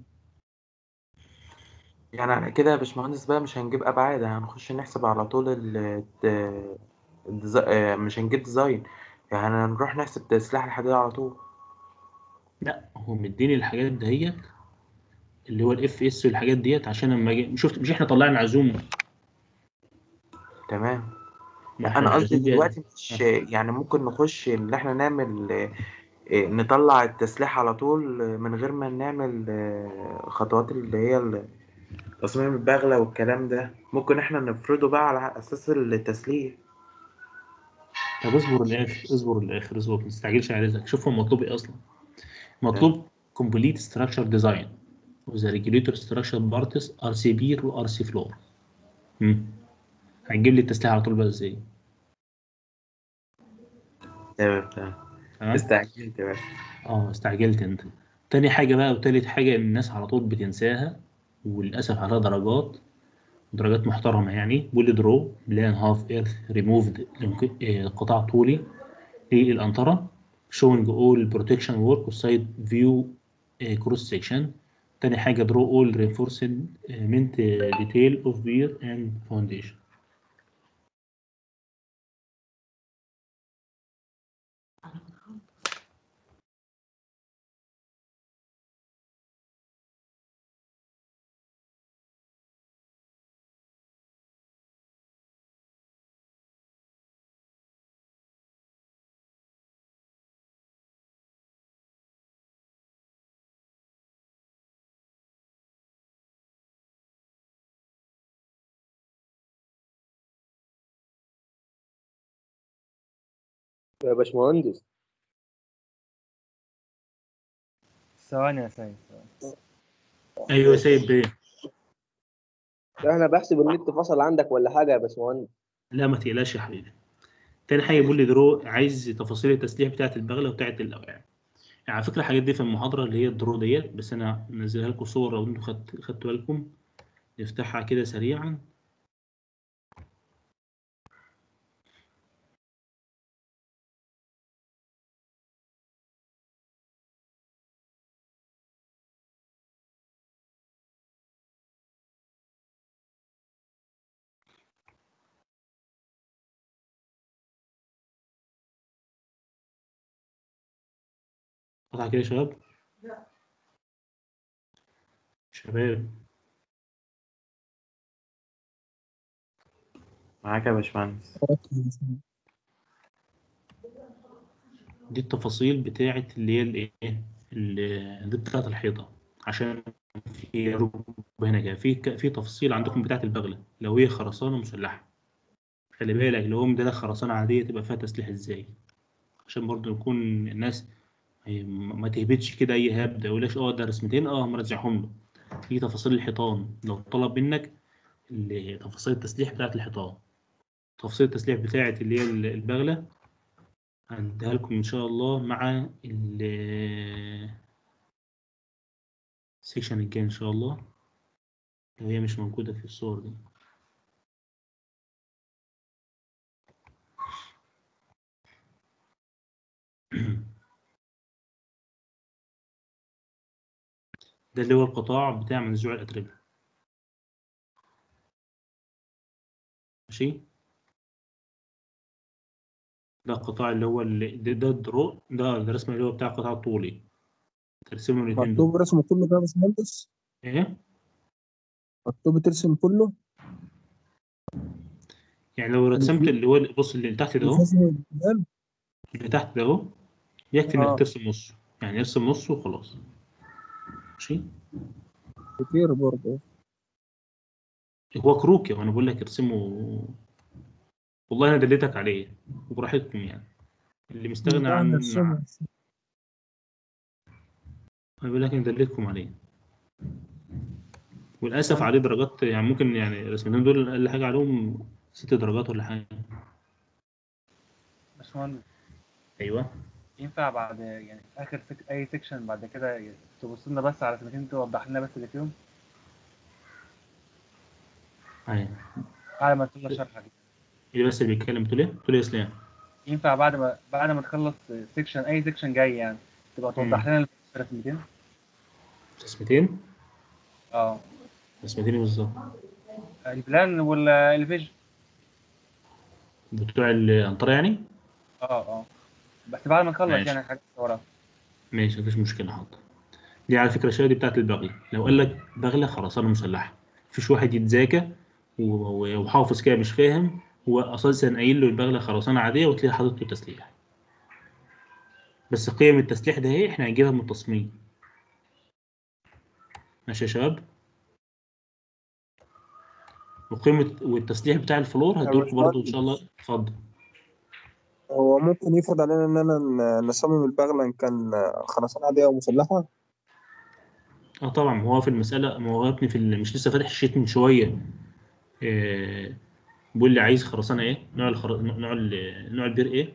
يعني على كده يا باشمهندس بقى مش هنجيب أبعاد هنخش نحسب على طول ال الت- الديزا- آه، مش هنجيب ديزاين يعني هنروح نحسب تسليح الحديد على طول لا هو مديني الحاجات دهيت اللي هو الاف اس والحاجات ديت عشان لما اجي شفت مش احنا طلعنا عزومه تمام ما احنا أنا قصدي العزوم دي- دلوقتي مش يعني ممكن نخش إن إحنا نعمل آه، آه، نطلع التسليح على طول آه، من غير ما نعمل آه، خطوات اللي هي ال- تصميم البغلة والكلام ده ممكن إحنا نفرضه بقى على أساس التسليح طب اصبر للاخر اصبر للاخر اصبر ما تستعجلش على رزقك شوف هو مطلوب ايه اصلا مطلوب complete structure design with the regulator structure parts RC بير و RC floor امم هتجيب لي التسليح على طول بقى ازاي تمام تمام تمام استعجلت بس اه استعجلت انت تاني حاجة بقى وتالت حاجة الناس على طول بتنساها وللأسف عليها درجات درجات محترمة يعني بول درو بلان هاف ايرث ريموفد قطاع طولي للأنطرة showing all protection work والسايد فيو كروس سيكشن تاني حاجة draw all reinforcement detail of pier and foundation يا باشمهندس ثواني يا سيد ثواني. ايوه يا سيد بيه احنا بحسب النت فصل عندك ولا حاجه يا باشمهندس لا ما تقلقش يا حبيبي تاني حاجه بيقول لي درو عايز تفاصيل التسليح بتاعه البغله وبتاعه الاوعيه يعني على فكره الحاجات دي في المحاضره اللي هي الدرو ديت بس انا منزلها لكم صور لو انتوا خدت خدتوا بالكم نفتحها كده سريعا قطع كده يا شباب شباب معاك يا باشمهندس دي التفاصيل بتاعه اللي هي الايه ال- دي بتاعه الحيطه عشان في ركب هنا كده في ك- في تفاصيل عندكم بتاعه البغله لو هي خرسانه مسلحه خلي بالك لو هم ده خرسانه عاديه تبقى فيها تسليح ازاي عشان برضه يكون الناس هي م- ما تهبطش كده اي هبده يقولش اه ده رسمتين اه مرجعهم له في تفاصيل الحيطان لو طلب منك ال- تفاصيل التسليح بتاعه الحيطان تفاصيل التسليح بتاعه اللي هي ال- البغله هديها لكم ان شاء الله مع ال السيكشن الجاي ان شاء الله لو هي مش موجودة في الصور دي ده اللي هو القطاع بتاع منزوع الأتربة ماشي ده القطاع اللي هو اللي ده, ده الدرو ده الرسم اللي هو بتاع القطاع الطولي ترسمهم الاتنين دول مكتوب رسمه كله ده يا باشمهندس ايه مكتوب ترسم كله يعني لو رسمت اللي هو بص اللي تحت ده اهو رسم الجبال اللي تحت ده اهو يكفي آه. انك ترسم نصه يعني ارسم نصه وخلاص ماشي كتير برضه هو كروكي وانا بقول لك ارسمه والله انا دليتك عليه وبراحتكم يعني اللي مستغني تعال عن نرسمه. انا بقول لك انا دليتكم عليه وللاسف عليه درجات يعني ممكن يعني الرسمتين دول اقل حاجه عليهم ست درجات ولا حاجه باشمهندس ايوه ينفع بعد يعني اخر سك... اي سيكشن بعد كده تبص لنا بس على سنتين توضح لنا بس اللي فيهم ايوه بعد ما تخلص شرح كده اللي بس اللي بيتكلم بتقول ايه؟ بتقول ايه يا اسلام؟ ينفع بعد ما بعد ما تخلص سيكشن اي سيكشن جاي يعني تبقى توضح مم. لنا الرسمتين رسمتين اه رسمتين إيه بالظبط البلان ولا الفيجن بتوع الانطره يعني اه اه بس بعد ما نخلص ماشي. يعني الحاجات اللي وراها ماشي مفيش مشكله حاضر دي على فكره الشهاده دي بتاعت البغله لو قال لك بغله خرسانه مسلحه مفيش واحد يتذاكى و- و- وحافظ كده مش فاهم هو اساسا قايل له البغله خرسانه عاديه وتلاقي حاطط له تسليح بس قيم التسليح ده ايه احنا هنجيبها من التصميم ماشي يا شباب وقيمة والتسليح بتاع الفلور هدولكم برضه ان شاء الله اتفضل هو ممكن يفرض علينا ان انا ن- نصمم البغلة ان كان خرسانة عادية او مسلحة اه طبعا ما هو في المسألة ما هو يا ابني في ال- مش لسه فاتح الشيت من شوية آه بيقول لي عايز خرسانة ايه نوع الخر... نوع ال... نوع البير ايه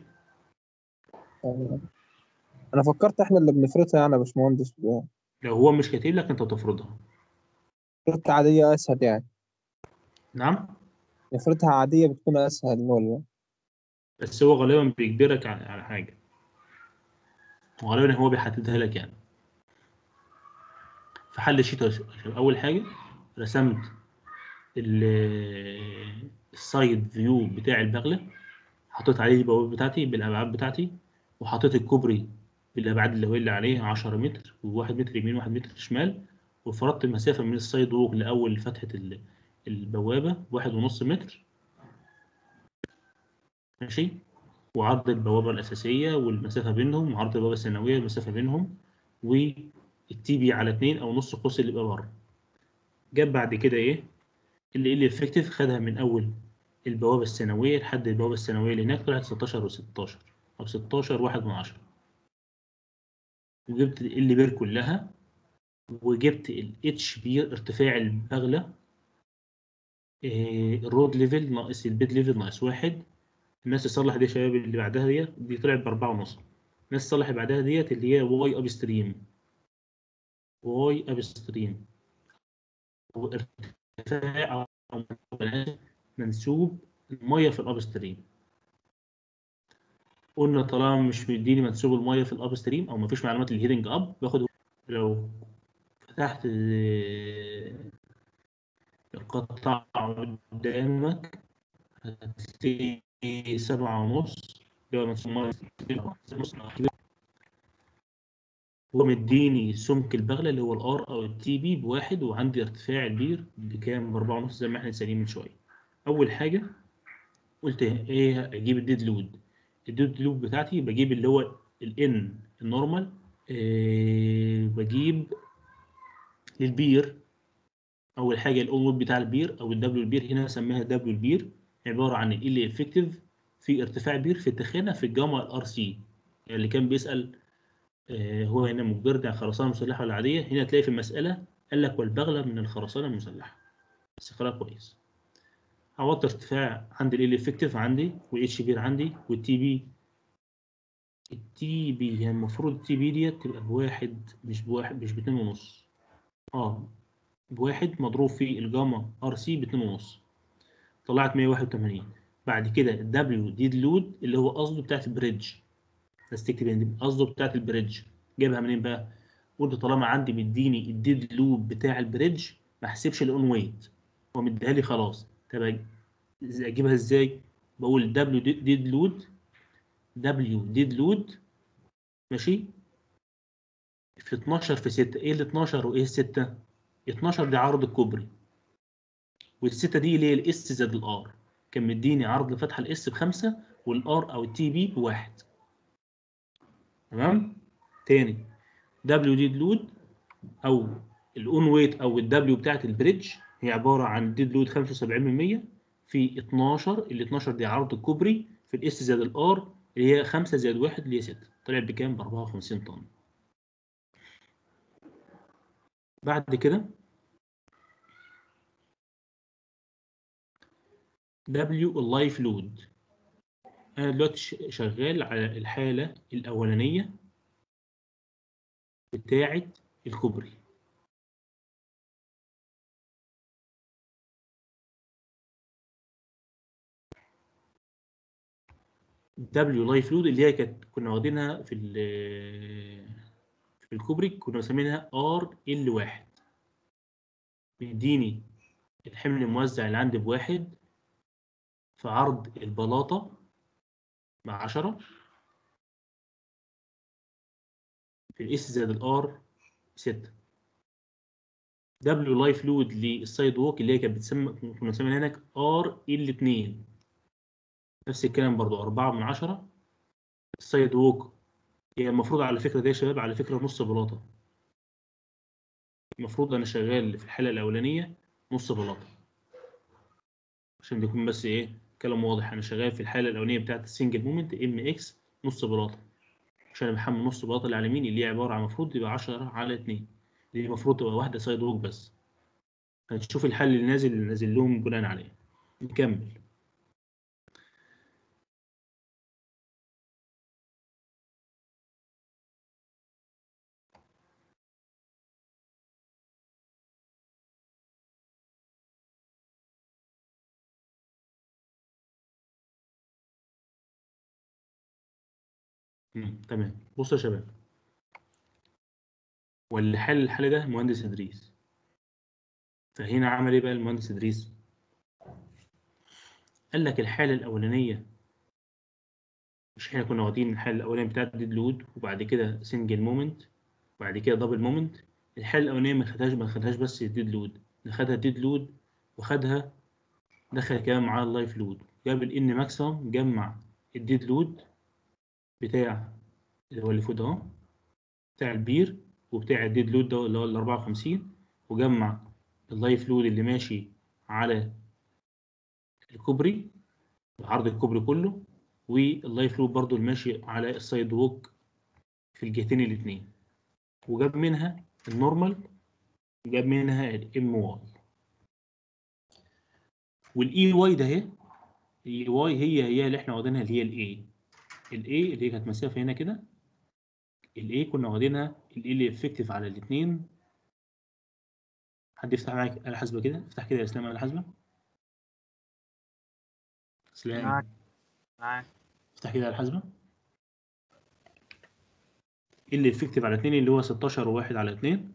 انا فكرت احنا اللي بنفرضها يعني يا باشمهندس لو هو مش كاتب لك انت تفرضها نفرضها عادية اسهل يعني نعم نفرضها عادية بتكون اسهل ولا بس هو غالبا بيجبرك على, على حاجة وغالبا هو بيحددها لك يعني في حل الشيت يا شباب، اول حاجة رسمت ال- السايد فيو بتاع البغلة حطيت عليه البوابة بتاعتي بالأبعاد بتاعتي وحطيت الكوبري بالأبعاد اللي هو اللي عليه 10 متر وواحد متر يمين وواحد متر شمال وفرضت المسافة من السايد ووك لأول فتحة ال- البوابة واحد ونص متر ماشي وعرض البوابة الأساسية والمسافة بينهم وعرض البوابة الثانوية والمسافة بينهم والتي بي على اتنين أو نص قوس اللي يبقى بره جاب بعد كده إيه اللي اللي افكتيف خدها من أول البوابة الثانوية لحد البوابة الثانوية اللي هناك طلعت 16 و16 أو 16 واحد من عشرة وجبت ال بير كلها وجبت ال اتش بير ارتفاع البغله إيه، الرود ليفل ناقص البيد ليفل ناقص واحد الناس تصلح دي يا شباب اللي بعدها ديت دي طلعت بأربعة ونص الناس تصلح اللي بعدها ديت اللي هي واي اب ستريم واي اب ستريم وارتفاع أو منسوب المية في الاب ستريم قلنا طالما مش مديني منسوب المية في الاب ستريم او مفيش معلومات الهيدنج اب باخد لو فتحت آه، القطع قدامك هتلاقي سبعة ونص اللي هو منسوب المية نص هو مديني سمك البغلة اللي هو الار او التي بي بواحد وعندي ارتفاع البير بكام باربعة ونص زي ما احنا سالين من شوية أول حاجة قلت ايه اجيب الديد لود الديد لود بتاعتي بجيب اللي هو الان النورمال إيه بجيب للبير اول حاجه الاون ويب بتاع البير او الدبليو البير هنا سماها دبليو البير عباره عن ال افكتيف في ارتفاع بير في التخانه في الجاما الار سي اللي كان بيسال آه، هو هنا مجبر ده خرسانه مسلحه ولا عاديه هنا تلاقي في المساله قال لك والبغله من الخرسانه المسلحه بس اقراها كويس عوضت ارتفاع عندي ال افكتيف عندي والاتش بير عندي والتي بي التي بي هي المفروض التي بي ديت تبقى بواحد مش بواحد مش باتنين ونص اه بواحد مضروب في الجاما ار سي باتنين ونص طلعت 181 بعد كده الدبليو ديد لود اللي هو قصده بتاعت البريدج بس تكتب هنا قصده بتاعت البريدج جايبها منين بقى؟ قلت طالما عندي مديني الديد لود بتاع البريدج ما احسبش الاون ويت هو مديها لي خلاص طب أج- اجيبها ازاي؟ بقول دبليو ديد لود دبليو ديد لود ماشي في 12 في 6 ايه ال 12 وايه ال 6 12 دي عرض الكوبري والستة دي اللي هي الاس زائد الار كان مديني عرض فتح الاس بخمسة والار او التي بي بواحد تمام تاني دبليو ديد لود او الاون ويت او الدبليو بتاعت البريدج هي عباره عن ديد لود 75% في 12 ال 12 دي عرض الكوبري في الاس زائد الار اللي هي 5 زائد 1 اللي هي 6 طلع بكام ب 54 طن بعد كده دبليو اللايف لود انا دلوقتي ش- شغال على الحاله الاولانيه بتاعه الكوبري دبليو لايف لود اللي هي كانت كنا واخدينها في ال- في الكوبري كنا مسمينها ار ال واحد بيديني الحمل الموزع اللي عندي بواحد في عرض البلاطة مع عشرة في الاس زائد الار ستة دبليو لايف لود للسايد ووك اللي هي كانت بتسمى كنا بنسميها هناك ار ال 2 نفس الكلام برضو أربعة من عشرة السايد ووك هي المفروض على فكرة دي يا شباب على فكرة نص بلاطة المفروض أنا شغال في الحالة الأولانية نص بلاطة عشان يكون بس إيه كلام واضح أنا شغال في الحالة الأولانية بتاعت السنجل مومنت ام اكس نص بلاطة عشان أنا بحمل نص بلاطة اللي على اليمين اللي هي عبارة عن المفروض تبقى 10 على 2 دي المفروض تبقى واحدة سايد ووك بس هنشوف الحل اللي نازل اللي نازل لهم بناء عليه نكمل مم. تمام بصوا يا شباب واللي حل الحل ده مهندس إدريس فهنا عمل إيه بقى المهندس إدريس؟ قال لك الحالة الأولانية مش احنا كنا واخدين الحالة الأولانية بتاعت ديد لود وبعد كده سنجل مومنت وبعد كده دبل مومنت الحالة الأولانية ما خدهاش ما خدهاش بس ديد لود ده خدها ديد لود وخدها دخل كمان معاه اللايف لود جاب الإن ماكسيمم جمع الديد لود بتاع اللي هو اللي فوق ده اهو بتاع البير وبتاع الديد لود ده اللي هو ال 54 وجمع اللايف لود اللي ماشي على الكوبري عرض الكوبري كله واللايف لود برضو اللي ماشي على السايد ووك في الجهتين الاتنين وجاب منها النورمال جاب منها الام واي والاي واي ده اهي الاي واي هي هي اللي احنا واخدينها اللي هي الاي الاي اللي هي كانت مسافه هنا كده الاي كنا واخدينها الاي اللي افكتيف على الاثنين حد يفتح معاك آلة حاسبة كده افتح كده يا اسلام آلة حاسبة اسلام معاك معاك افتح كده آلة حاسبة ايه اللي افكتيف على اثنين اللي هو 16 وواحد على اثنين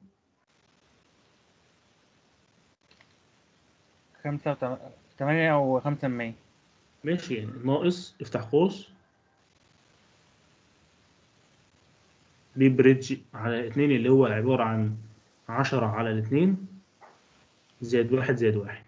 خمسة وتم... تمانية وخمسة من مية ماشي يعني ناقص افتح قوس دي بريدج على اتنين اللي هو عبارة عن عشرة على الاتنين زائد واحد زائد واحد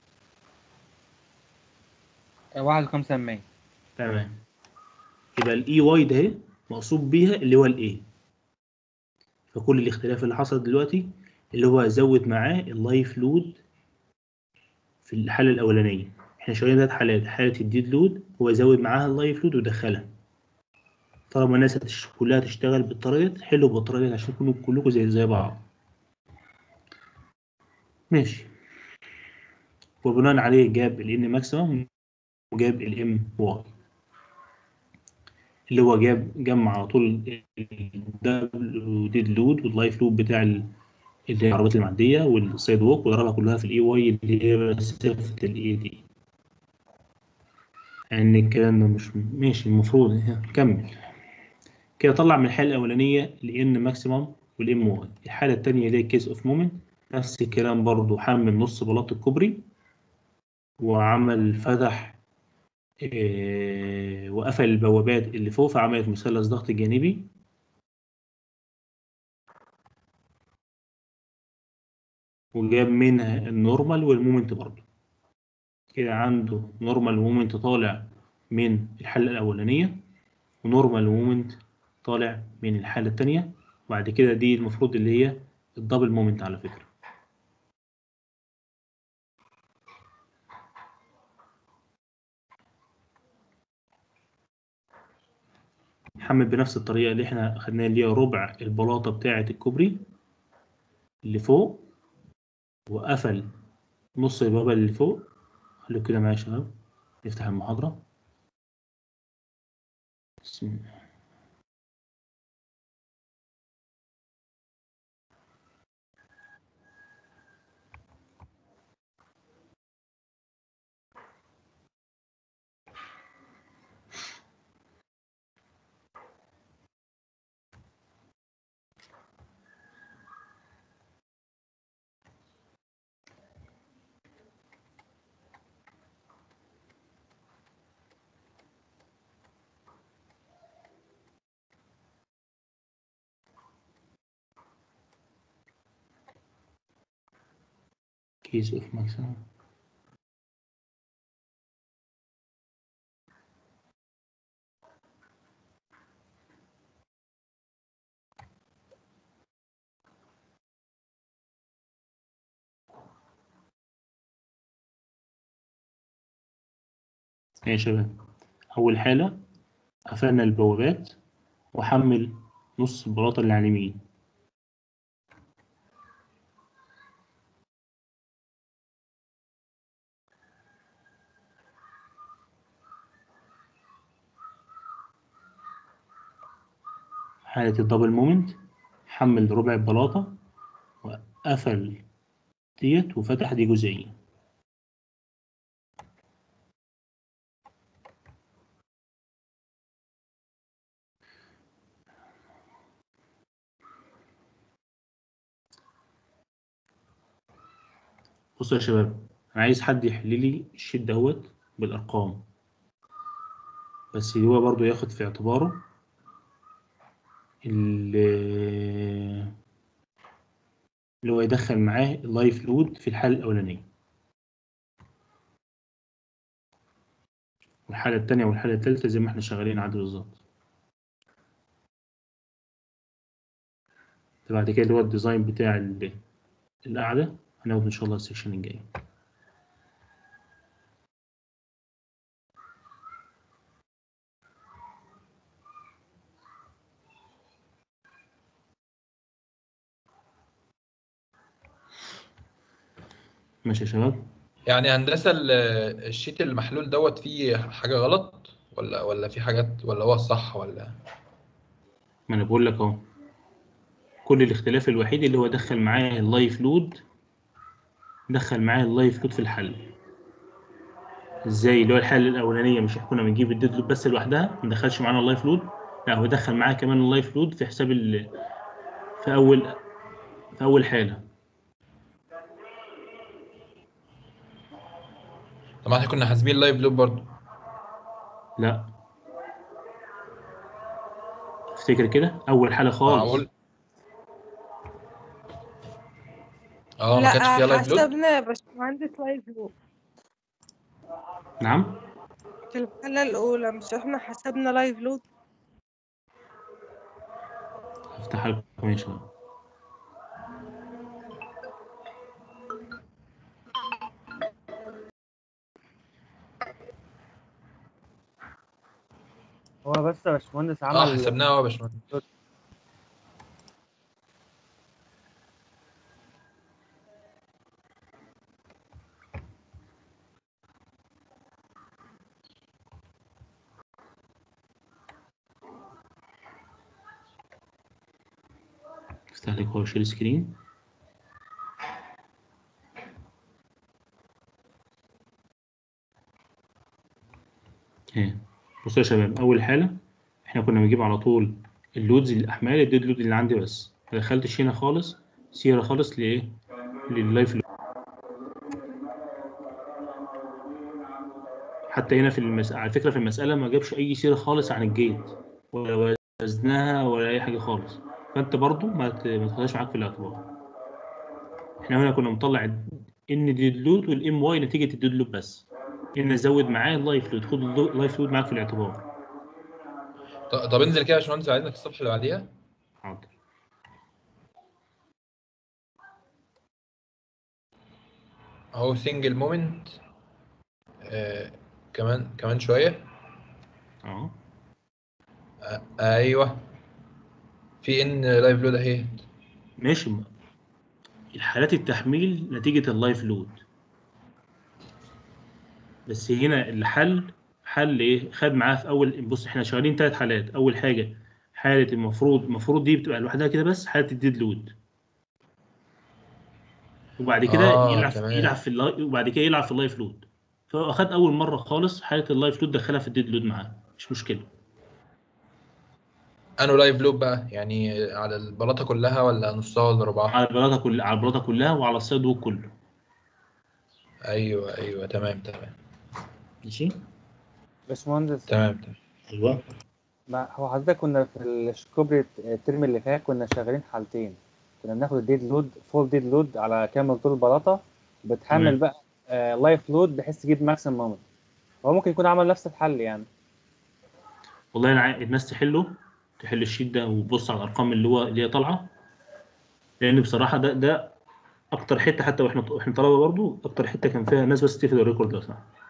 واحد وخمسة من مية تمام يبقى الاي واي ده اهي مقصود بيها اللي هو الاي فكل الاختلاف اللي حصل دلوقتي اللي هو زود معاه اللايف لود في الحالة الأولانية احنا شغالين ثلاث حالات حالة الديد لود هو زود معاها اللايف لود ودخلها طالما الناس هتش... كلها تشتغل بالطريقة دي حلوا بالطريقة دي عشان تكونوا كلكم زي زي بعض ماشي وبناء عليه جاب ال n ماكسيمم وجاب ال m واي اللي هو جاب جمع على طول الديد لود واللايف لود بتاع ال- اللي هي العربيات المعدية والسايد ووك وضربها كلها في الاي واي اللي هي مسافة الاي دي يعني الكلام ده مش ماشي المفروض نكمل كده طلع من الحالة الأولانية ال n ماكسيمم والام واي الحالة التانية اللي هي كيس اوف مومنت نفس الكلام برضو حمل نص بلاط الكوبري وعمل فتح آه، وقفل البوابات اللي فوق فعملت مثلث ضغط جانبي وجاب منها النورمال والمومنت برضو كده عنده نورمال مومنت طالع من الحالة الأولانية ونورمال مومنت طالع من الحالة التانية وبعد كده دي المفروض اللي هي الدبل مومنت على فكرة حمل بنفس الطريقة اللي احنا خدناها اللي هي ربع البلاطة بتاعة الكوبري اللي فوق وقفل نص البابا اللي فوق خليك كده معايا يا شباب نفتح المحاضرة بسم الله case of maximum يا شباب أول حالة قفلنا البوابات وحمل نص البلاطة اللي على اليمين حالة الدبل مومنت حمل ربع البلاطة وقفل ديت وفتح دي جزئية بصوا يا شباب أنا عايز حد يحل لي الشيت دوت بالأرقام بس هو برضو ياخد في اعتباره ال- اللي هو يدخل معاه اللايف لود في الحالة الأولانية والحالة التانية والحالة التالتة زي ما احنا شغالين عادي بالظبط بعد كده اللي هو الديزاين بتاع ال- القعدة هناخد إن شاء الله السكشن الجاي ماشي يا شباب يعني هندسة ال- الشيت المحلول دوت فيه حاجة غلط ولا ولا في حاجات ولا هو الصح ولا ما انا بقول لك اهو كل الاختلاف الوحيد اللي هو دخل معايا اللايف لود دخل معايا اللايف لود في الحل ازاي اللي هو الحل الاولانيه مش كنا بنجيب الديد لود بس لوحدها ما دخلش معانا اللايف لود لا هو دخل معايا كمان اللايف لود في حساب ال في اول في اول حاله طب ما احنا كنا حاسبين لايف لوب برضه لا افتكر كده اول حاله خالص معقول اه ما كانش فيها لا لايف لود حسبنا يا باشمهندس لايف لود نعم في الحالة الأولى مش احنا حسبنا لايف لود افتح لكم يا شباب هو بس يا باشمهندس اه عمل حسبناها اه يا باشمهندس افتح لك هو شير سكرين ايه بصوا يا شباب اول حاله احنا كنا بنجيب على طول اللودز الاحمال الديد لود اللي عندي بس ما دخلتش هنا خالص سيره خالص لايه لللايف لود حتى هنا في المسألة على فكرة في المسألة ما جابش أي سيرة خالص عن الجيت ولا وزنها ولا أي حاجة خالص فأنت برضو ما ت- ما تاخدهاش معاك في الاعتبار احنا هنا كنا مطلع ان ديد لود والام واي نتيجة الديد لود بس ان ازود معاه اللايف لود خد اللايف لود معاك في الاعتبار ط- طب انزل كده يا باشمهندس عايزك الصفحة اللي بعديها حاضر اهو سنجل مومنت آه كمان كمان شوية اه آه ايوه في ان لايف لود اهي ماشي الحالات التحميل نتيجة اللايف لود بس هنا الحل حل ايه خد معاه في اول بص احنا شغالين ثلاث حالات اول حاجة حالة المفروض المفروض دي بتبقى لوحدها كده بس حالة الديد لود وبعد كده آه، يلعب تمام. يلعب في اللاي... وبعد كده يلعب في اللايف لود فهو اخد اول مرة خالص حالة اللايف لود دخلها في الديد لود معاه مش مشكلة انو لايف لود بقى يعني على البلاطة كلها ولا نصها ولا ربعها على البلاطة كلها على البلاطة كلها وعلى السايد ووك كله ايوه ايوه تمام تمام ماشي باشمهندس تمام تمام ايوه ما هو حضرتك كنا في الكوبري الترم اللي فات كنا شغالين حالتين كنا بناخد الديد لود فول ديد لود على كامل طول البلاطه وبتحمل تمام. بقى آه لايف لود بحيث تجيب ماكسيمم مومنت هو ممكن يكون عمل نفس الحل يعني والله انا عاي- الناس تحله تحل الشيت ده وتبص على الارقام اللي هو اللي هي طالعه لان بصراحه ده ده اكتر حته حتى واحنا واحنا طلبه برضو اكتر حته كان فيها ناس بس تقفل الريكورد ده صح